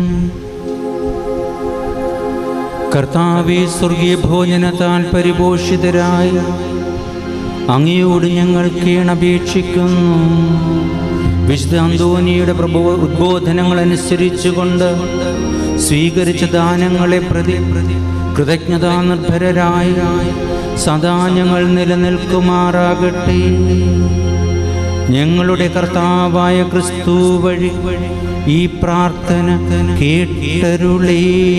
Speaker 9: കർത്താവെ സ്വർഗീയ ഭോജനത്താൽ പരിപോഷിതരായ അങ്ങയോട് ഞങ്ങൾ കീണപേക്ഷിക്കുന്നു വിശുദ്ധ അന്തോനിയുടെ പ്രബോ ഉദ്ബോധനങ്ങൾ അനുസരിച്ചുകൊണ്ട് സ്വീകരിച്ച ദാനങ്ങളെ പ്രതി കൃതജ്ഞതാ നിർഭരരായ സദാ ഞങ്ങൾ നിലനിൽക്കുമാറാകട്ടെ ഞങ്ങളുടെ കർത്താവായ ക്രിസ്തു വഴി ഈ പ്രാർത്ഥന കേട്ടരുളേണമേ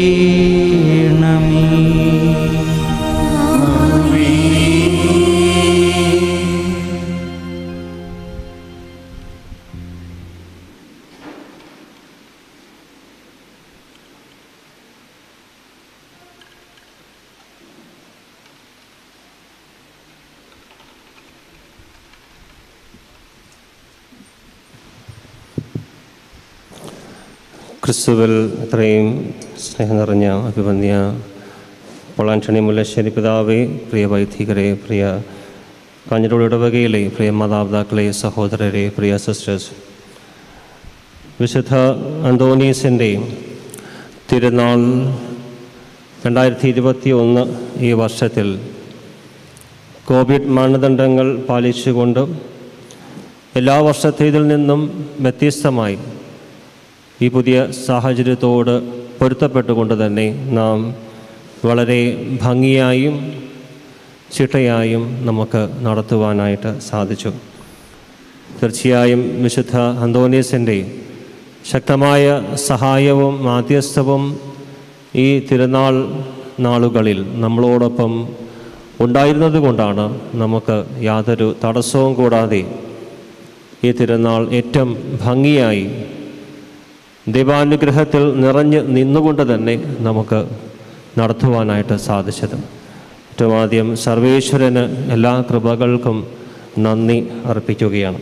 Speaker 1: ക്രിസ്തുവിൽ ഇത്രയും സ്നേഹം നിറഞ്ഞ അഭിമന്യ പൊള്ളാൻഷണി മുല്ലശ്ശേരി പിതാവേ പ്രിയ വൈദികരെ പ്രിയ കാഞ്ഞിരോട് ഇടവകയിലെ പ്രിയ മാതാപിതാക്കളെ സഹോദരരെ പ്രിയ സിസ്റ്റേഴ്സ് വിശുദ്ധ അന്തോണീസിൻ്റെ തിരുനാൾ രണ്ടായിരത്തി ഇരുപത്തി ഒന്ന് ഈ വർഷത്തിൽ കോവിഡ് മാനദണ്ഡങ്ങൾ പാലിച്ചുകൊണ്ട് എല്ലാ വർഷത്തേതിൽ നിന്നും വ്യത്യസ്തമായി ഈ പുതിയ സാഹചര്യത്തോട് പൊരുത്തപ്പെട്ടുകൊണ്ട് തന്നെ നാം വളരെ ഭംഗിയായും ചിട്ടയായും നമുക്ക് നടത്തുവാനായിട്ട് സാധിച്ചു തീർച്ചയായും വിശുദ്ധ അന്തോണീസിൻ്റെ ശക്തമായ സഹായവും മാധ്യസ്ഥവും ഈ തിരുനാൾ നാളുകളിൽ നമ്മളോടൊപ്പം ഉണ്ടായിരുന്നത് കൊണ്ടാണ് നമുക്ക് യാതൊരു തടസ്സവും കൂടാതെ ഈ തിരുനാൾ ഏറ്റവും ഭംഗിയായി ദൈവാനുഗ്രഹത്തിൽ നിറഞ്ഞ് നിന്നുകൊണ്ട് തന്നെ നമുക്ക് നടത്തുവാനായിട്ട് സാധിച്ചത് ഏറ്റവും ആദ്യം സർവേശ്വരന് എല്ലാ കൃപകൾക്കും നന്ദി അർപ്പിക്കുകയാണ്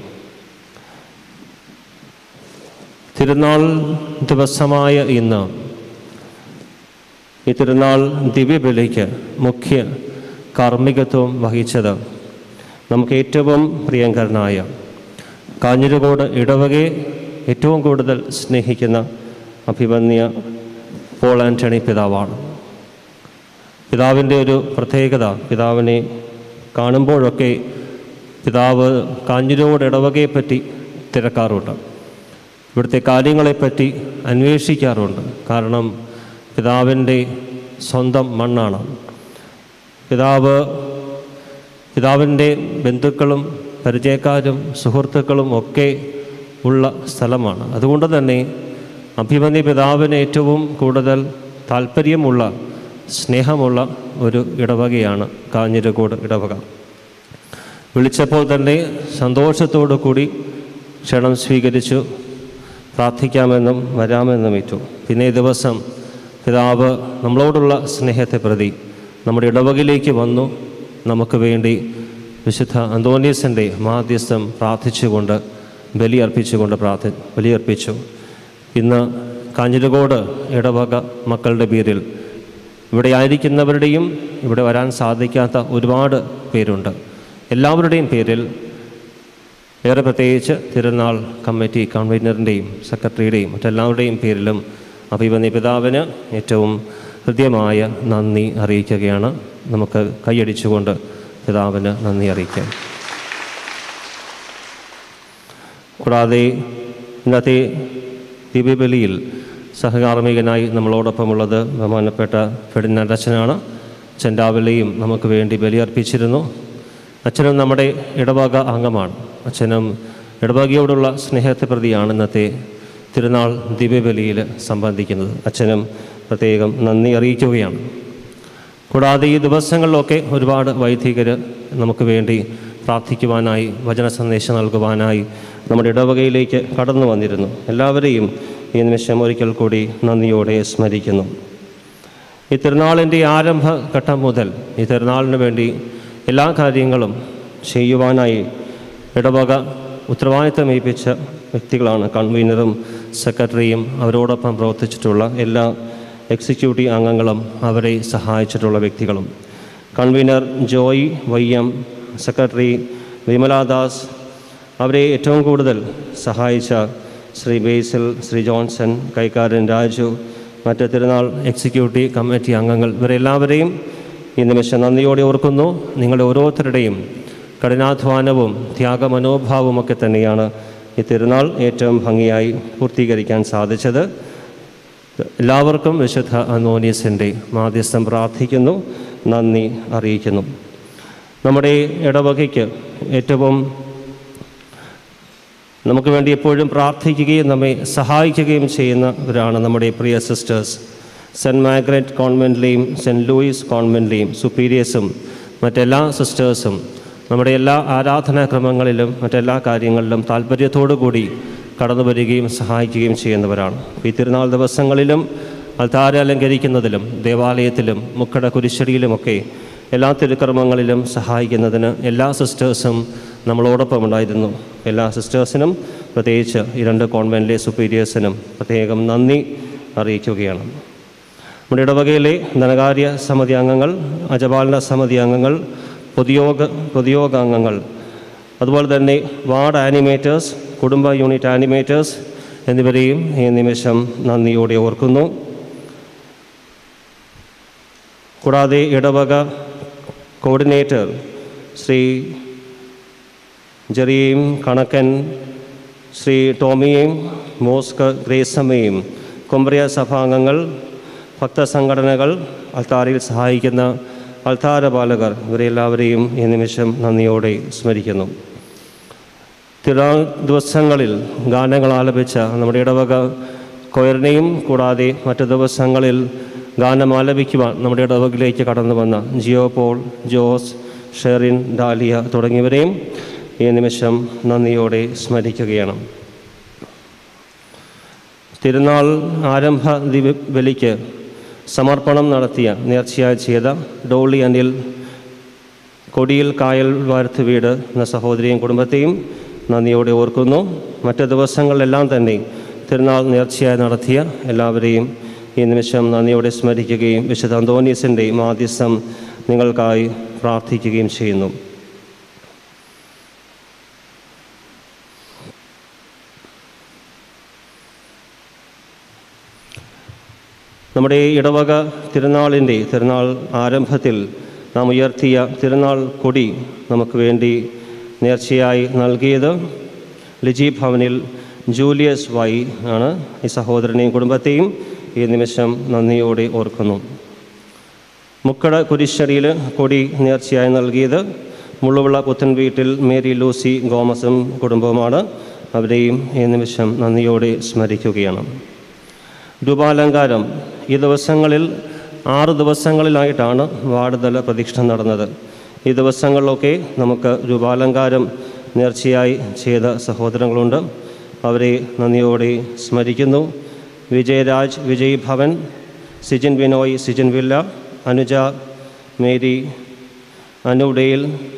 Speaker 1: തിരുനാൾ ദിവസമായ ഇന്ന് ഈ തിരുനാൾ ദിവ്യബലിക്ക് മുഖ്യ കാർമ്മികത്വം വഹിച്ചത് നമുക്ക് ഏറ്റവും പ്രിയങ്കരനായ കാഞ്ഞിരകോട് ഇടവകയെ ഏറ്റവും കൂടുതൽ സ്നേഹിക്കുന്ന അഭിമന്യ പോൾ ആൻ്റണി പിതാവാണ് പിതാവിൻ്റെ ഒരു പ്രത്യേകത പിതാവിനെ കാണുമ്പോഴൊക്കെ പിതാവ് കാഞ്ഞിരോട് ഇടവകയെപ്പറ്റി തിരക്കാറുണ്ട് ഇവിടുത്തെ കാര്യങ്ങളെപ്പറ്റി അന്വേഷിക്കാറുണ്ട് കാരണം പിതാവിൻ്റെ സ്വന്തം മണ്ണാണ് പിതാവ് പിതാവിൻ്റെ ബന്ധുക്കളും പരിചയക്കാരും സുഹൃത്തുക്കളും ഒക്കെ ഉള്ള സ്ഥലമാണ് അതുകൊണ്ട് തന്നെ അഭിമന്യ പിതാവിന് ഏറ്റവും കൂടുതൽ താല്പര്യമുള്ള സ്നേഹമുള്ള ഒരു ഇടവകയാണ് കാഞ്ഞിരക്കോട് ഇടവക വിളിച്ചപ്പോൾ തന്നെ സന്തോഷത്തോടു കൂടി ക്ഷണം സ്വീകരിച്ചു പ്രാർത്ഥിക്കാമെന്നും വരാമെന്നും ഏറ്റു പിന്നെ ഈ ദിവസം പിതാവ് നമ്മളോടുള്ള സ്നേഹത്തെ പ്രതി നമ്മുടെ ഇടവകയിലേക്ക് വന്നു നമുക്ക് വേണ്ടി വിശുദ്ധ അന്തോണീസിൻ്റെ മാധ്യസ്ഥം പ്രാർത്ഥിച്ചുകൊണ്ട് ബലിയർപ്പിച്ചുകൊണ്ട് പ്രാർത്ഥി ബലിയർപ്പിച്ചു ഇന്ന് കാഞ്ഞിരകോട് ഇടവക മക്കളുടെ പേരിൽ ഇവിടെ ആയിരിക്കുന്നവരുടെയും ഇവിടെ വരാൻ സാധിക്കാത്ത ഒരുപാട് പേരുണ്ട് എല്ലാവരുടെയും പേരിൽ ഏറെ പ്രത്യേകിച്ച് തിരുനാൾ കമ്മിറ്റി കൺവീനറിൻ്റെയും സെക്രട്ടറിയുടെയും മറ്റെല്ലാവരുടെയും പേരിലും അഭിമന്യ പിതാവിന് ഏറ്റവും ഹൃദ്യമായ നന്ദി അറിയിക്കുകയാണ് നമുക്ക് കൈയടിച്ചുകൊണ്ട് പിതാവിന് നന്ദി അറിയിക്കാം കൂടാതെ ഇന്നത്തെ ദിവ്യബലിയിൽ സഹകാർമ്മികനായി നമ്മളോടൊപ്പമുള്ളത് ബഹുമാനപ്പെട്ട ഫെഡിനാൻഡ് അച്ഛനാണ് അച്ഛൻ രാവിലെയും നമുക്ക് വേണ്ടി ബലിയർപ്പിച്ചിരുന്നു അച്ഛനും നമ്മുടെ ഇടവക അംഗമാണ് അച്ഛനും ഇടവകയോടുള്ള സ്നേഹത്തെ പ്രതിയാണ് ഇന്നത്തെ തിരുനാൾ ദിവ്യബലിയിൽ സംബന്ധിക്കുന്നത് അച്ഛനും പ്രത്യേകം നന്ദി അറിയിക്കുകയാണ് കൂടാതെ ഈ ദിവസങ്ങളിലൊക്കെ ഒരുപാട് വൈദികർ നമുക്ക് വേണ്ടി പ്രാർത്ഥിക്കുവാനായി വചന സന്ദേശം നൽകുവാനായി നമ്മുടെ ഇടവകയിലേക്ക് കടന്നു വന്നിരുന്നു എല്ലാവരെയും ഈ നിമിഷം ഒരിക്കൽ കൂടി നന്ദിയോടെ സ്മരിക്കുന്നു ഈ തിരുനാളിൻ്റെ ആരംഭഘട്ടം മുതൽ ഈ തിരുനാളിന് വേണ്ടി എല്ലാ കാര്യങ്ങളും ചെയ്യുവാനായി ഇടവക ഉത്തരവാദിത്തം ഏൽപ്പിച്ച വ്യക്തികളാണ് കൺവീനറും സെക്രട്ടറിയും അവരോടൊപ്പം പ്രവർത്തിച്ചിട്ടുള്ള എല്ലാ എക്സിക്യൂട്ടീവ് അംഗങ്ങളും അവരെ സഹായിച്ചിട്ടുള്ള വ്യക്തികളും convenor Joy YM secretary Vimaladas അവരെ ഏറ്റവും കൂടുതൽ സഹായിച്ച ശ്രീ ബേസിൽ ശ്രീ ജോൺസൺ കൈക്കാരൻ രാജു മറ്റ് തിരുനാൾ എക്സിക്യൂട്ടീവ് കമ്മിറ്റി അംഗങ്ങൾ ഇവരെല്ലാവരെയും ഈ നിമിഷം നന്ദിയോടെ ഓർക്കുന്നു നിങ്ങളുടെ ഓരോരുത്തരുടെയും കഠിനാധ്വാനവും ത്യാഗമനോഭാവമൊക്കെ തന്നെയാണ് ഈ തിരുനാൾ ഏറ്റവും ഭംഗിയായി പൂർത്തീകരിക്കാൻ സാധിച്ചത് എല്ലാവർക്കും വിശുദ്ധ അനോനീസിൻ്റെ മാധ്യസ്ഥം പ്രാർത്ഥിക്കുന്നു നന്ദി അറിയിക്കുന്നു നമ്മുടെ ഇടവകയ്ക്ക് ഏറ്റവും നമുക്ക് വേണ്ടി എപ്പോഴും പ്രാർത്ഥിക്കുകയും നമ്മെ സഹായിക്കുകയും ചെയ്യുന്നവരാണ് നമ്മുടെ പ്രിയ സിസ്റ്റേഴ്സ് സെൻറ്റ് മാഗ്രറ്റ് കോൺവെൻറ്റിലെയും സെൻറ്റ് ലൂയിസ് കോൺവെൻറ്റിലെയും സുപ്പീരിയേഴ്സും മറ്റെല്ലാ സിസ്റ്റേഴ്സും നമ്മുടെ എല്ലാ ആരാധനാക്രമങ്ങളിലും മറ്റെല്ലാ കാര്യങ്ങളിലും താല്പര്യത്തോടു കൂടി കടന്നു വരികയും സഹായിക്കുകയും ചെയ്യുന്നവരാണ് ഈ തിരുനാൾ ദിവസങ്ങളിലും അൽത്താര അലങ്കരിക്കുന്നതിലും ദേവാലയത്തിലും മുക്കട കുരിശടിയിലുമൊക്കെ എല്ലാ തിരുക്കർമ്മങ്ങളിലും സഹായിക്കുന്നതിന് എല്ലാ സിസ്റ്റേഴ്സും നമ്മളോടൊപ്പം ഉണ്ടായിരുന്നു എല്ലാ സിസ്റ്റേഴ്സിനും പ്രത്യേകിച്ച് ഈ രണ്ട് കോൺവെൻറ്റിലെ സുപ്പീരിയേഴ്സിനും പ്രത്യേകം നന്ദി അറിയിക്കുകയാണ് നമ്മുടെ ഇടവകയിലെ ധനകാര്യ സമിതി അംഗങ്ങൾ അജപാലന സമിതി അംഗങ്ങൾ പൊതുയോഗ പൊതുയോഗ അംഗങ്ങൾ അതുപോലെ തന്നെ വാർഡ് ആനിമേറ്റേഴ്സ് കുടുംബ യൂണിറ്റ് ആനിമേറ്റേഴ്സ് എന്നിവരെയും ഈ നിമിഷം നന്ദിയോടെ ഓർക്കുന്നു കൂടാതെ ഇടവക കോർഡിനേറ്റർ ശ്രീ ജെറിയെയും കണക്കൻ ശ്രീ ടോമിയെയും മോസ്ക് ഗ്രേസമ്മയും കൊമ്പ്രിയ സഭാംഗങ്ങൾ ഭക്തസംഘടനകൾ അൾത്താരയിൽ സഹായിക്കുന്ന അൾത്താര ബാലകർ ഇവരെല്ലാവരെയും ഈ നിമിഷം നന്ദിയോടെ സ്മരിക്കുന്നു തിരുനാൾ ദിവസങ്ങളിൽ ഗാനങ്ങൾ ആലപിച്ച നമ്മുടെ ഇടവക കൊയറിനെയും കൂടാതെ മറ്റു ദിവസങ്ങളിൽ ഗാനം ആലപിക്കുവാൻ നമ്മുടെ ഇടവകയിലേക്ക് കടന്നു വന്ന Geo Paul Jose Sherin Dalia തുടങ്ങിയവരെയും ഈ നിമിഷം നന്ദിയോടെ സ്മരിക്കുകയാണ് തിരുനാൾ ആരംഭ ദിവ ബലിക്ക് സമർപ്പണം നടത്തിയ നേർച്ചയായി ചെയ്ത ഡോളി അനിൽ കൊടിയിൽ കായൽ വാർത്ത് വീട് എന്ന സഹോദരിയും കുടുംബത്തെയും നന്ദിയോടെ ഓർക്കുന്നു മറ്റ് ദിവസങ്ങളിലെല്ലാം തന്നെ തിരുനാൾ നേർച്ചയായി നടത്തിയ എല്ലാവരെയും ഈ നിമിഷം നന്ദിയോടെ സ്മരിക്കുകയും വിശുദ്ധ അന്തോനീസിൻ്റെ മാധ്യസ്ഥം നിങ്ങൾക്കായി പ്രാർത്ഥിക്കുകയും ചെയ്യുന്നു നമ്മുടെ ഈ ഇടവക തിരുനാളിൻ്റെ തിരുനാൾ ആരംഭത്തിൽ നാം ഉയർത്തിയ തിരുനാൾ കൊടി നമുക്ക് വേണ്ടി നേർച്ചയായി നൽകിയത് ലിജി ഭവനിൽ ജൂലിയസ് വൈ ആണ് ഈ സഹോദരനെയും കുടുംബത്തെയും ഈ നിമിഷം നന്ദിയോടെ ഓർക്കുന്നു മുക്കട കുരിശ്ശടിയിൽ കൊടി നേർച്ചയായി നൽകിയത് മുള്ളുവിള പുത്തൻ വീട്ടിൽ മേരി ലൂസി ഗോമസും കുടുംബവുമാണ് അവരെയും ഈ നിമിഷം നന്ദിയോടെ സ്മരിക്കുകയാണ് രൂപാലങ്കാരം ഈ ദിവസങ്ങളിൽ ആറ് ദിവസങ്ങളിലായിട്ടാണ് വാർഡുതല പ്രദക്ഷിണം നടന്നത് ഈ ദിവസങ്ങളിലൊക്കെ നമുക്ക് രൂപാലങ്കാരം നേർച്ചയായി ചെയ്ത സഹോദരങ്ങളുണ്ട് അവരെ നന്ദിയോടെ സ്മരിക്കുന്നു Vijayaraj Vijay Bhavan Sijin Binoy Sijin villa Anuja Mary Anudale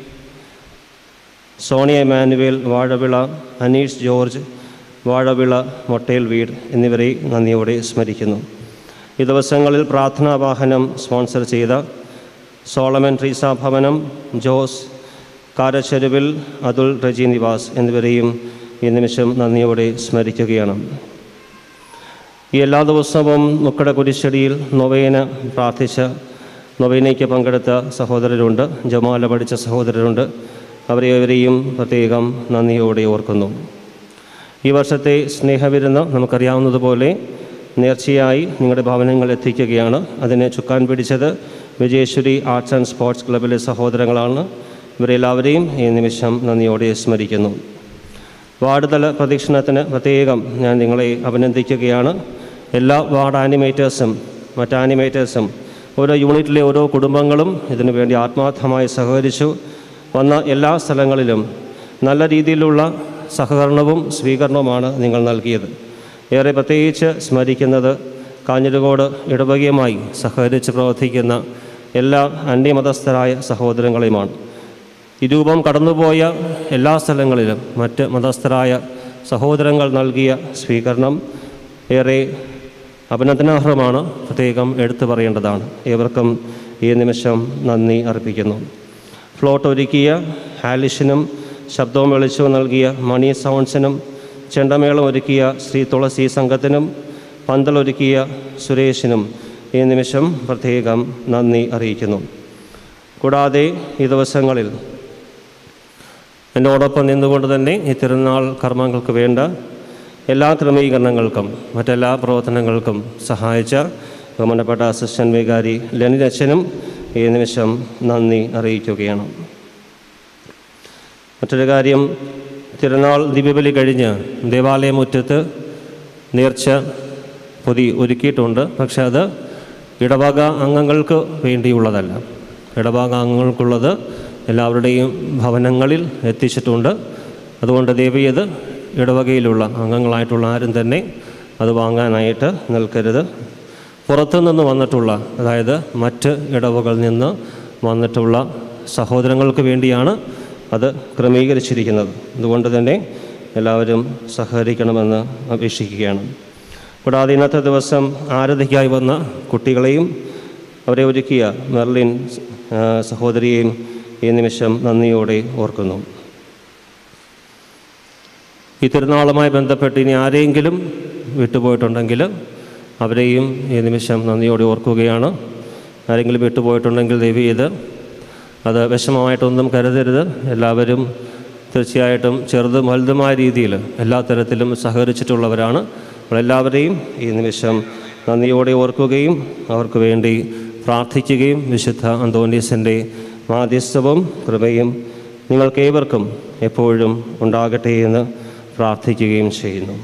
Speaker 1: Sonia Manuel Vazhavila Aneesh George Vazhavila Mottel വീട് എന്നിവരെ നന്ദിയോടെ സ്മരിക്കുന്നു ഈ ദിവസങ്ങളിൽ പ്രാർത്ഥനാ വാഹനം സ്പോൺസർ ചെയ്ത സോളമൻ ട്രീസ ഭവനം ജോസ് കാരച്ചെരുവിൽ അതുൽ റജി നിവാസ് എന്നിവരെയും ഈ നിമിഷം നന്ദിയോടെ സ്മരിക്കുകയാണ് ഈ എല്ലാ ദിവസവും മുക്കട കുരിശടിയിൽ നൊവേന പ്രാർത്ഥിച്ച നൊവേനയ്ക്ക് പങ്കെടുത്ത സഹോദരരുണ്ട് ജമാല പഠിച്ച സഹോദരരുണ്ട് അവരെ അവരെയും പ്രത്യേകം നന്ദിയോടെ ഓർക്കുന്നു ഈ വർഷത്തെ സ്നേഹവിരുന്ന് നമുക്കറിയാവുന്നതുപോലെ നേർച്ചയായി നിങ്ങളുടെ ഭവനങ്ങൾ എത്തിക്കുകയാണ് അതിനെ ചുക്കാൻ പിടിച്ചത് വിജയേശ്വരി ആർട്സ് ആൻഡ് സ്പോർട്സ് ക്ലബിലെ സഹോദരങ്ങളാണ് ഇവരെല്ലാവരെയും ഈ നിമിഷം നന്ദിയോടെ സ്മരിക്കുന്നു വാർഡ് തല പ്രദക്ഷിണത്തിന് പ്രത്യേകം ഞാൻ നിങ്ങളെ അഭിനന്ദിക്കുകയാണ് എല്ലാ വാർഡ് ആനിമേറ്റേഴ്സും മറ്റ് ആനിമേറ്റേഴ്സും ഓരോ യൂണിറ്റിലെ ഓരോ കുടുംബങ്ങളും ഇതിനു വേണ്ടി ആത്മാർത്ഥമായി സഹകരിച്ചു വന്ന എല്ലാ സ്ഥലങ്ങളിലും നല്ല രീതിയിലുള്ള സഹകരണവും സ്വീകരണവുമാണ് നിങ്ങൾ നൽകിയത് ഏറെ പ്രത്യേകിച്ച് സ്മരിക്കുന്നത് കാഞ്ഞിരകോട് ഇടവകയുമായി സഹകരിച്ച് പ്രവർത്തിക്കുന്ന എല്ലാ അന്യമതസ്ഥരായ സഹോദരങ്ങളെയുമാണ് ഈ രൂപം കടന്നുപോയ എല്ലാ സ്ഥലങ്ങളിലും മറ്റ് മതസ്ഥരായ സഹോദരങ്ങൾ നൽകിയ സ്വീകരണം ഏറെ അഭിനന്ദനാർഹമാണ് പ്രത്യേകം എടുത്തു പറയേണ്ടതാണ് ഏവർക്കും ഈ നിമിഷം നന്ദി അർപ്പിക്കുന്നു ഫ്ലോട്ട് ഒരുക്കിയ ഹാലിഷിനും ശബ്ദവും വെളിച്ചവും നൽകിയ മണി സൗണ്ട്സിനും ചെണ്ടമേളം ഒരുക്കിയ ശ്രീ തുളസി സംഘത്തിനും പന്തലൊരുക്കിയ സുരേഷിനും ഈ നിമിഷം പ്രത്യേകം നന്ദി അറിയിക്കുന്നു കൂടാതെ ഈ ദിവസങ്ങളിൽ എന്നോടൊപ്പം നിന്നുകൊണ്ട് തന്നെ ഈ തിരുനാൾ കർമ്മങ്ങൾക്ക് വേണ്ട എല്ലാ ക്രമീകരണങ്ങൾക്കും മറ്റെല്ലാ പ്രവർത്തനങ്ങൾക്കും സഹായിച്ച ബഹുമാനപ്പെട്ട അസിസ്റ്റന്റ് വികാരി ലെനിൻ അച്ഛനും ഈ നിമിഷം നന്ദി അറിയിക്കുകയാണ് മറ്റൊരു കാര്യം തിരുനാൾ ദിവ്യബലി കഴിഞ്ഞ് ദേവാലയമുറ്റത്ത് നേർച്ച പൊതി ഒരുക്കിയിട്ടുണ്ട് പക്ഷെ അത് ഇടവക അംഗങ്ങൾക്ക് വേണ്ടിയുള്ളതല്ല ഇടവക അംഗങ്ങൾക്കുള്ളത് എല്ലാവരുടെയും ഭവനങ്ങളിൽ എത്തിച്ചിട്ടുണ്ട് അതുകൊണ്ട് ദേവിയത് ഇടവകയിലുള്ള അംഗങ്ങളായിട്ടുള്ള ആരും തന്നെ അത് വാങ്ങാനായിട്ട് നിൽക്കരുത് പുറത്തു നിന്ന് വന്നിട്ടുള്ള അതായത് മറ്റ് ഇടവകളിൽ നിന്ന് വന്നിട്ടുള്ള സഹോദരങ്ങൾക്ക് വേണ്ടിയാണ് അത് ക്രമീകരിച്ചിരിക്കുന്നത് അതുകൊണ്ട് തന്നെ എല്ലാവരും സഹകരിക്കണമെന്ന് അപേക്ഷിക്കുകയാണ് കൂടാതെ ഇന്നത്തെ ദിവസം ആരാധിക്കായി വന്ന കുട്ടികളെയും അവരെ ഒരുക്കിയ മെർലിൻ ആ, സഹോദരിയെയും ഈ നിമിഷം നന്ദിയോടെ ഓർക്കുന്നു ഈ തിരുനാളുമായി ബന്ധപ്പെട്ട് ഇനി ആരെങ്കിലും വിട്ടുപോയിട്ടുണ്ടെങ്കിൽ അവരെയും ഈ നിമിഷം നന്ദിയോടെ ഓർക്കുകയാണ് ആരെങ്കിലും വിട്ടുപോയിട്ടുണ്ടെങ്കിൽ ദയവ് ചെയ്ത് അത് വിഷമമായിട്ടൊന്നും കരുതരുത് എല്ലാവരും തീർച്ചയായിട്ടും ചെറുതും വലുതുമായ രീതിയിൽ എല്ലാ തരത്തിലും സഹകരിച്ചിട്ടുള്ളവരാണ് നമ്മളെല്ലാവരെയും ഈ നിമിഷം നന്ദിയോടെ ഓർക്കുകയും അവർക്ക് വേണ്ടി പ്രാർത്ഥിക്കുകയും വിശുദ്ധ അന്തോണീസിൻ്റെ മാധ്യസ്ഥവും കൃപയും നിങ്ങൾക്കേവർക്കും എപ്പോഴും ഉണ്ടാകട്ടെ എന്ന് പ്രാർത്ഥിക്കുകയും ചെയ്യുന്നു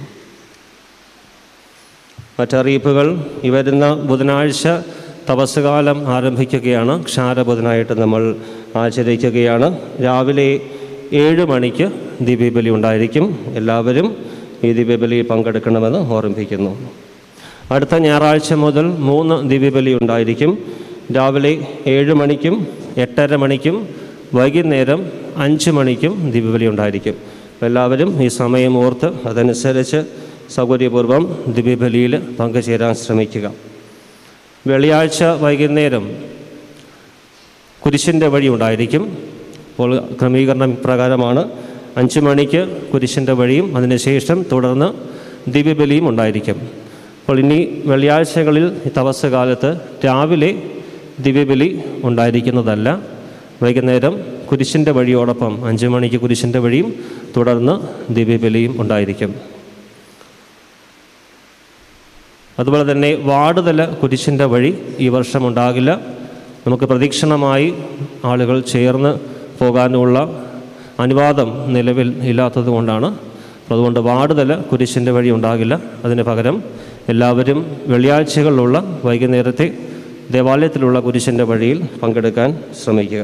Speaker 1: മറ്ററിയിപ്പുകൾ ഈ വരുന്ന ബുധനാഴ്ച തപസ്സുകാലം ആരംഭിക്കുകയാണ് ക്ഷാരബുധനായിട്ട് നമ്മൾ ആചരിക്കുകയാണ് രാവിലെ ഏഴ് മണിക്ക് ദിവ്യബലി ഉണ്ടായിരിക്കും എല്ലാവരും ഈ ദിവ്യബലിയിൽ പങ്കെടുക്കണമെന്ന് ഓർമ്മിപ്പിക്കുന്നു അടുത്ത ഞായറാഴ്ച മുതൽ മൂന്ന് ദിവ്യബലി ഉണ്ടായിരിക്കും രാവിലെ ഏഴ് മണിക്കും എട്ടര മണിക്കും വൈകുന്നേരം അഞ്ച് മണിക്കും ദിവ്യബലി ഉണ്ടായിരിക്കും അപ്പോൾ എല്ലാവരും ഈ സമയം ഓർത്ത് അതനുസരിച്ച് സൗകര്യപൂർവ്വം ദിവ്യബലിയിൽ പങ്കുചേരാൻ ശ്രമിക്കുക വെള്ളിയാഴ്ച വൈകുന്നേരം കുരിശിൻ്റെ വഴി ഉണ്ടായിരിക്കും അപ്പോൾ ക്രമീകരണം പ്രകാരമാണ് അഞ്ച് മണിക്ക് കുരിശിൻ്റെ വഴിയും അതിനുശേഷം തുടർന്ന് ദിവ്യബലിയും ഉണ്ടായിരിക്കും അപ്പോൾ ഇനി വെള്ളിയാഴ്ചകളിൽ ഈ തപസ് കാലത്ത് രാവിലെ ദിവ്യബലി ഉണ്ടായിരിക്കുന്നതല്ല വൈകുന്നേരം കുരിശിൻ്റെ വഴിയോടൊപ്പം അഞ്ച് മണിക്ക് കുരിശിൻ്റെ വഴിയും തുടർന്ന് ദിവ്യബലിയും ഉണ്ടായിരിക്കും അതുപോലെ തന്നെ വാർഡ് തല കുരിശിൻ്റെ വഴി ഈ വർഷം ഉണ്ടാകില്ല നമുക്ക് പ്രദക്ഷിണമായി ആളുകൾ ചേർന്ന് പോകാനുള്ള അനുവാദം നിലവിൽ ഇല്ലാത്തത് കൊണ്ടാണ് അതുകൊണ്ട് വാർഡ് തല കുരിശിൻ്റെ വഴി ഉണ്ടാകില്ല അതിന് പകരം എല്ലാവരും വെള്ളിയാഴ്ചകളിലുള്ള വൈകുന്നേരത്തെ ദേവാലയത്തിലുള്ള കുരിശിൻ്റെ വഴിയിൽ പങ്കെടുക്കാൻ ശ്രമിക്കുക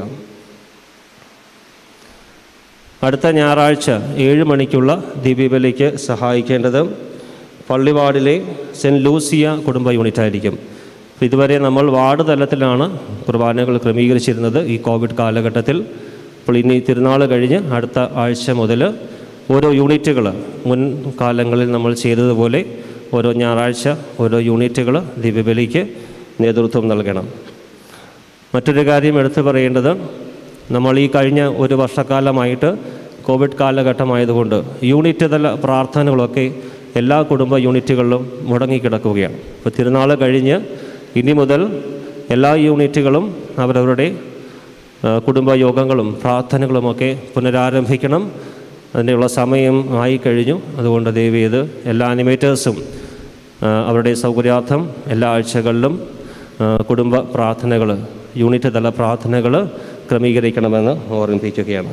Speaker 1: അടുത്ത ഞായറാഴ്ച ഏഴ് മണിക്കുള്ള ദീപിബലിക്ക് സഹായിക്കേണ്ടത് പള്ളിവാർഡിലെ സെൻറ്റ് ലൂസിയ കുടുംബ യൂണിറ്റ് ആയിരിക്കും അപ്പോൾ ഇതുവരെ നമ്മൾ വാർഡ് തലത്തിലാണ് കുർബാനകൾ ക്രമീകരിച്ചിരുന്നത് ഈ കോവിഡ് കാലഘട്ടത്തിൽ അപ്പോൾ ഇനി തിരുനാൾ കഴിഞ്ഞ് അടുത്ത ആഴ്ച മുതൽ ഓരോ യൂണിറ്റുകൾ മുൻ കാലങ്ങളിൽ നമ്മൾ ചെയ്തതുപോലെ ഓരോ ഞായറാഴ്ച ഓരോ യൂണിറ്റുകൾ ദിവ്യബലിക്ക് നേതൃത്വം നൽകണം മറ്റൊരു കാര്യം എടുത്തു പറയേണ്ടത് നമ്മൾ ഈ കഴിഞ്ഞ ഒരു വർഷക്കാലമായിട്ട് കോവിഡ് കാലഘട്ടമായതുകൊണ്ട് യൂണിറ്റ് തല പ്രാർത്ഥനകളൊക്കെ എല്ലാ കുടുംബ യൂണിറ്റുകളിലും മുടങ്ങിക്കിടക്കുകയാണ് ഇപ്പോൾ തിരുനാൾ കഴിഞ്ഞ് ഇനി മുതൽ എല്ലാ യൂണിറ്റുകളും അവരവരുടെ ആ, കുടുംബ യോഗങ്ങളും പ്രാർത്ഥനകളുമൊക്കെ പുനരാരംഭിക്കണം അതിനുള്ള സമയം ആയിക്കഴിഞ്ഞു അതുകൊണ്ട് ദയവ് ചെയ്ത് എല്ലാ അനിമേറ്റേഴ്സും ആ, അവരുടെ സൗകര്യാർത്ഥം എല്ലാ ആഴ്ചകളിലും ആ, കുടുംബ പ്രാർത്ഥനകൾ യൂണിറ്റ് തല പ്രാർത്ഥനകൾ ക്രമീകരിക്കണമെന്ന് ഓർമ്മിപ്പിക്കുകയാണ്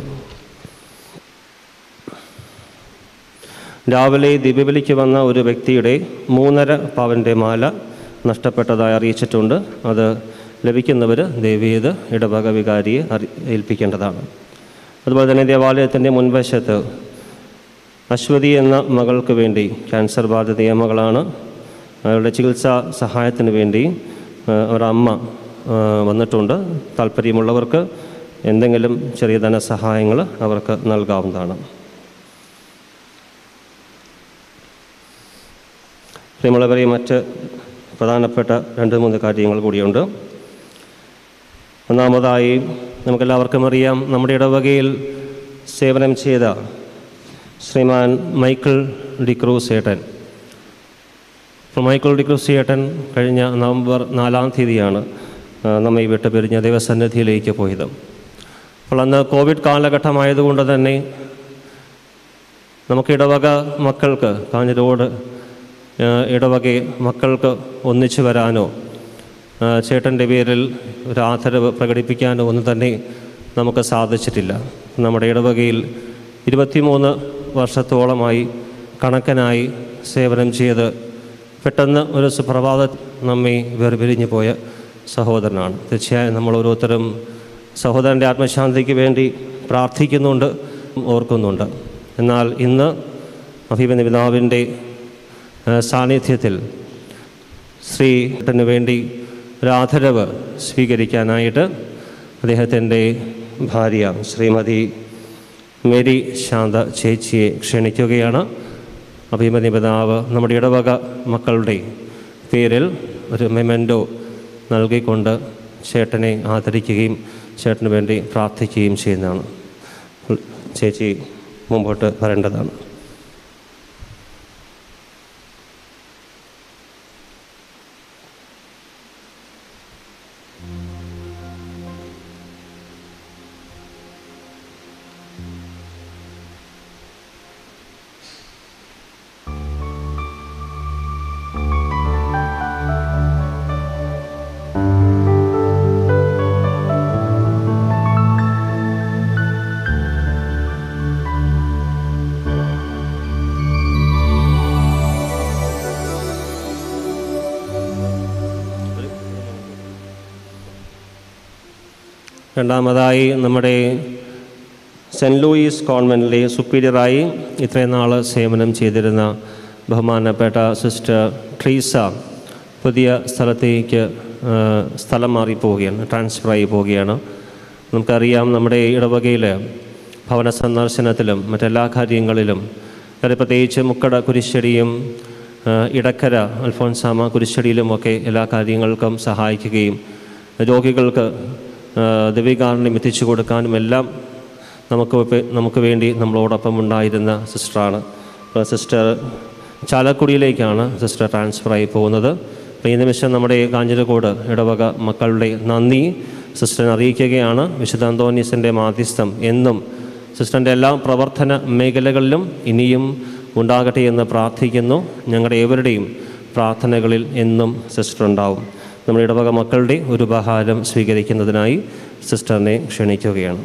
Speaker 1: രാവിലെ ദിവ്യബലിക്ക് വന്ന ഒരു വ്യക്തിയുടെ മൂന്നര പവൻ്റെ മാല നഷ്ടപ്പെട്ടതായി അറിയിച്ചിട്ടുണ്ട് അത് ലഭിക്കുന്നവർ ദയവീത് ഇടവക വികാരിയെ അറി ഏൽപ്പിക്കേണ്ടതാണ് അതുപോലെ തന്നെ ദേവാലയത്തിൻ്റെ മുൻവശത്ത് അശ്വതി എന്ന മകൾക്ക് വേണ്ടി ക്യാൻസർ ബാധിതയ മകളാണ് അവരുടെ ചികിത്സാ സഹായത്തിന് വേണ്ടി ആ, അവരുടെ അമ്മ ആ, വന്നിട്ടുണ്ട് താല്പര്യമുള്ളവർക്ക് എന്തെങ്കിലും ചെറിയ ധനസഹായങ്ങൾ അവർക്ക് നൽകാവുന്നതാണ് പ്രിയമുള്ളവരെ മറ്റ് പ്രധാനപ്പെട്ട രണ്ട് മൂന്ന് കാര്യങ്ങൾ കൂടിയുണ്ട് ഒന്നാമതായി നമുക്കെല്ലാവർക്കും അറിയാം നമ്മുടെ ഇടവകയിൽ സേവനം ചെയ്ത ശ്രീമാൻ മൈക്കിൾ ഡിക്രൂസ് ഏട്ടൻ അപ്പോൾ മൈക്കിൾ ഡിക്രൂസ് ഏട്ടൻ കഴിഞ്ഞ നവംബർ നാലാം തീയതിയാണ് ആ, നമ്മെ വിട്ട് പിരിഞ്ഞ ദൈവസന്നിധിയിലേക്ക് പോയത് അപ്പോൾ അന്ന് കോവിഡ് കാലഘട്ടമായതുകൊണ്ട് തന്നെ നമുക്ക് ഇടവക മക്കൾക്ക് കാഞ്ഞിരോട് ആ, ഇടവക മക്കൾക്ക് ഒന്നിച്ചു വരാനോ ആ, ചേട്ടൻ്റെ പേരിൽ ഒരു ആദരവ് പ്രകടിപ്പിക്കാനോ ഒന്നും തന്നെ നമുക്ക് സാധിച്ചിട്ടില്ല നമ്മുടെ ഇടവകയിൽ ഇരുപത്തിമൂന്ന് വർഷത്തോളമായി കണക്കനായി സേവനം ചെയ്ത് പെട്ടെന്ന് ഒരു സുപ്രഭാത നമ്മെ വേർപിരിഞ്ഞു പോയ സഹോദരനാണ് തീർച്ചയായും നമ്മൾ ഓരോരുത്തരും സഹോദരൻ്റെ ആത്മശാന്തിക്ക് വേണ്ടി പ്രാർത്ഥിക്കുന്നുണ്ട് ഓർക്കുന്നുണ്ട് എന്നാൽ ഇന്ന് അഭിമന്യ പിതാവിൻ്റെ ആ, സാന്നിധ്യത്തിൽ ശ്രീട്ടന് വേണ്ടി ഒരു ആദരവ് സ്വീകരിക്കാനായിട്ട് അദ്ദേഹത്തിൻ്റെ ഭാര്യ ശ്രീമതി മേരി ശാന്ത ചേച്ചിയെ ക്ഷണിക്കുകയാണ് അഭിമന്യ പിതാവ് നമ്മുടെ ഇടവക മക്കളുടെ പേരിൽ ഒരു മെമെൻറ്റോ നൽകിക്കൊണ്ട് ചേട്ടനെ ആദരിക്കുകയും ചേട്ടന് വേണ്ടി പ്രാർത്ഥിക്കുകയും ചെയ്യുന്നതാണ് ചേച്ചി മുമ്പോട്ട് വരേണ്ടതാണ് രണ്ടാമതായി നമ്മുടെ സെൻറ്റ് ലൂയിസ് കോൺവെൻറ്റിലെ സുപ്പീരിയറായി ഇത്രയും നാൾ സേവനം ചെയ്തിരുന്ന ബഹുമാനപ്പെട്ട സിസ്റ്റർ ട്രീസ പുതിയ സ്ഥലത്തേക്ക് ആ, സ്ഥലം മാറിപ്പോവുകയാണ് ട്രാൻസ്ഫർ ആയി പോവുകയാണ് നമുക്കറിയാം നമ്മുടെ ഇടവകയിൽ ഭവന സന്ദർശനത്തിലും മറ്റെല്ലാ കാര്യങ്ങളിലും അത് പ്രത്യേകിച്ച് മുക്കട കുരിശ്ശടിയും ആ, ഇടക്കര അൽഫോൻസാമ കുരിശ്ശടിയിലുമൊക്കെ എല്ലാ കാര്യങ്ങൾക്കും സഹായിക്കുകയും രോഗികൾക്ക് ദിവ്യകാരുണ്യം എത്തിച്ചു കൊടുക്കാനും എല്ലാം നമുക്ക് വേ- നമുക്ക് വേണ്ടി നമ്മളോടൊപ്പം ഉണ്ടായിരുന്ന സിസ്റ്ററാണ് അപ്പോൾ സിസ്റ്റർ ചാലക്കുടിയിലേക്കാണ് സിസ്റ്റർ ട്രാൻസ്ഫർ ആയി പോകുന്നത് അപ്പോൾ ഈ നിമിഷം നമ്മുടെ കാഞ്ഞിരക്കോട് ഇടവക മക്കളുടെ നന്ദി സിസ്റ്ററിനെ അറിയിക്കുകയാണ് വിശുദ്ധ അന്തോണീസിൻ്റെ മാധ്യസ്ഥം എന്നും സിസ്റ്ററിൻ്റെ എല്ലാ പ്രവർത്തന മേഖലകളിലും ഇനിയും ഉണ്ടാകട്ടെ എന്ന് പ്രാർത്ഥിക്കുന്നു ഞങ്ങളുടെ ഏവരുടെയും പ്രാർത്ഥനകളിൽ എന്നും സിസ്റ്റർ ഉണ്ടാവും നമ്മുടെ ഇടവക മക്കളുടെ ഒരു ഉപഹാരം സ്വീകരിക്കുന്നതിനായി സിസ്റ്ററിനെ ക്ഷണിക്കുകയാണ്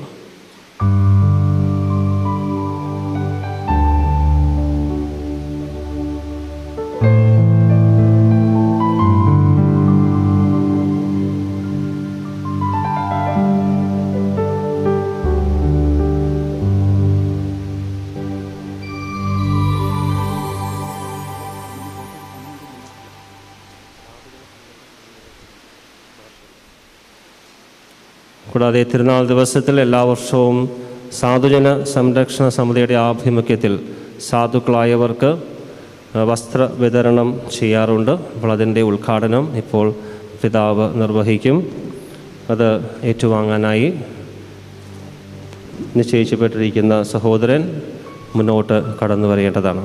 Speaker 1: കൂടാതെ തിരുനാൾ ദിവസത്തിൽ എല്ലാ വർഷവും സാധുജന സംരക്ഷണ സമിതിയുടെ ആഭിമുഖ്യത്തിൽ സാധുക്കളായവർക്ക് ആ, വസ്ത്ര വിതരണം ചെയ്യാറുണ്ട് അപ്പോൾ അതിൻ്റെ ഉദ്ഘാടനം ഇപ്പോൾ പിതാവ് നിർവഹിക്കും അത് ഏറ്റുവാങ്ങാനായി നിശ്ചയിക്കപ്പെട്ടിരിക്കുന്ന സഹോദരൻ മുന്നോട്ട് കടന്നു വരേണ്ടതാണ്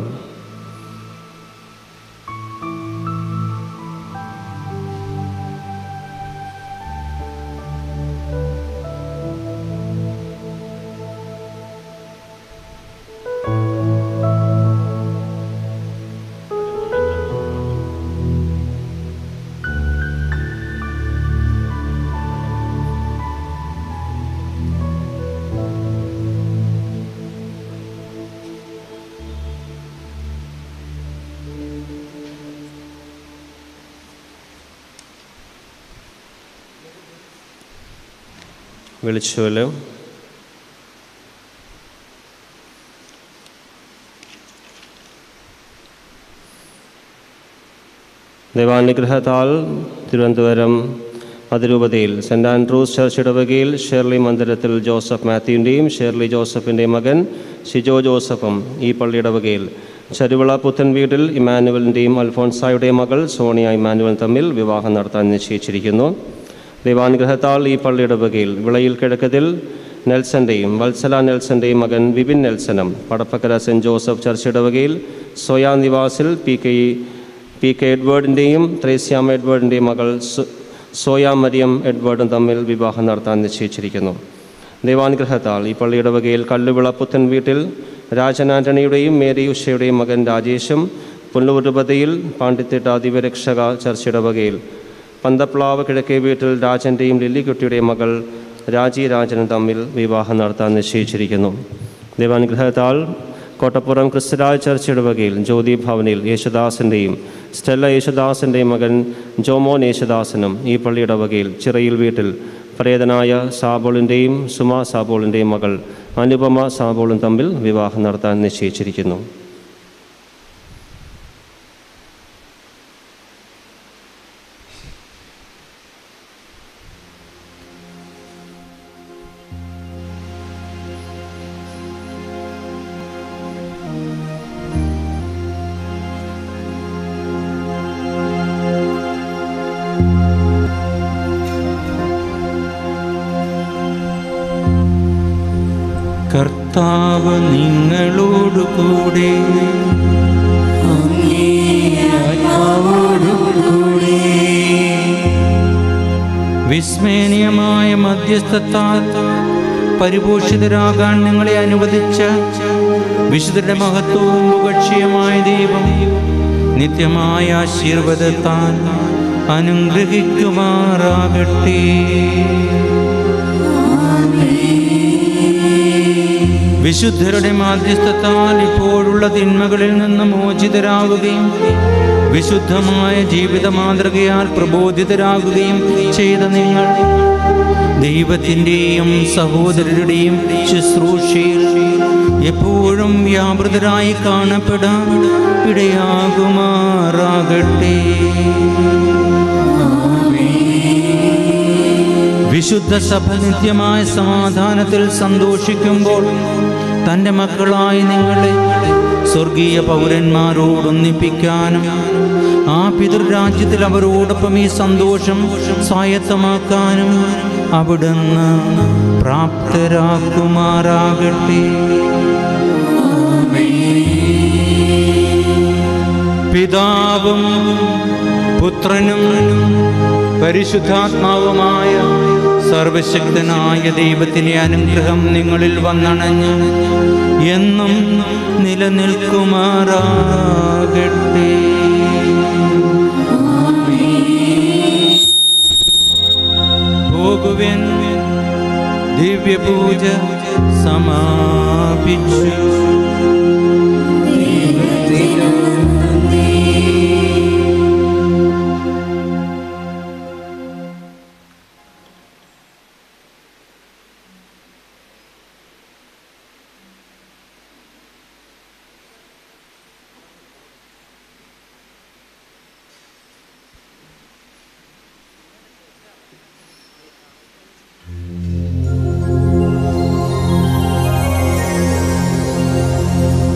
Speaker 1: വിളിച്ചുവല്ലോ ദൈവാനുഗ്രഹത്താൽ തിരുവനന്തപുരം അതിരൂപതയിൽ സെൻറ് ആൻഡ്രൂസ് ചർച്ച് ഇടവകയിൽ ഷെർലി മന്ദിരത്തിൽ ജോസഫ് മാത്യുവിൻ്റെയും ഷെർലി ജോസഫിൻ്റെ മകൻ ഷിജോ ജോസഫും ഈ പള്ളി ഇടവകയിൽ ചരുവിള പുത്തൻ വീട്ടിൽ ഇമാനുവലിൻ്റെയും അൽഫോൺസായുടെയും മകൾ സോണിയ ഇമാനുവൽ തമ്മിൽ വിവാഹം നടത്താൻ നിശ്ചയിച്ചിരിക്കുന്നു ദൈവാനുഗ്രഹത്താൽ ഈ പള്ളി ഇടവകയിൽ വിളയിൽ കിഴക്കതിൽ നെൽസൻ്റെയും വത്സല നെൽസൻ്റെയും മകൻ വിപിൻ നെൽസനും പടപ്പക്കര സെൻറ് ജോസഫ് ചർച്ച് ഇടവകയിൽ സോയാ നിവാസിൽ പി കെ പി കെ എഡ്വേർഡിൻ്റെയും ത്രേസ്യാമ എഡ്വേർഡിൻ്റെയും മകൾ സോ- സോയ മരിയം എഡ്വേർഡും തമ്മിൽ വിവാഹം നടത്താൻ നിശ്ചയിച്ചിരിക്കുന്നു ദൈവാനുഗ്രഹത്താൽ ഈ പള്ളി ഇടവകയിൽ കല്ലുവിള പുത്തൻ വീട്ടിൽ രാജൻ ആൻ്റണിയുടെയും മേരി ഉഷയുടെയും മകൻ രാജേഷും പുല്ലൂരുപതയിൽ പാണ്ഡിത്തിട്ട ദിവരക്ഷക ചർച്ച് ഇടവകയിൽ പന്തപ്ലാവ് കിഴക്കേ വീട്ടിൽ രാജൻ്റെയും ലില്ലിക്കുട്ടിയുടെയും മകൾ രാജി രാജനും തമ്മിൽ വിവാഹം നടത്താൻ നിശ്ചയിച്ചിരിക്കുന്നു ദൈവാനുഗ്രഹത്താൽ കോട്ടപ്പുറം ക്രിസ്തുരാജ് ചർച്ച് ഇടവകയിൽ ജ്യോതി ഭവനിൽ യേശുദാസിൻ്റെയും സ്റ്റെല്ല യേശുദാസിൻ്റെയും മകൻ ജോമോൻ യേശുദാസനും ഈ പള്ളി ഇടവകയിൽ ചിറയിൽ വീട്ടിൽ പ്രേതനായ സാബോളിൻ്റെയും സുമ സാബോളിൻ്റെയും മകൾ അനുപമ സാബോളും തമ്മിൽ വിവാഹം നടത്താൻ നിശ്ചയിച്ചിരിക്കുന്നു
Speaker 9: കർത്താവ് നിങ്ങളോടുകൂടെ വിസ്മയനീയമായ മധ്യസ്ഥത്താൽ പരിപോഷിതരാകാൻ നിങ്ങളെ അനുവദിച്ച വിശുദ്ധരുടെ മഹത്വവും മുഖക്ഷിയമായ ദൈവം നിത്യമായ ആശീർവദത്താൽ അനുഗ്രഹിക്കുമാറാകട്ടെ വിശുദ്ധരുടെ മാധ്യസ്ഥത്താൽ ഇപ്പോഴുള്ള തിന്മകളിൽ നിന്ന് മോചിതരാകുകയും വിശുദ്ധമായ ജീവിത മാതൃകയാൽ പ്രബോധിതരാകുകയും ചെയ്ത നിങ്ങൾ ദൈവത്തിൻ്റെയും സഹോദരരുടെയും ശുശ്രൂഷയിൽ എപ്പോഴും വ്യാപൃതരായി കാണപ്പെടാൻ ഇടയാകുമാറാകട്ടെ വിശുദ്ധ സഭ നിത്യമായ സമാധാനത്തിൽ സന്തോഷിക്കുമ്പോൾ തൻ്റെ മക്കളായി നിങ്ങളെ സ്വർഗീയ പൗരന്മാരോടൊന്നിപ്പിക്കാനും ആ പിതൃരാജ്യത്തിൽ അവരോടൊപ്പം ഈ സന്തോഷം സ്വായത്തമാക്കാനും അവിടുന്ന് പ്രാപ്തരാക്കുമാറാകട്ടെ പിതാവും പുത്രനും പരിശുദ്ധാത്മാവുമായ സർവശക്തനായ ദൈവത്തിൻ്റെ അനുഗ്രഹം നിങ്ങളിൽ വന്നണഞ്ഞ് എന്നും നിലനിൽക്കുമാറാകട്ടെ പോകുവിൻ ദിവ്യപൂജ സമാപിച്ചു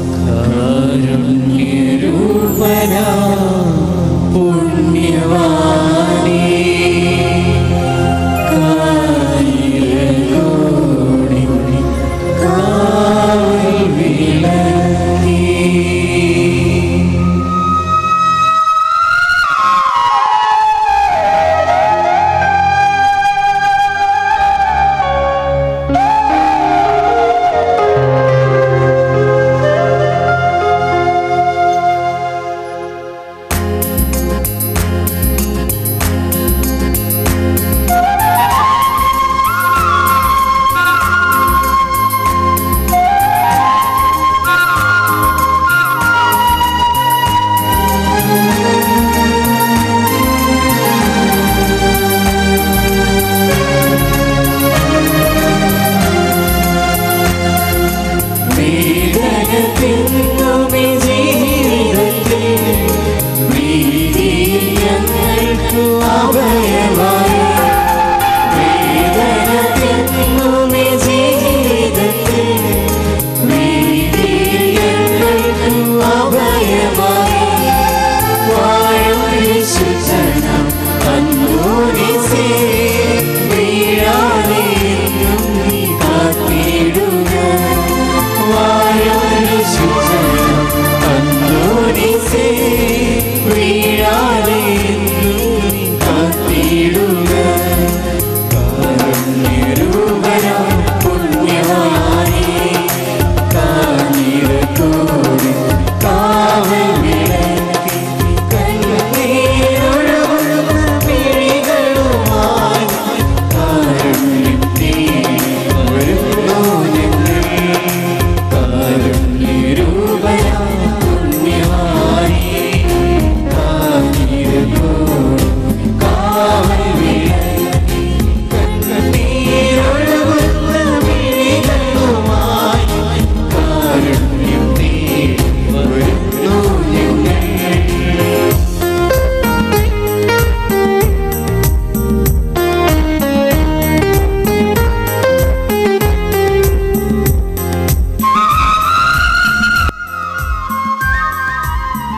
Speaker 3: കാരുണ്യരൂപനാ പുണ്യവാ